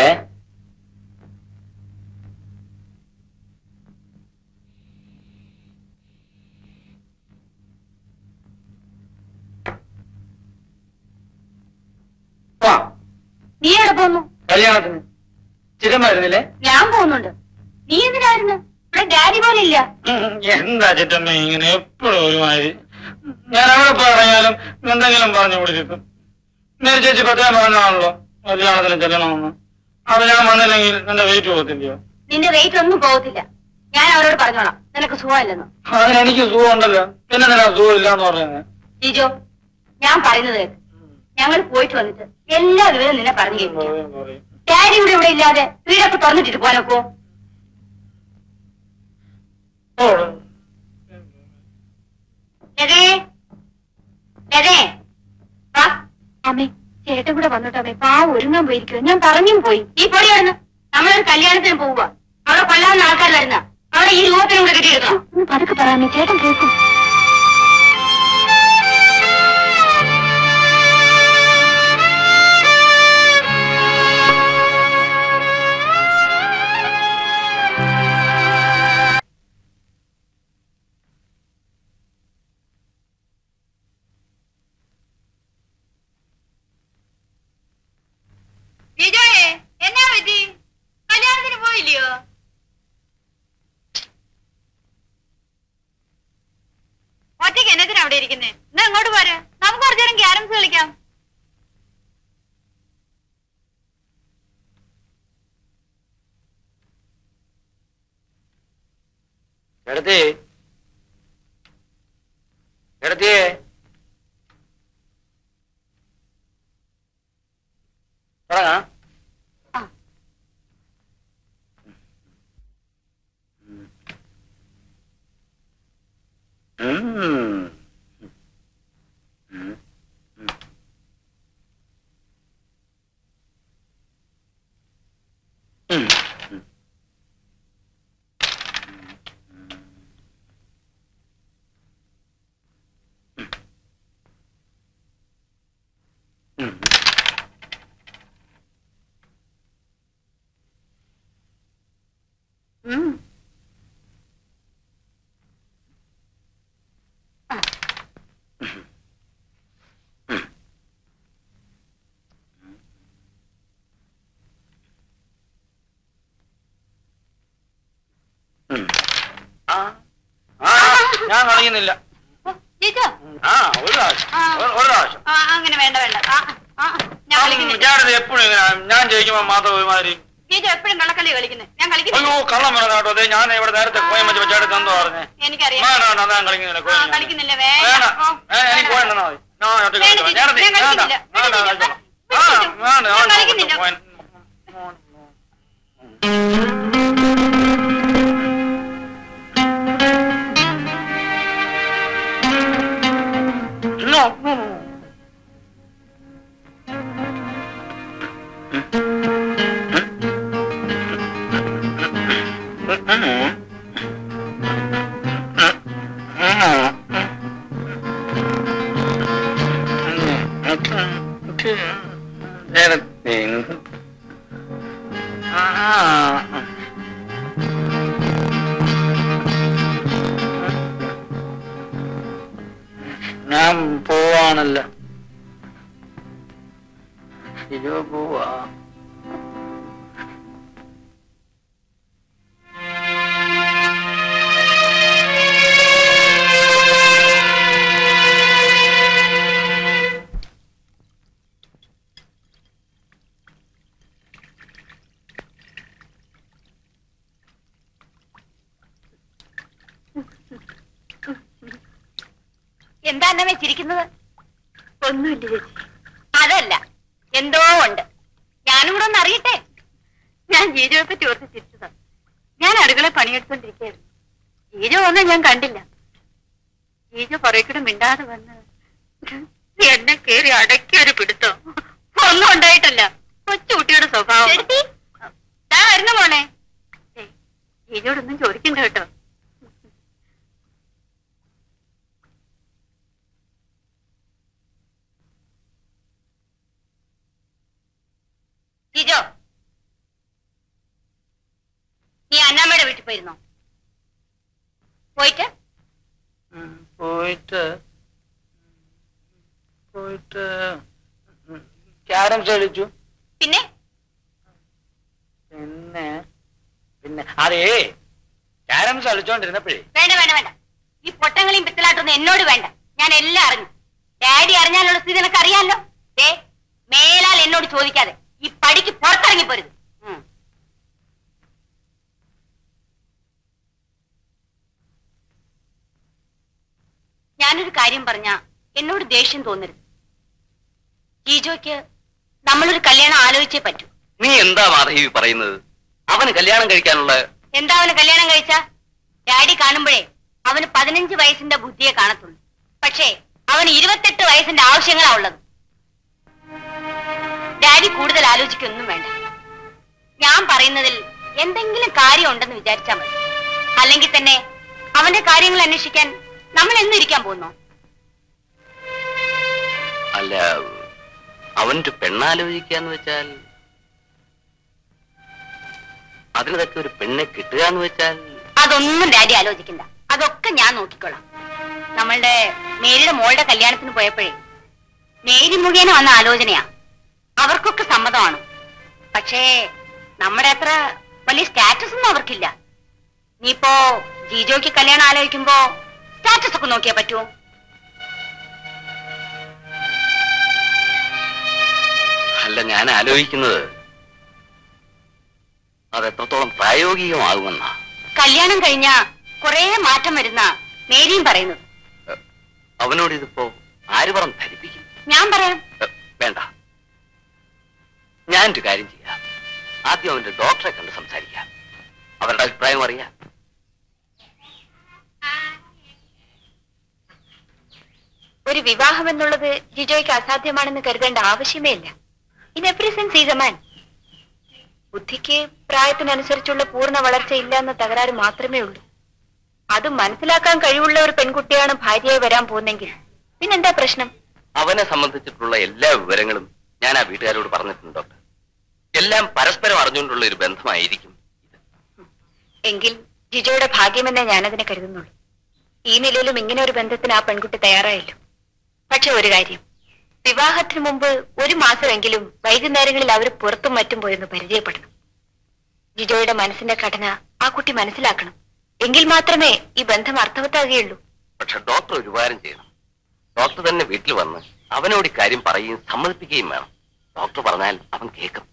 Speaker 9: ആ
Speaker 8: നീ എവിടെ പോന്നു
Speaker 9: കല്യാണത്തിന് ചിരമായിരുന്നില്ലേ
Speaker 8: ഞാൻ പോകുന്നുണ്ട് നീ എന്തിനായിരുന്നു ഇവിടെ ഡാഡി പോലെ ഇല്ല
Speaker 9: എന്താ ചിറ്റമ്മ ഇങ്ങനെ എപ്പോഴും ഒരുമാതിരി ഞാൻ അവിടെ പറഞ്ഞാലും എന്തെങ്കിലും പറഞ്ഞു കൊടുത്തിട്ടും നേരെ ചേച്ചി പ്രത്യേകം പറഞ്ഞാണല്ലോ കല്യാണത്തിന് ചെല്ലണമെന്ന് അത് ഞാൻ വന്നില്ലെങ്കിൽ എന്റെ വെയിറ്റ് പോകത്തില്ലയോ
Speaker 8: നിന്റെ വെയിറ്റ് ഒന്നും പോകത്തില്ല ഞാൻ അവരോട് പറഞ്ഞോളാം നിനക്ക് സുഖമില്ലെന്ന്
Speaker 9: അതിന് എനിക്ക് സുഖം ഉണ്ടല്ലോ പിന്നെ നിനക്ക് സുഖം ഇല്ലാന്ന് പറയുന്നത്
Speaker 8: ജിജോ ഞാൻ പറയുന്നത് കേൾക്ക് ഞങ്ങൾ പോയിട്ട് വന്നിട്ട് എല്ലാ വിവരവും നിന്നെ പറഞ്ഞു കേൾപ്പിക്കാം
Speaker 9: പറയും, പറയും.
Speaker 8: ഡാഡി ഇവിടെ ഇവിടെ ഇല്ലാതെ വീടൊക്കെ തുറന്നിട്ടിട്ട് പോനപ്പോ
Speaker 9: ഓ,
Speaker 8: ലതേ ഏതേ വാ അമ്മേ ചേട്ടൻ കൂടെ വന്നോട്ടോ അമ്മേ പാ ഒരുങ്ങാൻ പോയിരിക്കുക ഞാൻ പറഞ്ഞും പോയി ഈ പൊടി അവിടുന്ന് നമ്മളൊരു കല്യാണത്തിന് പോവുക അവിടെ കൊല്ലാവുന്ന ആൾക്കാർ വരുന്ന അവിടെ ഈ രൂപത്തിനും കൂടെ കിട്ടിയിരുന്നോ ഒന്ന് പതുക്കെ പറയാമേ ചേട്ടൻ കേൾക്കും വിജയേ എന്നാ പറ്റി കല്യാണത്തിന് പോയില്ലയോ ഒറ്റയ്ക്ക് എന്നതിനാ അവിടെ ഇരിക്കുന്നേ എന്നാ ഇങ്ങോട്ട് പോരെ നമുക്ക് കുറച്ചു നേരം ക്യാരംസ് കളിക്കാം
Speaker 9: എടുത്തേ എടുത്തേ തുടങ്ങാം ഉം. ഉം. ഉം. ഉം. ഉം. ഉം.
Speaker 8: ഉം.
Speaker 9: ഉം. ആ ആ ഞാൻ കളിക്കുന്നില്ല
Speaker 8: ജീജോ
Speaker 9: ആ ഒരു പ്രാവശ്യം
Speaker 8: ആ.
Speaker 9: ഒരു- ഒരു പ്രാവശ്യം
Speaker 8: ആ അങ്ങനെ വേണ്ട വേണ്ട ആ ആ ഞാൻ കളിക്കുന്നില്ല
Speaker 9: ഞാനത് എപ്പോഴും ഇങ്ങനെ ഞാൻ ജയിക്കുമ്പോ മാത്രം ഒരുമാതിരി
Speaker 8: ജീജോ എപ്പോഴും കള്ളക്കളി കളിക്കുന്നത് ഞാൻ
Speaker 9: അയ്യോ
Speaker 8: കളിക്കുന്നില്ല
Speaker 9: കള്ളം വേണം കേട്ടോ അതെ ഞാൻ ഇവിടെ നേരത്തെ പോയി മറ്റേ ചേട്ടൻ എന്തോ പറഞ്ഞേ
Speaker 8: എനിക്കറിയാം
Speaker 9: വേണ്ട വേണ്ട അതാ ഞാൻ കളിക്കുന്നില്ല
Speaker 8: ആ,
Speaker 9: കോയിന് ഞാൻ.
Speaker 8: കളിക്കുന്നില്ല വേണ്ട
Speaker 9: വേണ്ട
Speaker 8: ഓ,
Speaker 9: ഏ, എനിക്ക്
Speaker 8: വേണ്ട.
Speaker 9: പോയെന്നാ മതി ഞാൻ ഒറ്റയ്ക്ക്
Speaker 8: വേണ്ട,
Speaker 9: കളിച്ചോളാം.
Speaker 8: ഞാൻ
Speaker 9: നേരത്തെ വേണ്ട
Speaker 8: കളിക്കുന്നില്ല.
Speaker 9: വേണ്ട
Speaker 8: വിളിച്ചിട്ട്.
Speaker 9: കളിച്ചോളാം. ആ
Speaker 8: വിളിച്ചിട്ട്.
Speaker 9: വേണ്ട
Speaker 8: ഞാൻ
Speaker 9: വേണ്ട
Speaker 8: കളിക്കുന്നില്ല.
Speaker 9: പോയി. No, no, no. Anything. Ah. ഞാൻ പോവാണല്ലോ ഇതോ പോവാ
Speaker 8: എന്താ എന്നെ വെച്ചിരിക്കുന്നത് ഒന്നുമില്ല ചേച്ചി അതല്ല എന്തോ ഉണ്ട് ഞാനും കൂടെ ഒന്ന് അറിയട്ടെ ഞാൻ ജീജോയെ പറ്റി ഓർത്ത് ചിരിച്ചതാ ഞാൻ അടുക്കള പണിയെടുത്തോണ്ടിരിക്കുകയായിരുന്നു ജീജോ ഒന്നും ഞാൻ കണ്ടില്ല ജീജോ പുറകിക്കൂടെ മിണ്ടാതെ വന്ന് എന്നെ കേറി അടക്കി ഒരു പിടുത്തോ ഒന്നും ഉണ്ടായിട്ടല്ല കൊച്ചുകുട്ടിയുടെ സ്വഭാവം വരുന്ന മോളെ ഏയ്, ജീജോടൊന്നും ചോദിക്കണ്ട കേട്ടോ ജിജോ നീ അന്നാമ്മയുടെ വീട്ടിൽ പോയിരുന്നോ പോയിട്ട്
Speaker 9: പോയിട്ട് പോയിട്ട് ക്യാരംസ് കളിച്ചു
Speaker 8: പിന്നെ
Speaker 9: പിന്നെ പിന്നെ അതേ ക്യാരംസ് കളിച്ചോണ്ടിരുന്നപ്പോഴേ
Speaker 8: വേണ്ട വേണ്ട വേണ്ട ഈ പൊട്ടങ്ങളെയും പിത്തലാട്ടൊന്നും എന്നോട് വേണ്ട ഞാൻ എല്ലാം അറിഞ്ഞു ഡാഡി അറിഞ്ഞാലുള്ള സ്ഥിതി നിനക്ക് അറിയാലോ ദേ മേലാൽ എന്നോട് ചോദിക്കാതെ ഈ പടിക്ക് പുറത്തിറങ്ങി പോരുത് ഉം. ഞാനൊരു കാര്യം പറഞ്ഞ എന്നോട് ദേഷ്യം തോന്നരുത് ജീജോയ്ക്ക് നമ്മളൊരു കല്യാണം ആലോചിച്ചേ പറ്റൂ
Speaker 6: നീ എന്താ മാധവി പറയുന്നത് അവന് കല്യാണം കഴിക്കാനുള്ള
Speaker 8: എന്താ അവന് കല്യാണം കഴിച്ച ഡാഡി കാണുമ്പോഴേ അവന് പതിനഞ്ച് വയസ്സിന്റെ ബുദ്ധിയെ കാണത്തുള്ളൂ പക്ഷേ അവന് ഇരുപത്തെട്ട് വയസ്സിന്റെ ആവശ്യങ്ങളാ ഉള്ളത് ഡാഡി കൂടുതൽ ആലോചിക്കൊന്നും വേണ്ട ഞാൻ പറയുന്നതിൽ എന്തെങ്കിലും കാര്യം ഉണ്ടെന്ന് വിചാരിച്ചാൽ മതി അല്ലെങ്കിൽ തന്നെ അവന്റെ കാര്യങ്ങൾ അന്വേഷിക്കാൻ നമ്മൾ എന്നിരിക്കാൻ പോകുന്നു
Speaker 6: അല്ല അവനൊരു പെണ്ണാലോചിക്കാന്ന് വെച്ചാൽ അതിനതൊക്കെ ഒരു പെണ്ണെ കിട്ടുക എന്ന് വെച്ചാൽ
Speaker 8: അതൊന്നും ഡാഡി ആലോചിക്കണ്ട അതൊക്കെ ഞാൻ നോക്കിക്കോളാം നമ്മളുടെ മേരിയുടെ മോളുടെ കല്യാണത്തിന് പോയപ്പോഴേ മേരി മുഖേന വന്ന ആലോചനയാ അവർക്കൊക്കെ സമ്മതമാണ് പക്ഷേ നമ്മുടെ അത്ര വലിയ സ്റ്റാറ്റസ് ഒന്നും അവർക്കില്ല നീയിപ്പോ ജീജോയ്ക്ക് കല്യാണം ആലോചിക്കുമ്പോ സ്റ്റാറ്റസ് ഒക്കെ നോക്കിയാ പറ്റുമോ
Speaker 6: അല്ല ഞാൻ ആലോചിക്കുന്നത് അത് എത്രത്തോളം പ്രായോഗികമാകുമെന്നാ
Speaker 8: കല്യാണം കഴിഞ്ഞ കുറെ മാറ്റം വരുന്ന മേരിയും പറയുന്നത്
Speaker 6: അവനോട് ഇതിപ്പോ ആര് പറഞ്ഞ് ധരിപ്പിക്കും
Speaker 8: ഞാൻ പറയാം
Speaker 6: ഏ, വേണ്ട ഞാനൊരു കാര്യം ചെയ്യാം ആദ്യം അവന്റെ ഡോക്ടറെ കണ്ട് സംസാരിക്കാം അവരുടെ അഭിപ്രായം അറിയാം
Speaker 5: ഒരു വിവാഹം എന്നുള്ളത് ജിജോയ്ക്ക് അസാധ്യമാണെന്ന് കരുതേണ്ട ആവശ്യമേ ഇല്ല in every sense is a man ബുദ്ധിക്ക് പ്രായത്തിനനുസരിച്ചുള്ള പൂർണ്ണ വളർച്ച ഇല്ല എന്ന തകരാറ് മാത്രമേ ഉള്ളൂ അത് മനസ്സിലാക്കാൻ കഴിവുള്ള ഒരു പെൺകുട്ടിയാണ് ഭാര്യയായി വരാൻ പോകുന്നെങ്കിൽ പിന്നെന്താ പ്രശ്നം
Speaker 6: അവനെ സംബന്ധിച്ചിട്ടുള്ള എല്ലാ വിവരങ്ങളും ഞാൻ ആ വീട്ടുകാരോട് പറഞ്ഞിട്ടുണ്ട് ഡോക്ടർ എല്ലാം പരസ്പരം അറിഞ്ഞുകൊണ്ടുള്ള ഒരു ബന്ധമായിരിക്കും
Speaker 5: എങ്കിൽ ജിജോയുടെ ഭാഗ്യമെന്നേ ഞാനതിനെ കരുതുന്നുള്ളൂ ഈ നിലയിലും ഇങ്ങനെ ഒരു ബന്ധത്തിന് ആ പെൺകുട്ടി തയ്യാറായല്ലോ പക്ഷെ ഒരു കാര്യം വിവാഹത്തിന് മുമ്പ് ഒരു മാസമെങ്കിലും വൈകുന്നേരങ്ങളിൽ അവർ പുറത്തും മറ്റും പോയെന്ന് പരിചയപ്പെടണം ജിജോയുടെ മനസ്സിന്റെ ഘടന ആ കുട്ടി മനസ്സിലാക്കണം എങ്കിൽ മാത്രമേ ഈ ബന്ധം അർത്ഥവത്താകുകയുള്ളൂ
Speaker 6: പക്ഷെ ഡോക്ടർ ഒരു ഉപകാരം ചെയ്യണം ഡോക്ടർ തന്നെ വീട്ടിൽ വന്ന് അവനോട് ഈ കാര്യം പറയുകയും സമ്മതിപ്പിക്കുകയും വേണം ഡോക്ടർ പറഞ്ഞാൽ അവൻ കേൾക്കും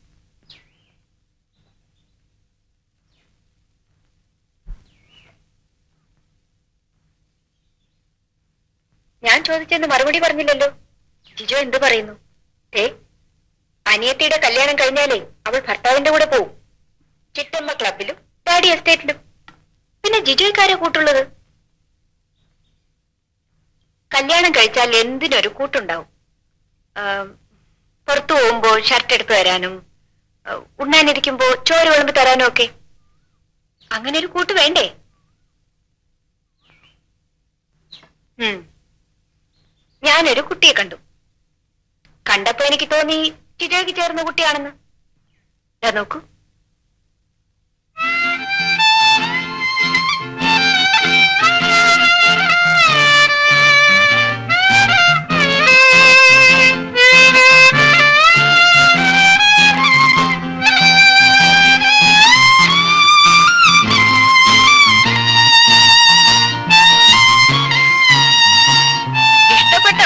Speaker 5: ഞാൻ ചോദിച്ചെന്ന് മറുപടി പറഞ്ഞില്ലല്ലോ ജിജോ എന്ത് പറയുന്നു ഏ അനിയത്തിയുടെ കല്യാണം കഴിഞ്ഞാലേ അവൾ ഭർത്താവിന്റെ കൂടെ പോവും ചിറ്റമ്മ ക്ലബിലും ഡാഡി എസ്റ്റേറ്റിലും പിന്നെ ജിജോയ്ക്കാരെ കൂട്ടുള്ളത് കല്യാണം കഴിച്ചാൽ എന്തിനൊരു കൂട്ടുണ്ടാവും ആം, പുറത്തു പോകുമ്പോൾ ഷർട്ട് എടുത്തു തരാനും ആ, ഉണ്ണാനിരിക്കുമ്പോ ചോറ് വിളമ്പി തരാനും ഒക്കെ അങ്ങനെ ഒരു കൂട്ട് വേണ്ടേ ഉം ഞാനൊരു കുട്ടിയെ കണ്ടു കണ്ടപ്പോ എനിക്ക് തോന്നി ചിരകി ചേർന്ന കുട്ടിയാണെന്ന് ദാ നോക്കൂ ഇഷ്ടപ്പെട്ടോ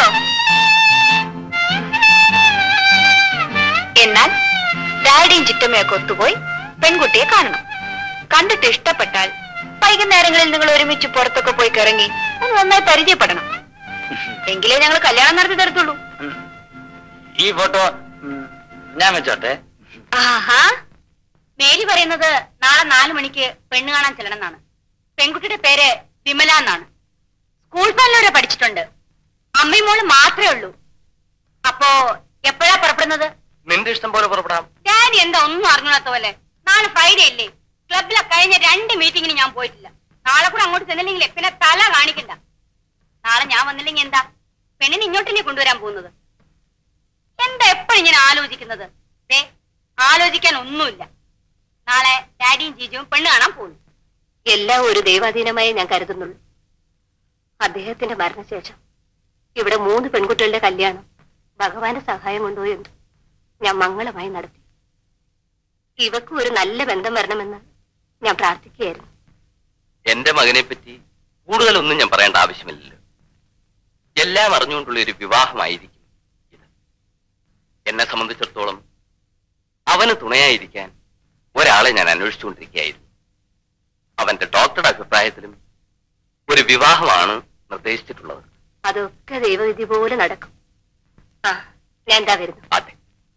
Speaker 5: എന്നാൽ ഡാഡിയും ചിറ്റമ്മയൊക്കെ ഒത്തുപോയി പെൺകുട്ടിയെ കാണണം കണ്ടിട്ട് ഇഷ്ടപ്പെട്ടാൽ വൈകുന്നേരങ്ങളിൽ നിങ്ങൾ ഒരുമിച്ച് പുറത്തൊക്കെ പോയി കിറങ്ങി ഒന്ന് നന്നായി പരിചയപ്പെടണം എങ്കിലേ ഞങ്ങൾ കല്യാണം നടത്തി തരത്തുള്ളൂ
Speaker 9: ഈ ഫോട്ടോ ഞാൻ വെച്ചോട്ടെ
Speaker 8: ആഹാ മേരി പറയുന്നത് നാളെ നാലു മണിക്ക് പെണ്ണ് കാണാൻ ചെല്ലണം എന്നാണ് പെൺകുട്ടിയുടെ പേര് വിമല എന്നാണ് സ്കൂൾ പാലിലൂടെ പഠിച്ചിട്ടുണ്ട് അമ്മയും മോള് മാത്രമേ ഉള്ളൂ അപ്പോ എപ്പോഴാ പുറപ്പെടുന്നത്
Speaker 6: നിന്റെ ഇഷ്ടം പോലെ പുറപ്പെടാം
Speaker 8: ഡാഡി എന്താ ഒന്നും അറിഞ്ഞൂടാത്ത പോലെ നാളെ ഫ്രൈഡേ അല്ലേ ക്ലബിലെ കഴിഞ്ഞ രണ്ട് മീറ്റിങ്ങിന് ഞാൻ പോയിട്ടില്ല നാളെ കൂടെ അങ്ങോട്ട് ചെന്നില്ലെങ്കിൽ പിന്നെ തല കാണിക്കണ്ട നാളെ ഞാൻ വന്നില്ലെങ്കിൽ എന്താ പെണ്ണിനെ ഇങ്ങോട്ടല്ലേ കൊണ്ടുവരാൻ പോകുന്നത് എന്താ എപ്പോഴും ഇങ്ങനെ ആലോചിക്കുന്നത് ദേ ആലോചിക്കാൻ ഒന്നുമില്ല നാളെ ഡാഡിയും ജീജുവും പെണ്ണ് കാണാൻ പോകുന്നു
Speaker 5: എല്ലാം ഒരു ദൈവാധീനമായി ഞാൻ കരുതുന്നുള്ളൂ അദ്ദേഹത്തിന്റെ മരണശേഷം ഇവിടെ മൂന്ന് പെൺകുട്ടികളുടെ കല്യാണം ഭഗവാന്റെ സഹായം കൊണ്ടോ എന്ന് ഞാൻ മംഗളമായി നടത്തി ഇവക്കും ഒരു നല്ല ബന്ധം വരണമെന്ന് ഞാൻ പ്രാർത്ഥിക്കുകയായിരുന്നു
Speaker 6: എന്റെ മകനെ പറ്റി കൂടുതലൊന്നും ഞാൻ പറയേണ്ട ആവശ്യമില്ലല്ലോ എല്ലാം അറിഞ്ഞുകൊണ്ടുള്ള ഒരു വിവാഹമായിരിക്കും ഇത് എന്നെ സംബന്ധിച്ചിടത്തോളം അവന് തുണയായിരിക്കാൻ ഒരാളെ ഞാൻ അന്വേഷിച്ചുകൊണ്ടിരിക്കുകയായിരുന്നു അവന്റെ ഡോക്ടറുടെ അഭിപ്രായത്തിലും ഒരു വിവാഹമാണ് നിർദ്ദേശിച്ചിട്ടുള്ളത്
Speaker 5: അതൊക്കെ ദൈവവിധി പോലെ നടക്കും ആ ഞാൻ എന്താ വരുന്നു
Speaker 6: അതെ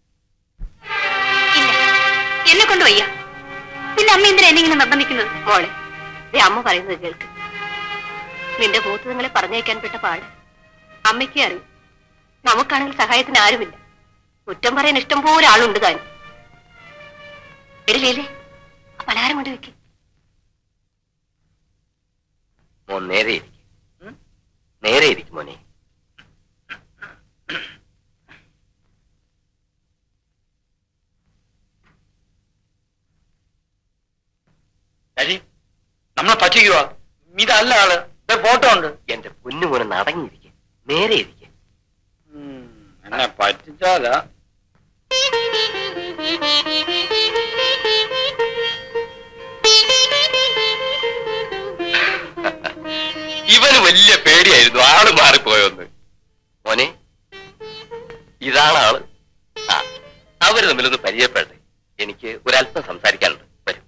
Speaker 5: ഇല്ല എന്നെ കൊണ്ട് വയ്യ പിന്നെ അമ്മ എന്തിനാ എന്നെ ഇങ്ങനെ നിർബന്ധിക്കുന്നത് മോളെ ദേ അമ്മ പറയുന്നത് കേൾക്ക് നിന്റെ മൂത്ത് നിങ്ങളെ പറഞ്ഞയക്കാൻ പെട്ട പാട്
Speaker 8: അമ്മയ്ക്കേ അറിയും നമുക്കാണെങ്കിൽ സഹായത്തിന് ആരുമില്ല കുറ്റം പറയാൻ ഇഷ്ടം പോലെ ആളുണ്ട് താൻ എടില്ലേ പലഹാരം കൊണ്ട് വെക്ക്
Speaker 3: മോൻ നേരെ ഇരിക്കും നേരെ ഇരിക്കും മോനെ
Speaker 9: ഡാഡി നമ്മളെ പറ്റിക്കുവാ ഇതല്ല ആള് ഫോട്ടോ ഉണ്ട്
Speaker 3: എന്റെ പൊന്നുമോനെ നടങ്ങിയിരിക്കും നേരെ ഇരിക്കും
Speaker 9: എന്നെ പറ്റിച്ചാലാ
Speaker 3: ഇവന് വലിയ പേടിയായിരുന്നു ആള് മാറിപ്പോയോന്ന് മോനെ ഇതാണ് ആള് ആ അവര് തമ്മിലൊന്ന് പരിചയപ്പെടട്ടെ എനിക്ക് ഒരല്പം സംസാരിക്കാനുണ്ട് വരും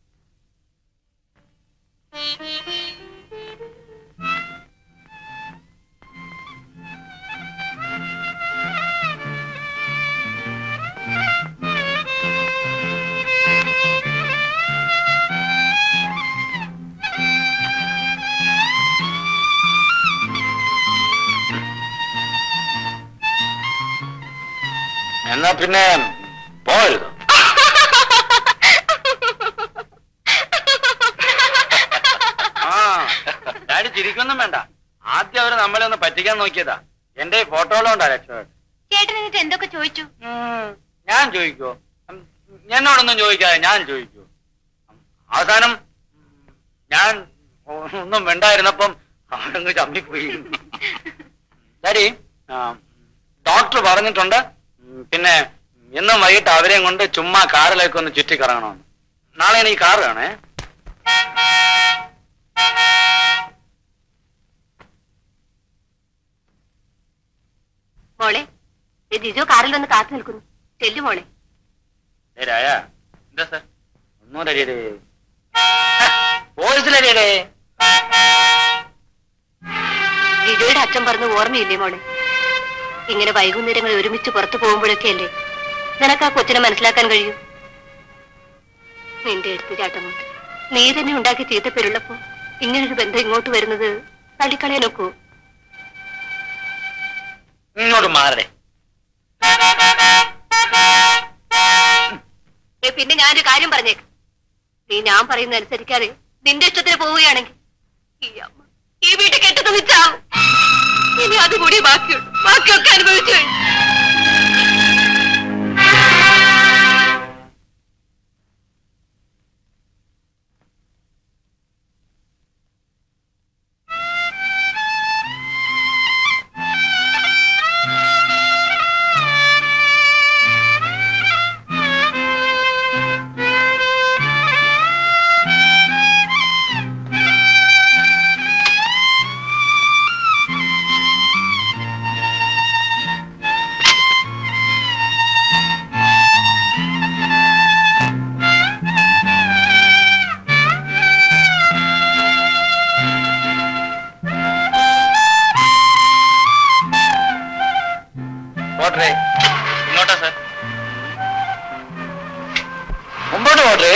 Speaker 9: എന്നാ പിന്നെ പോകരുത് ആ ഡാഡി ചിരിക്കൊന്നും വേണ്ട ആദ്യം അവര് നമ്മളെ ഒന്ന് പറ്റിക്കാൻ നോക്കിയതാ എന്റെ ഫോട്ടോകളുണ്ടാ രക്ഷപ്പെട്ടു
Speaker 8: ചേട്ടൻ എന്നിട്ട് എന്തൊക്കെ ചോദിച്ചു
Speaker 9: ഞാൻ ചോദിക്കോ ഉം, എന്നോടൊന്നും ചോദിക്കാതെ ഞാൻ ചോദിക്കൂ അവസാനം ഉം, ഞാൻ ഒന്നും വേണ്ടായിരുന്നപ്പം അവിടെ ചമ്മിപ്പോയി ഡാഡി ഡോക്ടർ പറഞ്ഞിട്ടുണ്ട് ഉം, പിന്നെ ഇന്നും വൈകിട്ട് അവരെയും കൊണ്ട് ചുമ്മാ കാറിലേക്ക് ഒന്ന് ചുറ്റിക്കറങ്ങണമെന്ന് നാളെ എനിക്ക് കാറ് വേണേ
Speaker 8: മോളെ ദേ ജിജോ കാറിൽ വന്ന് കാത്തു നിൽക്കുന്നു ചെല്ലു മോളെ
Speaker 9: ഏ രായ എന്താ സാർ ഒന്നുകൂടെ അടിയടേ വോയിസിലടിയടേ
Speaker 8: ജിജോയുടെ അച്ഛൻ പറഞ്ഞ ഓർമ്മയില്ലേ മോളെ ഇങ്ങനെ വൈകുന്നേരങ്ങളിൽ ഒരുമിച്ച് പുറത്തു പോകുമ്പോഴൊക്കെ അല്ലേ നിനക്ക് ആ കൊച്ചിനെ മനസ്സിലാക്കാൻ കഴിയൂ നിന്റെ എടുത്തുചാട്ടം കൊണ്ട് നീ തന്നെ ഉണ്ടാക്കി ചീത്തപ്പേരുള്ളപ്പോ ഇങ്ങനൊരു ബന്ധം ഇങ്ങോട്ട് വരുന്നത് തള്ളിക്കളയാനൊക്കൂ
Speaker 9: ഇങ്ങോട്ട് മാറടേ
Speaker 8: ഏ, പിന്നെ ഞാനൊരു കാര്യം പറഞ്ഞേക്ക് നീ ഞാൻ പറയുന്ന അനുസരിക്കാതെ നിന്റെ ഇഷ്ടത്തിന് പോവുകയാണെങ്കിൽ ഈ അമ്മ ഈ വീട്ടിൽ കെട്ടു നിച്ചാവും ഇനി അതുകൂടി ബാക്കിയുള്ളൂ ബാക്കിയൊക്കെ അനുഭവിച്ചു കഴിഞ്ഞു
Speaker 9: പോട്ടെ ഇങ്ങോട്ടാ സാർ മുമ്പോട്ട് പോട്ടെ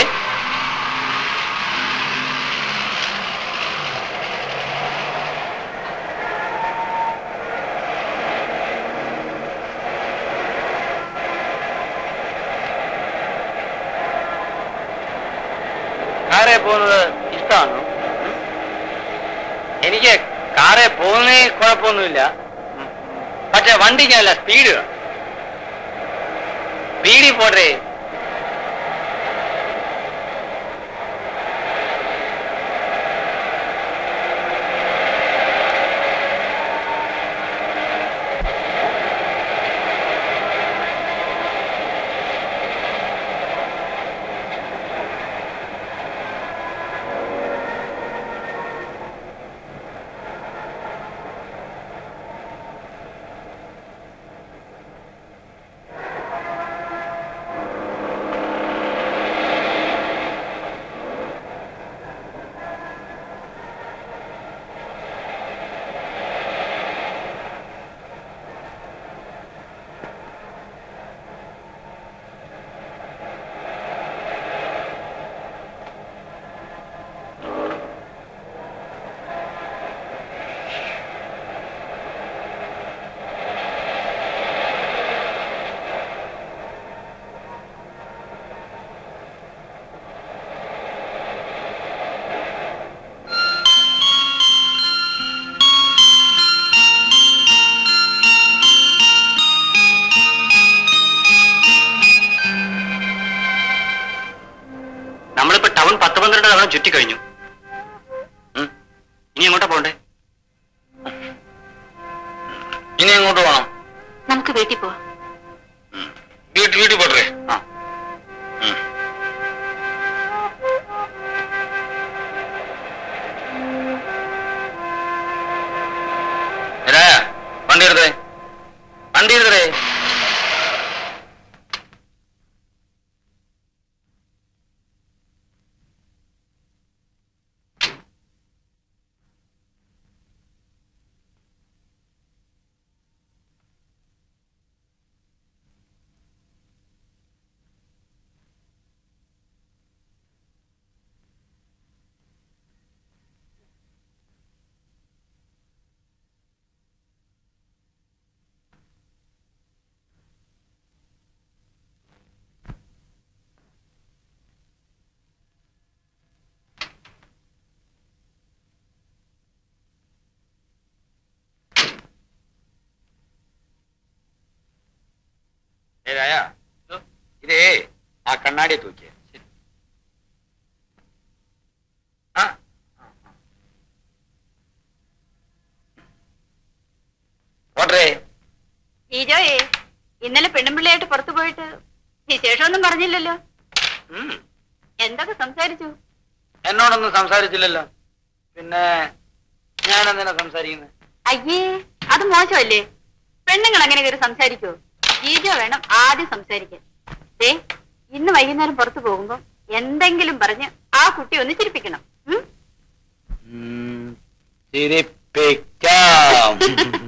Speaker 9: കാറെ പോകുന്നത് ഇഷ്ടമാണോ എനിക്ക് കാറെ പോകുന്നേ കുഴപ്പമൊന്നുമില്ല പക്ഷെ വണ്ടിക്കല്ല സ്പീഡ് വേണം സ്പീഡിൽ പോട്ടെ
Speaker 3: ടൗൺ പത്ത് പന്ത്രണ്ട് തവണ ചുറ്റിക്കഴിഞ്ഞു ഉം. ഇനി എങ്ങോട്ടാ പോണ്ടേ
Speaker 9: ഇനി എങ്ങോട്ട് പോകണം
Speaker 8: നമുക്ക് വീട്ടിൽ പോവാം
Speaker 9: വീട്ടിൽ വീട്ടിൽ പോട്ടെ
Speaker 3: ആ
Speaker 9: രായ വണ്ടി എടുത്തേ വണ്ടി എടുത്തേ ഏ രായ ഇതേ ആ കണ്ണാടിയെ തൂക്കിയേ ആ പോട്ടെ
Speaker 8: ഈജോയെ ഇന്നലെ പെണ്ണുമ്പിള്ളയായിട്ട് പുറത്തു പോയിട്ട് വിശേഷമൊന്നും പറഞ്ഞില്ലല്ലോ
Speaker 9: ഉം.
Speaker 8: എന്തൊക്കെ സംസാരിച്ചു
Speaker 9: എന്നോടൊന്നും സംസാരിച്ചില്ലല്ലോ പിന്നെ ഞാൻ എന്തിനാ സംസാരിക്കുന്നത്
Speaker 8: അയ്യേ അത് മോശമല്ലേ പെണ്ണുങ്ങൾ അങ്ങനെ കയറി സംസാരിക്കോ ഈജോ വേണം ആദ്യം സംസാരിക്കാൻ ദേ ഇന്ന് വൈകുന്നേരം പുറത്തു പോകുമ്പോ എന്തെങ്കിലും പറഞ്ഞ് ആ കുട്ടി ഒന്ന് ചിരിപ്പിക്കണം ഉം?
Speaker 9: ചിരിപ്പിക്കാം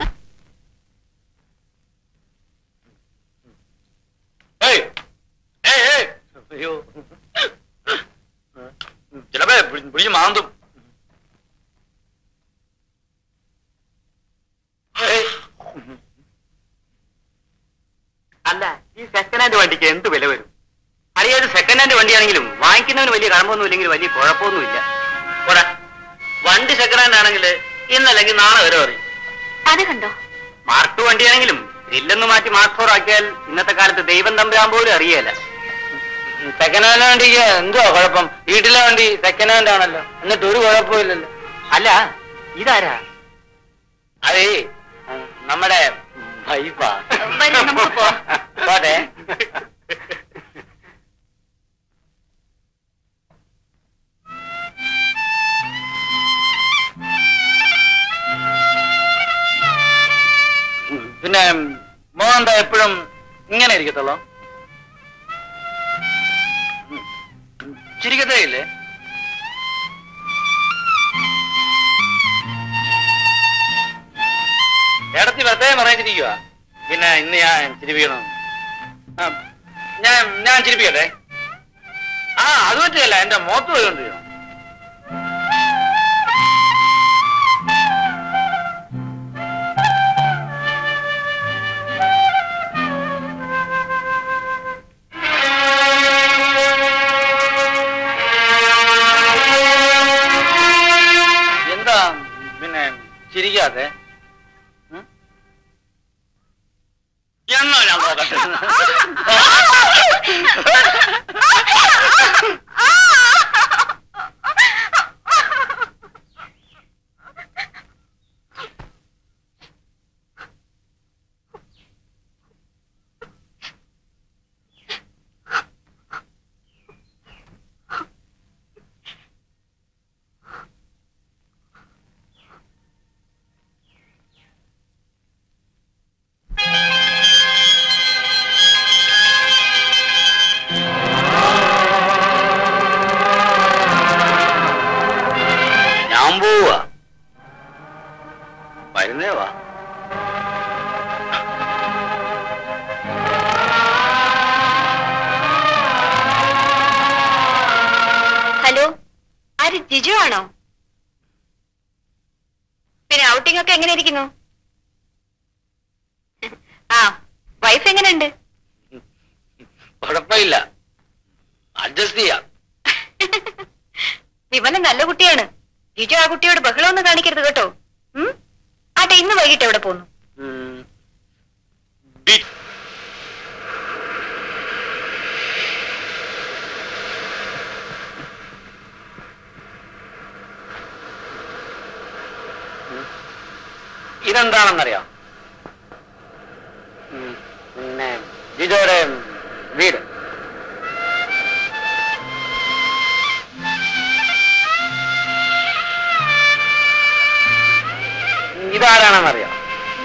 Speaker 9: ഏയ്, ഏയ്, ഏയ്. അയ്യോ ചിലപ്പോ പിടി- പിടിച്ച് മാന്തും ഏയ്.
Speaker 3: അല്ല ഈ സെക്കൻഡ് ഹാൻഡ് വണ്ടിക്ക് എന്ത് വില വരും അറിയാതെ സെക്കൻഡ് ഹാൻഡ് വണ്ടിയാണെങ്കിലും വാങ്ങിക്കുന്നവന് വലിയ കടമൊന്നും ഇല്ലെങ്കിൽ വലിയ കുഴപ്പമൊന്നുമില്ല പോരാ വണ്ടി സെക്കൻഡ് ഹാൻഡ് ആണെങ്കിൽ ഇന്നല്ലെങ്കിൽ നാളെ വരെ അറിയും
Speaker 8: അത് കണ്ടോ
Speaker 3: മാർക്ക് ടു വണ്ടിയാണെങ്കിലും ഗ്രില്ലൊന്ന് മാറ്റി മാർക്ക് ഫോർ ആക്കിയാൽ ഇന്നത്തെ കാലത്ത് ദൈവം തമ്പുരാൻ പോലും അറിയേല
Speaker 9: സെക്കൻഡ് ഹാൻഡ് വണ്ടിക്ക് എന്തുവാ കുഴപ്പം വീട്ടിലെ വണ്ടി സെക്കൻഡ് ഹാൻഡ് ആണല്ലോ എന്നിട്ട് ഒരു കുഴപ്പമില്ലല്ലോ
Speaker 3: അല്ല ഇതാരാ
Speaker 9: അതേ നമ്മുടെ വൈഫാ
Speaker 8: വരൂ, നമുക്ക് പോവാം.
Speaker 9: പോട്ടെ പിന്നെ മോഹൻതാ എപ്പോഴും ഇങ്ങനെ ഇരിക്കത്തുള്ളൂ ചിരിക്കത്തേ ഇല്ലേ ഇടത്തി വെറുതെ പറഞ്ഞിരിക്കുക പിന്നെ ഇന്ന് ഞാൻ ചിരിപ്പിക്കണം ആ, ഞാൻ ഞാൻ ചിരിപ്പിക്കട്ടെ ആ അത് പറ്റിയല്ല എന്റെ മുഖത്ത് പോയിക്കൊണ്ടിരിക്കണം എന്താ പിന്നെ ചിരിക്കാതെ ഉം? എന്നാ ഞാൻ നോക്കട്ടെ ഞാൻ പോവാ വരുന്നേ വാ
Speaker 8: ഹലോ ആര് ജിജു ആണോ പിന്നെ ഔട്ടിംഗ് ഒക്കെ എങ്ങനെ ഇരിക്കുന്നു ആ വൈഫ് എങ്ങനെയുണ്ട്
Speaker 9: കുഴപ്പമില്ല അഡ്ജസ്റ്റ് ചെയ്യാം
Speaker 8: വിമല നല്ല കുട്ടിയാണ് ജിജു ആ കുട്ടിയോട് ബഹളമൊന്നും കാണിക്കരുത് കേട്ടോ ഉം? ആട്ടെ ഇന്ന് വൈകിട്ട് എവിടെ പോന്നു
Speaker 9: ഉം. ബി-
Speaker 3: ഇതെന്താണെന്നറിയാം ഉം, പിന്നെ ജിജോയുടെ വീട് ഇതാരാണെന്നറിയാം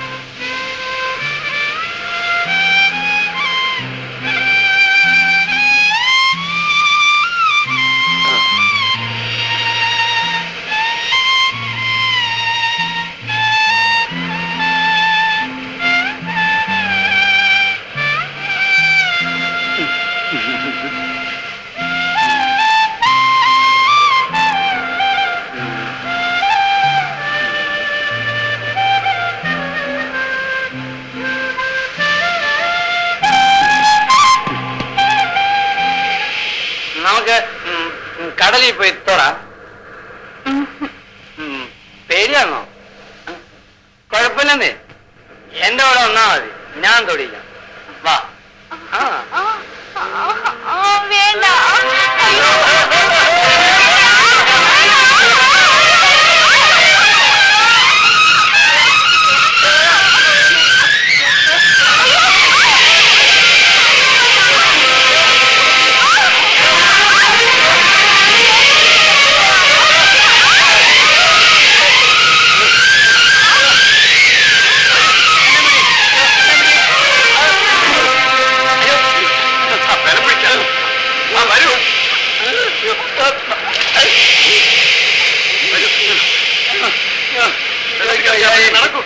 Speaker 3: നമുക്ക് ഉം, ഉം, കടലിൽ പോയി തൊടാം ഉം, പേടിയാണോ കുഴപ്പമില്ലെന്നേ എന്റെ കൂടെ വന്നാ മതി ഞാൻ തൊടിക്കാം വാ ആ
Speaker 8: വേണ്ട
Speaker 6: നടക്കൂ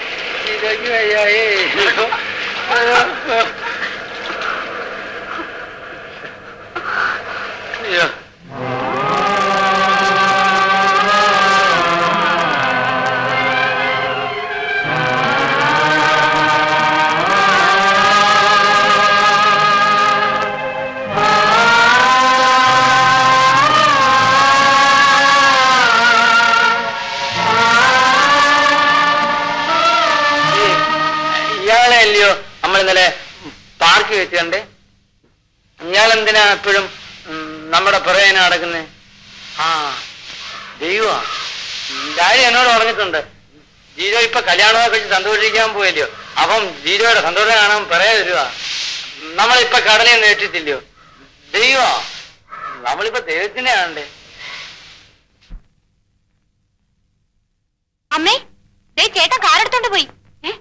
Speaker 3: ഇയാളെ അല്ലയോ നമ്മൾ ഇന്നലെ പാർക്ക് വെച്ച് കണ്ടേ ഇയാൾ എന്തിനാ എപ്പോഴും ഉം, നമ്മുടെ പിറകെ നടക്കുന്നേ ആ ദൈവമാ ഡാഡി എന്നോട് പറഞ്ഞിട്ടുണ്ട് ജീരോ ഇപ്പൊ കല്യാണമൊക്കെ കഴിച്ച് സന്തോഷിക്കാൻ പോയല്ലയോ അപ്പം ജീരോയുടെ സന്തോഷം കാണാൻ പിറകെ വരുവാ നമ്മളിപ്പൊ കടലിൽ നിന്ന് ഏറ്റിട്ടില്ലയോ ദൈവമാ നമ്മളിപ്പോ ദൈവത്തിനെ കാണണ്ടേ
Speaker 8: അമ്മേ ദേ ചേട്ടൻ കാറെടുത്തോണ്ട് പോയി ഏ?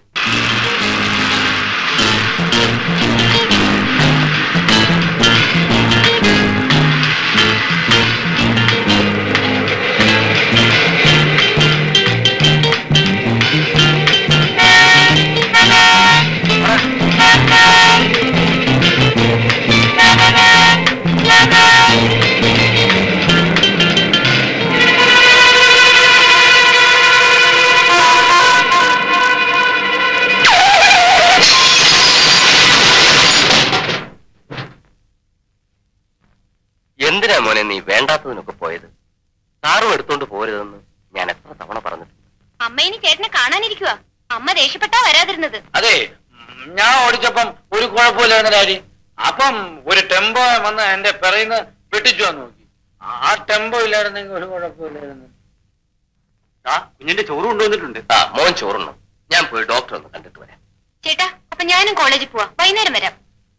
Speaker 6: എന്തിനാ മോനെ നീ വേണ്ടാത്തതിനൊക്കെ പോയത് കാറും എടുത്തോണ്ട് പോരുതെന്ന് ഞാൻ എത്ര തവണ പറഞ്ഞിട്ടുണ്ട്
Speaker 8: അമ്മ ഇനി ചേട്ടനെ കാണാനിരിക്കുക അമ്മ ദേഷ്യപ്പെട്ടാ വരാതിരുന്നത്
Speaker 9: അതെ ഉം, ഞാൻ ഓടിച്ചപ്പം ഒരു കുഴപ്പമില്ലായിരുന്നു ഡാഡി അപ്പം ഒരു ടെമ്പോ വന്ന് എന്റെ പിറയിന്ന് വെട്ടിച്ചു വന്ന് നോക്കി ആ ടെമ്പോ ഇല്ലായിരുന്നെങ്കിൽ ഒരു കുഴപ്പമില്ലായിരുന്നു
Speaker 3: ആ കുഞ്ഞിന്റെ ചോറ് കൊണ്ടുവന്നിട്ടുണ്ട്
Speaker 6: ആ മോൻ ചോറുണ്ണു ഞാൻ പോയി ഡോക്ടറെ ഒന്ന് കണ്ടിട്ട് വരാം
Speaker 8: ചേട്ടാ അപ്പൊ ഞാനും കോളേജിൽ പോവാ വൈകുന്നേരം വരാം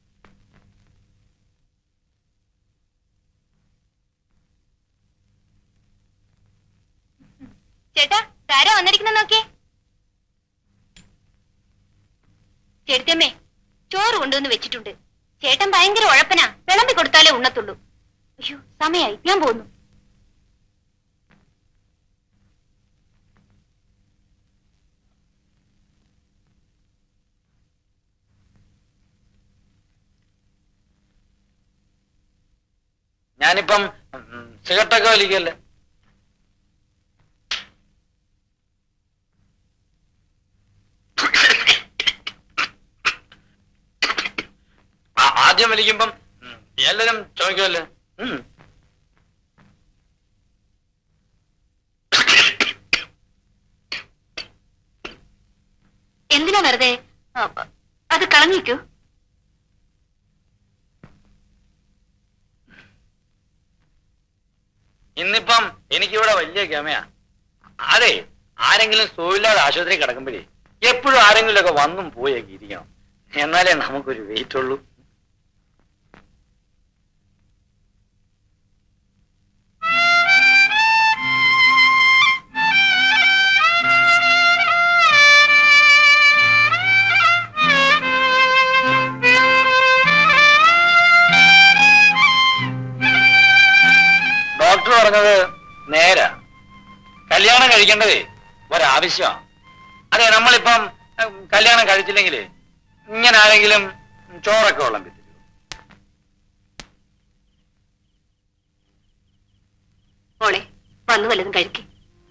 Speaker 8: ചേട്ടാ താരാ വന്നിരിക്കുന്ന നോക്കിയേ ചേട്ടമ്മേ ചോറ് കൊണ്ടുവന്ന് വെച്ചിട്ടുണ്ട് ചേട്ടൻ ഭയങ്കര ഉഴപ്പനാ വിളമ്പി കൊടുത്താലേ ഉണ്ണത്തുള്ളൂ അയ്യോ സമയായി ഞാൻ പോന്നു
Speaker 9: ഞാനിപ്പം ഉം, സിഗരറ്റൊക്കെ വലിക്കല്ലേ ആ- ആദ്യം വലിക്കുമ്പം ഉം, എല്ലാരും ചോദിക്കുമല്ലേ ഉം.
Speaker 8: എന്തിനാ വെറുതെ ആ, അത് കളഞ്ഞിക്കൂ
Speaker 9: ഇന്നിപ്പം എനിക്കിവിടെ വലിയ ഗമയാ അതെ ആരെങ്കിലും സുഖമില്ലാതെ ആശുപത്രി കിടക്കുമ്പോഴേ എപ്പോഴും ആരെങ്കിലുമൊക്കെ വന്നും പോയൊക്കെ ഇരിക്കണം എന്നാലേ നമുക്കൊരു വെയിറ്റ് ഉള്ളൂ ഡോക്ടർ പറഞ്ഞത് നേരാ കല്യാണം കഴിക്കേണ്ടതേ ഒരാവശ്യമാണ് അതെ നമ്മളിപ്പം ഉം, കല്യാണം കഴിച്ചില്ലെങ്കിൽ ഇങ്ങനെ ആരെങ്കിലും ചോറൊക്കെ വെള്ളം വിത്തിരും
Speaker 8: മോളെ വന്നു വല്ലതും കഴിക്കും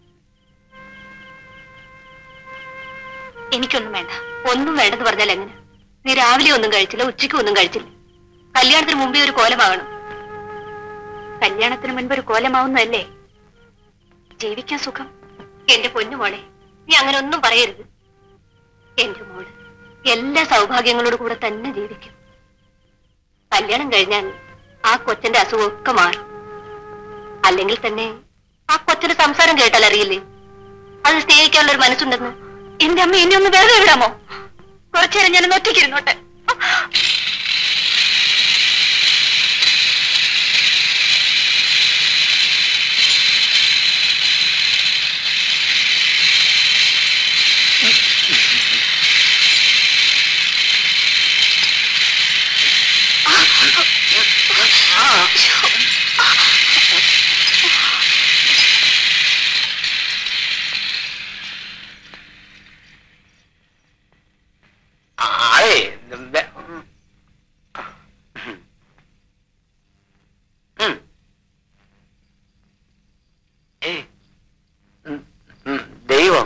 Speaker 8: എനിക്കൊന്നും വേണ്ട ഒന്നും വേണ്ടെന്ന് പറഞ്ഞാൽ എങ്ങനെ നീ രാവിലെ ഒന്നും കഴിച്ചില്ല ഉച്ചയ്ക്ക് ഒന്നും കഴിച്ചില്ല കല്യാണത്തിന് മുമ്പേ ഒരു കോലമാകണം കല്യാണത്തിന് മുൻപ് ഒരു കോലമാവുന്നതല്ലേ ജീവിക്കാൻ സുഖം എന്റെ പൊന്നു മോളെ നീ അങ്ങനെ ഒന്നും പറയരുത് എന്റെ മോള് എല്ലാ സൗഭാഗ്യങ്ങളോട് കൂടെ തന്നെ ജീവിക്കും കല്യാണം കഴിഞ്ഞാൽ ആ കൊച്ചന്റെ അസുഖമൊക്കെ മാറും അല്ലെങ്കിൽ തന്നെ ആ കൊച്ചിന്റെ സംസാരം കേട്ടാൽ അറിയില്ലേ അത് സ്നേഹിക്കാനുള്ള ഒരു മനസ്സുണ്ടെന്ന് എന്റെ അമ്മ എന്നെ ഒന്ന് വെറുതെ വിടാമോ കുറച്ചേരം ഞാൻ ഒറ്റയ്ക്കിരുന്നോട്ടെ
Speaker 9: ആ, അതെ വെ- ഉം. ഏയ്. ഉം, ഉം, ദൈവം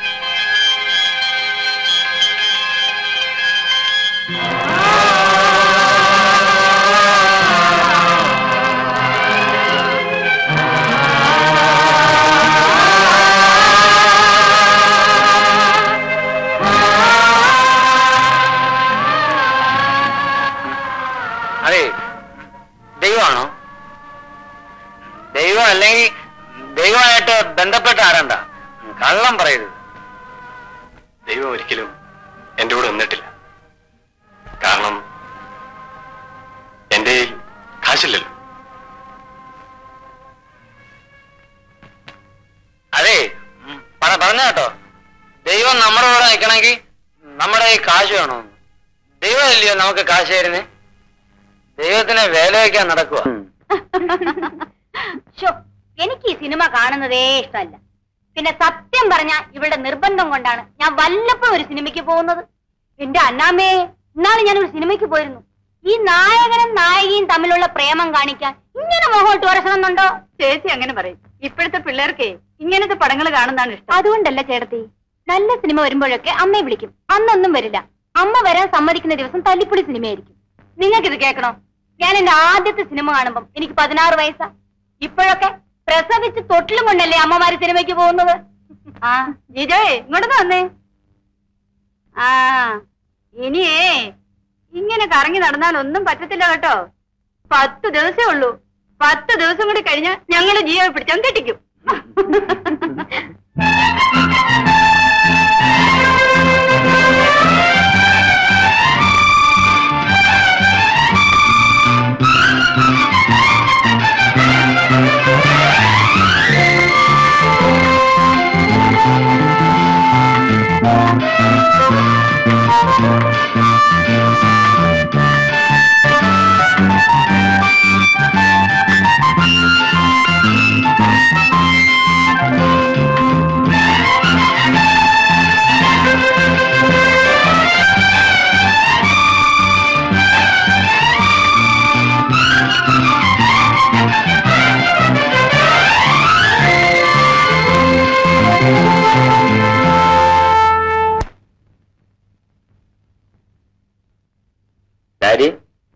Speaker 9: അതെ ദൈവമാണോ ദൈവം അല്ലെങ്കിൽ ദൈവമായിട്ട് ബന്ധപ്പെട്ട ആരണ്ട കള്ളം പറയരുത്
Speaker 7: ദൈവം ഒരിക്കലും എന്റെ കൂടെ നിന്നിട്ടില്ല കാരണം എന്റെ കയ്യിൽ കാശില്ലല്ലോ
Speaker 9: അതെ ഉം, പറ- പറഞ്ഞ കേട്ടോ ദൈവം നമ്മുടെ കൂടെ നിൽക്കണമെങ്കിൽ നമ്മുടെ ഈ കാശ് വേണമെന്ന് ദൈവം ഇല്ലയോ നമുക്ക് കാശ് തരുന്നേ ദൈവത്തിനെ വേല വയ്ക്കാൻ നടക്കുക
Speaker 8: ശോ, എനിക്ക് ഈ സിനിമ കാണുന്നതേ ഇഷ്ടമല്ല പിന്നെ സത്യം പറഞ്ഞ ഇവളുടെ നിർബന്ധം കൊണ്ടാണ് ഞാൻ വല്ലപ്പോഴും ഒരു സിനിമയ്ക്ക് പോകുന്നത് എന്റെ അന്നാമ്മേ ഇന്നാള് ഞാൻ ഒരു സിനിമയ്ക്ക് പോയിരുന്നു ഈ നായകനും നായികയും തമ്മിലുള്ള പ്രേമം കാണിക്കാൻ ഇങ്ങനെ മുഖോട്ട് ഉരസണമെന്നുണ്ടോ
Speaker 5: ചേച്ചി അങ്ങനെ പറയും ഇപ്പോഴത്തെ പിള്ളേർക്ക് ഇങ്ങനത്തെ പടങ്ങൾ കാണുന്നതാണ് ഇഷ്ടം
Speaker 8: അതുകൊണ്ടല്ല ചേട്ടത്തി നല്ല സിനിമ വരുമ്പോഴൊക്കെ അമ്മയെ വിളിക്കും അന്നൊന്നും വരില്ല അമ്മ വരാൻ സമ്മതിക്കുന്ന ദിവസം തല്ലിപ്പൊളി സിനിമയായിരിക്കും നിങ്ങൾക്കിത് കേൾക്കണോ ഞാൻ എന്റെ ആദ്യത്തെ സിനിമ കാണുമ്പം എനിക്ക് പതിനാറ് വയസ്സാ ഇപ്പോഴൊക്കെ പ്രസവിച്ച് തൊട്ടിലും കൊണ്ടല്ലേ അമ്മമാര് സിനിമയ്ക്ക് പോകുന്നത്
Speaker 5: ആ ജിജോയെ ഇങ്ങോട്ട് വന്നേ ആ ഇനിയേ ഇങ്ങനെ കറങ്ങി നടന്നാൽ ഒന്നും പറ്റത്തില്ല കേട്ടോ പത്ത് ദിവസമേ ഉള്ളൂ പത്ത് ദിവസം കൂടി കഴിഞ്ഞാൽ ഞങ്ങള് ജിയോയെ പിടിച്ചാൽ കെട്ടിക്കും
Speaker 7: ഡാഡി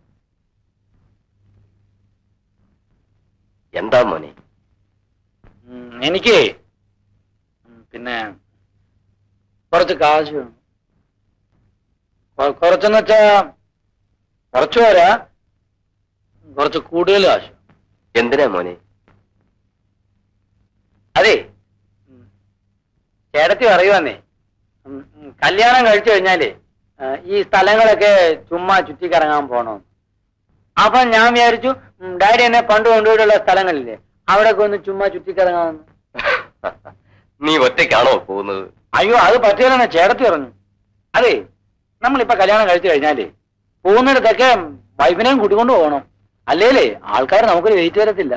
Speaker 7: എന്താ മോനെ
Speaker 9: ഉം, എനിക്ക് ഉം, പിന്നെ കുറച്ച് കാശ് വേണം കൊ- കുറച്ചെന്ന് വെച്ചാ കുറച്ച് പോരാ കുറച്ച് കൂടുതൽ കാശ് വേണം.
Speaker 7: എന്തിനാ മോനെ
Speaker 9: അതെ ഉം, ചേട്ടത്തി പറയുവാന്നേ
Speaker 3: ഉം, ഉം, കല്യാണം കഴിച്ചു കഴിഞ്ഞാലേ ആ, ഈ സ്ഥലങ്ങളൊക്കെ ചുമ്മാ ചുറ്റിക്കറങ്ങാൻ പോണോ അപ്പൊ ഞാൻ വിചാരിച്ചു ഉം, ഡാഡി എന്നെ പണ്ട് കൊണ്ടുപോയിട്ടുള്ള സ്ഥലങ്ങളില്ലേ അവിടെയൊക്കെ ഒന്ന് ചുമ്മാ ചുറ്റിക്കറങ്ങാമെന്ന്
Speaker 7: നീ ഒറ്റയ്ക്കാണോ പോകുന്നത്
Speaker 3: അയ്യോ അത് പറ്റില്ലെന്ന് ചേട്ടത്തി പറഞ്ഞു അതെ നമ്മളിപ്പോ കല്യാണം കഴിച്ചു കഴിഞ്ഞാലേ പോകുന്നിടത്തൊക്കെ വൈഫിനെയും കൂട്ടിക്കൊണ്ട് പോകണം അല്ലേലേ ആൾക്കാർ നമുക്കൊരു വെയിറ്റ് വരത്തില്ല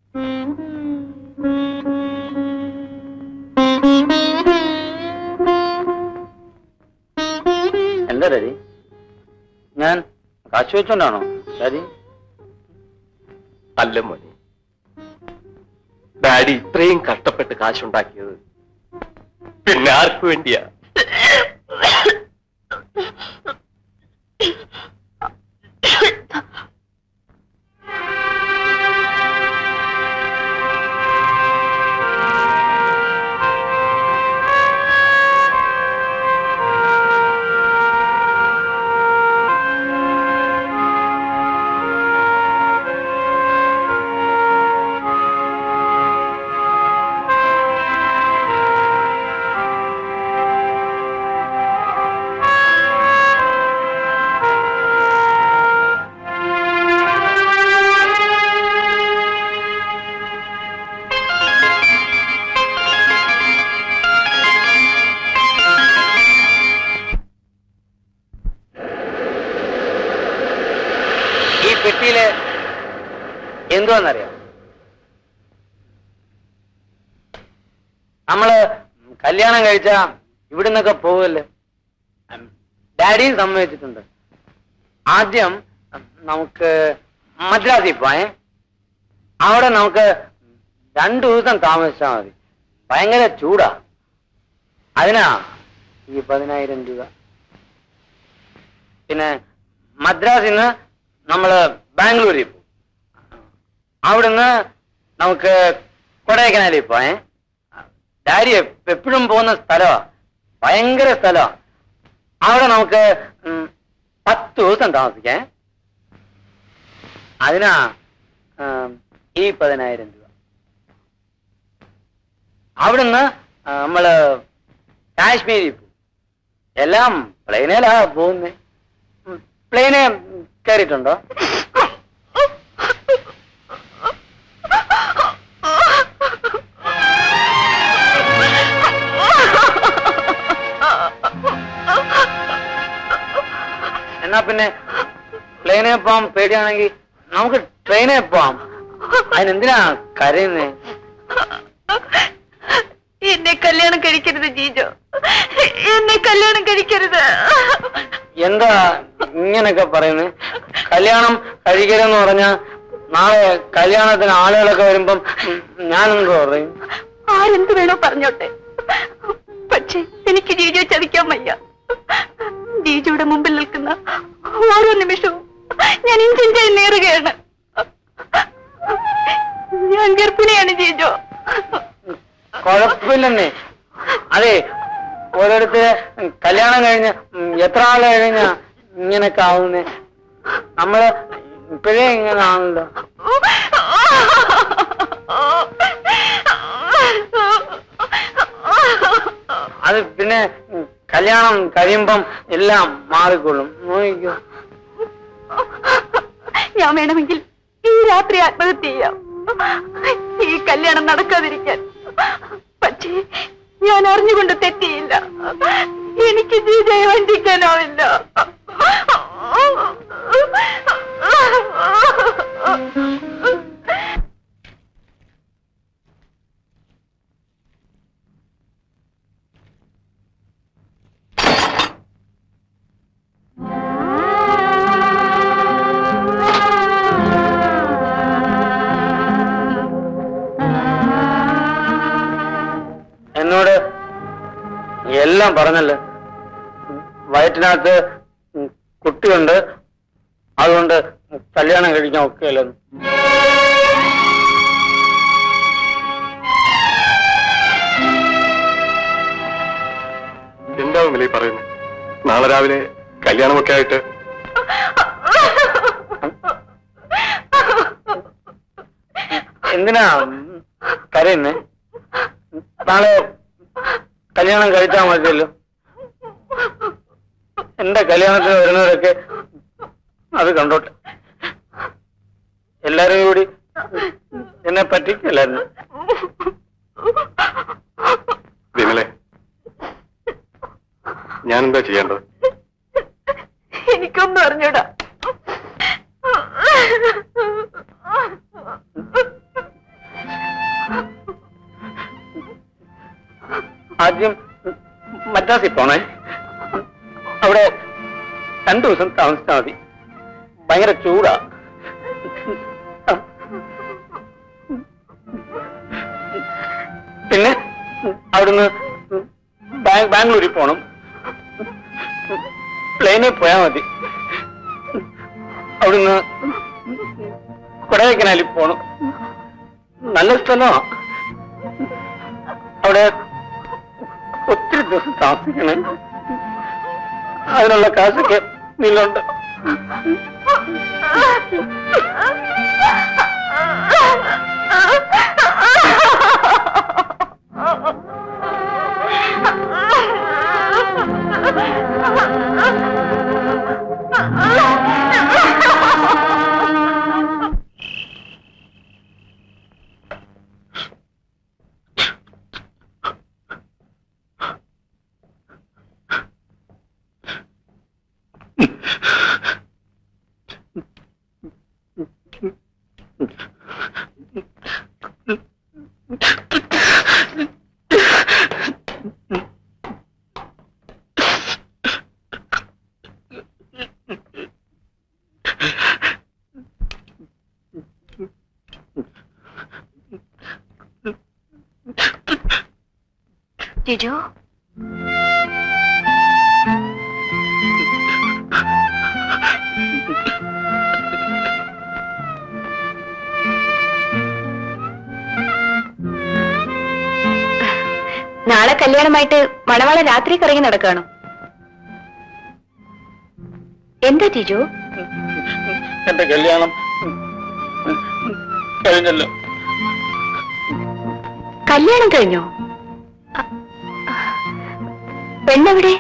Speaker 3: എന്താ ഡാഡി ഞാൻ കാശ് വെച്ചോണ്ടാണോ ഡാഡി
Speaker 7: അല്ല മോനെ ഡാഡി ഇത്രയും കഷ്ടപ്പെട്ട് കാശുണ്ടാക്കിയത് പിന്നെ ആർക്കു വേണ്ടിയാ
Speaker 3: ഈ പെട്ടിയില് എന്തുവാന്നറിയാം നമ്മള് കല്യാണം കഴിച്ച ഇവിടുന്നൊക്കെ പോവല്ലേ ഡാഡിയും സമ്മതിച്ചിട്ടുണ്ട് ആദ്യം നമുക്ക് മദ്രാസിൽ പോയേ അവിടെ നമുക്ക് രണ്ടു ദിവസം താമസിച്ചാൽ മതി ഭയങ്കര ചൂടാ അതിനാ ഈ പതിനായിരം രൂപ പിന്നെ മദ്രാസിൽ നിന്ന് നമ്മള് ബാംഗ്ലൂരിൽ പോകും അവിടുന്ന് നമുക്ക് കൊടൈക്കനാലിൽ പോയേ ഡാഡി എപ്പോഴും പോകുന്ന സ്ഥലമാ ഭയങ്കര സ്ഥലമാ അവിടെ നമുക്ക് ഉം, പത്ത് ദിവസം താമസിക്കാം അതിനാ ഉം, ഈ പതിനായിരം രൂപ അവിടുന്ന് ആ, നമ്മള് കാശ്മീരിൽ പോകും എല്ലാം പ്ലെയിനിലാ പോകുന്നേ പ്ലെയിന് കയറിയിട്ടുണ്ടോ എന്നാ പിന്നെ പ്ലെയിനെ പോവാൻ പേടിയാണെങ്കിൽ നമുക്ക് ട്രെയിനെ പോവാം അതിനെന്തിനാ കരയുന്നേ
Speaker 8: എന്നെ കല്യാണം കഴിക്കരുത് ജീജോ എന്നെ കല്യാണം കഴിക്കരുത്
Speaker 3: എന്താ ഇങ്ങനൊക്കെ പറയുന്നത് കല്യാണം കഴിക്കരുതെന്ന് പറഞ്ഞാ നാളെ കല്യാണത്തിന് ആളുകളൊക്കെ വരുമ്പം ഉം, ഞാനെന്ത് പറയും
Speaker 8: ആരെന്ത് വേണോ പറഞ്ഞോട്ടെ പക്ഷേ എനിക്ക് ജീജോ ചതിക്കാൻ വയ്യ ജീജോയുടെ മുമ്പിൽ നിൽക്കുന്ന ഓരോ നിമിഷവും ഞാൻ ഇഞ്ചിഞ്ചായി നേറുകയാണ് ഞാൻ ഗർഭിണിയാണ് ജീജോ
Speaker 3: കുഴപ്പമില്ലെന്നേ അതെ ഓരോരുത്തര് കല്യാണം കഴിഞ്ഞ് ഉം, എത്ര ആള് കഴിഞ്ഞ ഇങ്ങനൊക്കെ ആവുന്നേ നമ്മള് ഇപ്പോഴേ ഇങ്ങനെ ആണല്ലോ അത് പിന്നെ ഉം, കല്യാണം കഴിയുമ്പം എല്ലാം മാറിക്കൊള്ളും നോക്കിക്കോ
Speaker 8: ഞാൻ വേണമെങ്കിൽ ഈ രാത്രി ആത്മഹത്യ ചെയ്യാം ഈ കല്യാണം നടക്കാതിരിക്കാൻ പക്ഷേ ഞാൻ അറിഞ്ഞുകൊണ്ട് തെറ്റിയില്ല എനിക്ക് ജീജയെ വഞ്ചിക്കാനാവില്ല
Speaker 3: എന്നോട് എല്ലാം പറഞ്ഞല്ലോ വയറ്റിനകത്ത് കുട്ടിയുണ്ട് അതുകൊണ്ട് കല്യാണം കഴിക്കാൻ ഒക്കെയല്ലെന്ന്
Speaker 7: എന്താവും വിലയി പറയുന്നത് നാളെ രാവിലെ കല്യാണമൊക്കെ ആയിട്ട്
Speaker 3: എന്തിനാ കരയുന്നേ നാളെ കല്യാണം കഴിച്ചാൽ മതിയല്ലോ
Speaker 9: എന്റെ കല്യാണത്തിന് വരുന്നവരൊക്കെ അത് കണ്ടോട്ടെ എല്ലാരും കൂടി എന്നെ പറ്റിക്കല്ലായിരുന്നു
Speaker 7: വിമലെ ഞാൻ എന്താ ചെയ്യേണ്ടത്
Speaker 5: എനിക്കൊന്നും അറിഞ്ഞൂടാ
Speaker 9: ആദ്യം മദ്രാസിൽ പോണേ അവിടെ രണ്ടു ദിവസം താമസിച്ചാൽ മതി ഭയങ്കര ചൂടാ പിന്നെ അവിടുന്ന് ബാ- ബാംഗ്ലൂരിൽ പോണം പ്ലെയിനിൽ പോയാൽ മതി അവിടുന്ന് കൊടൈക്കനാലിൽ പോണം നല്ല സ്ഥലമാണ് അവിടെ ഒത്തിരി ദിവസം താമസിക്കണേ അതിനുള്ള കാശൊക്കെ നിന്നുണ്ട്
Speaker 5: ജിജു നാളെ കല്യാണമായിട്ട് മണവാള രാത്രി കറങ്ങി നടക്കാണോ എന്താ ജിജു
Speaker 9: എന്റെ കല്യാണം കഴിഞ്ഞല്ലോ
Speaker 5: കല്യാണം കഴിഞ്ഞോ അ- പെണ്ണെവിടെ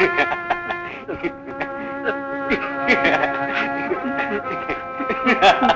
Speaker 7: Ha ha ha.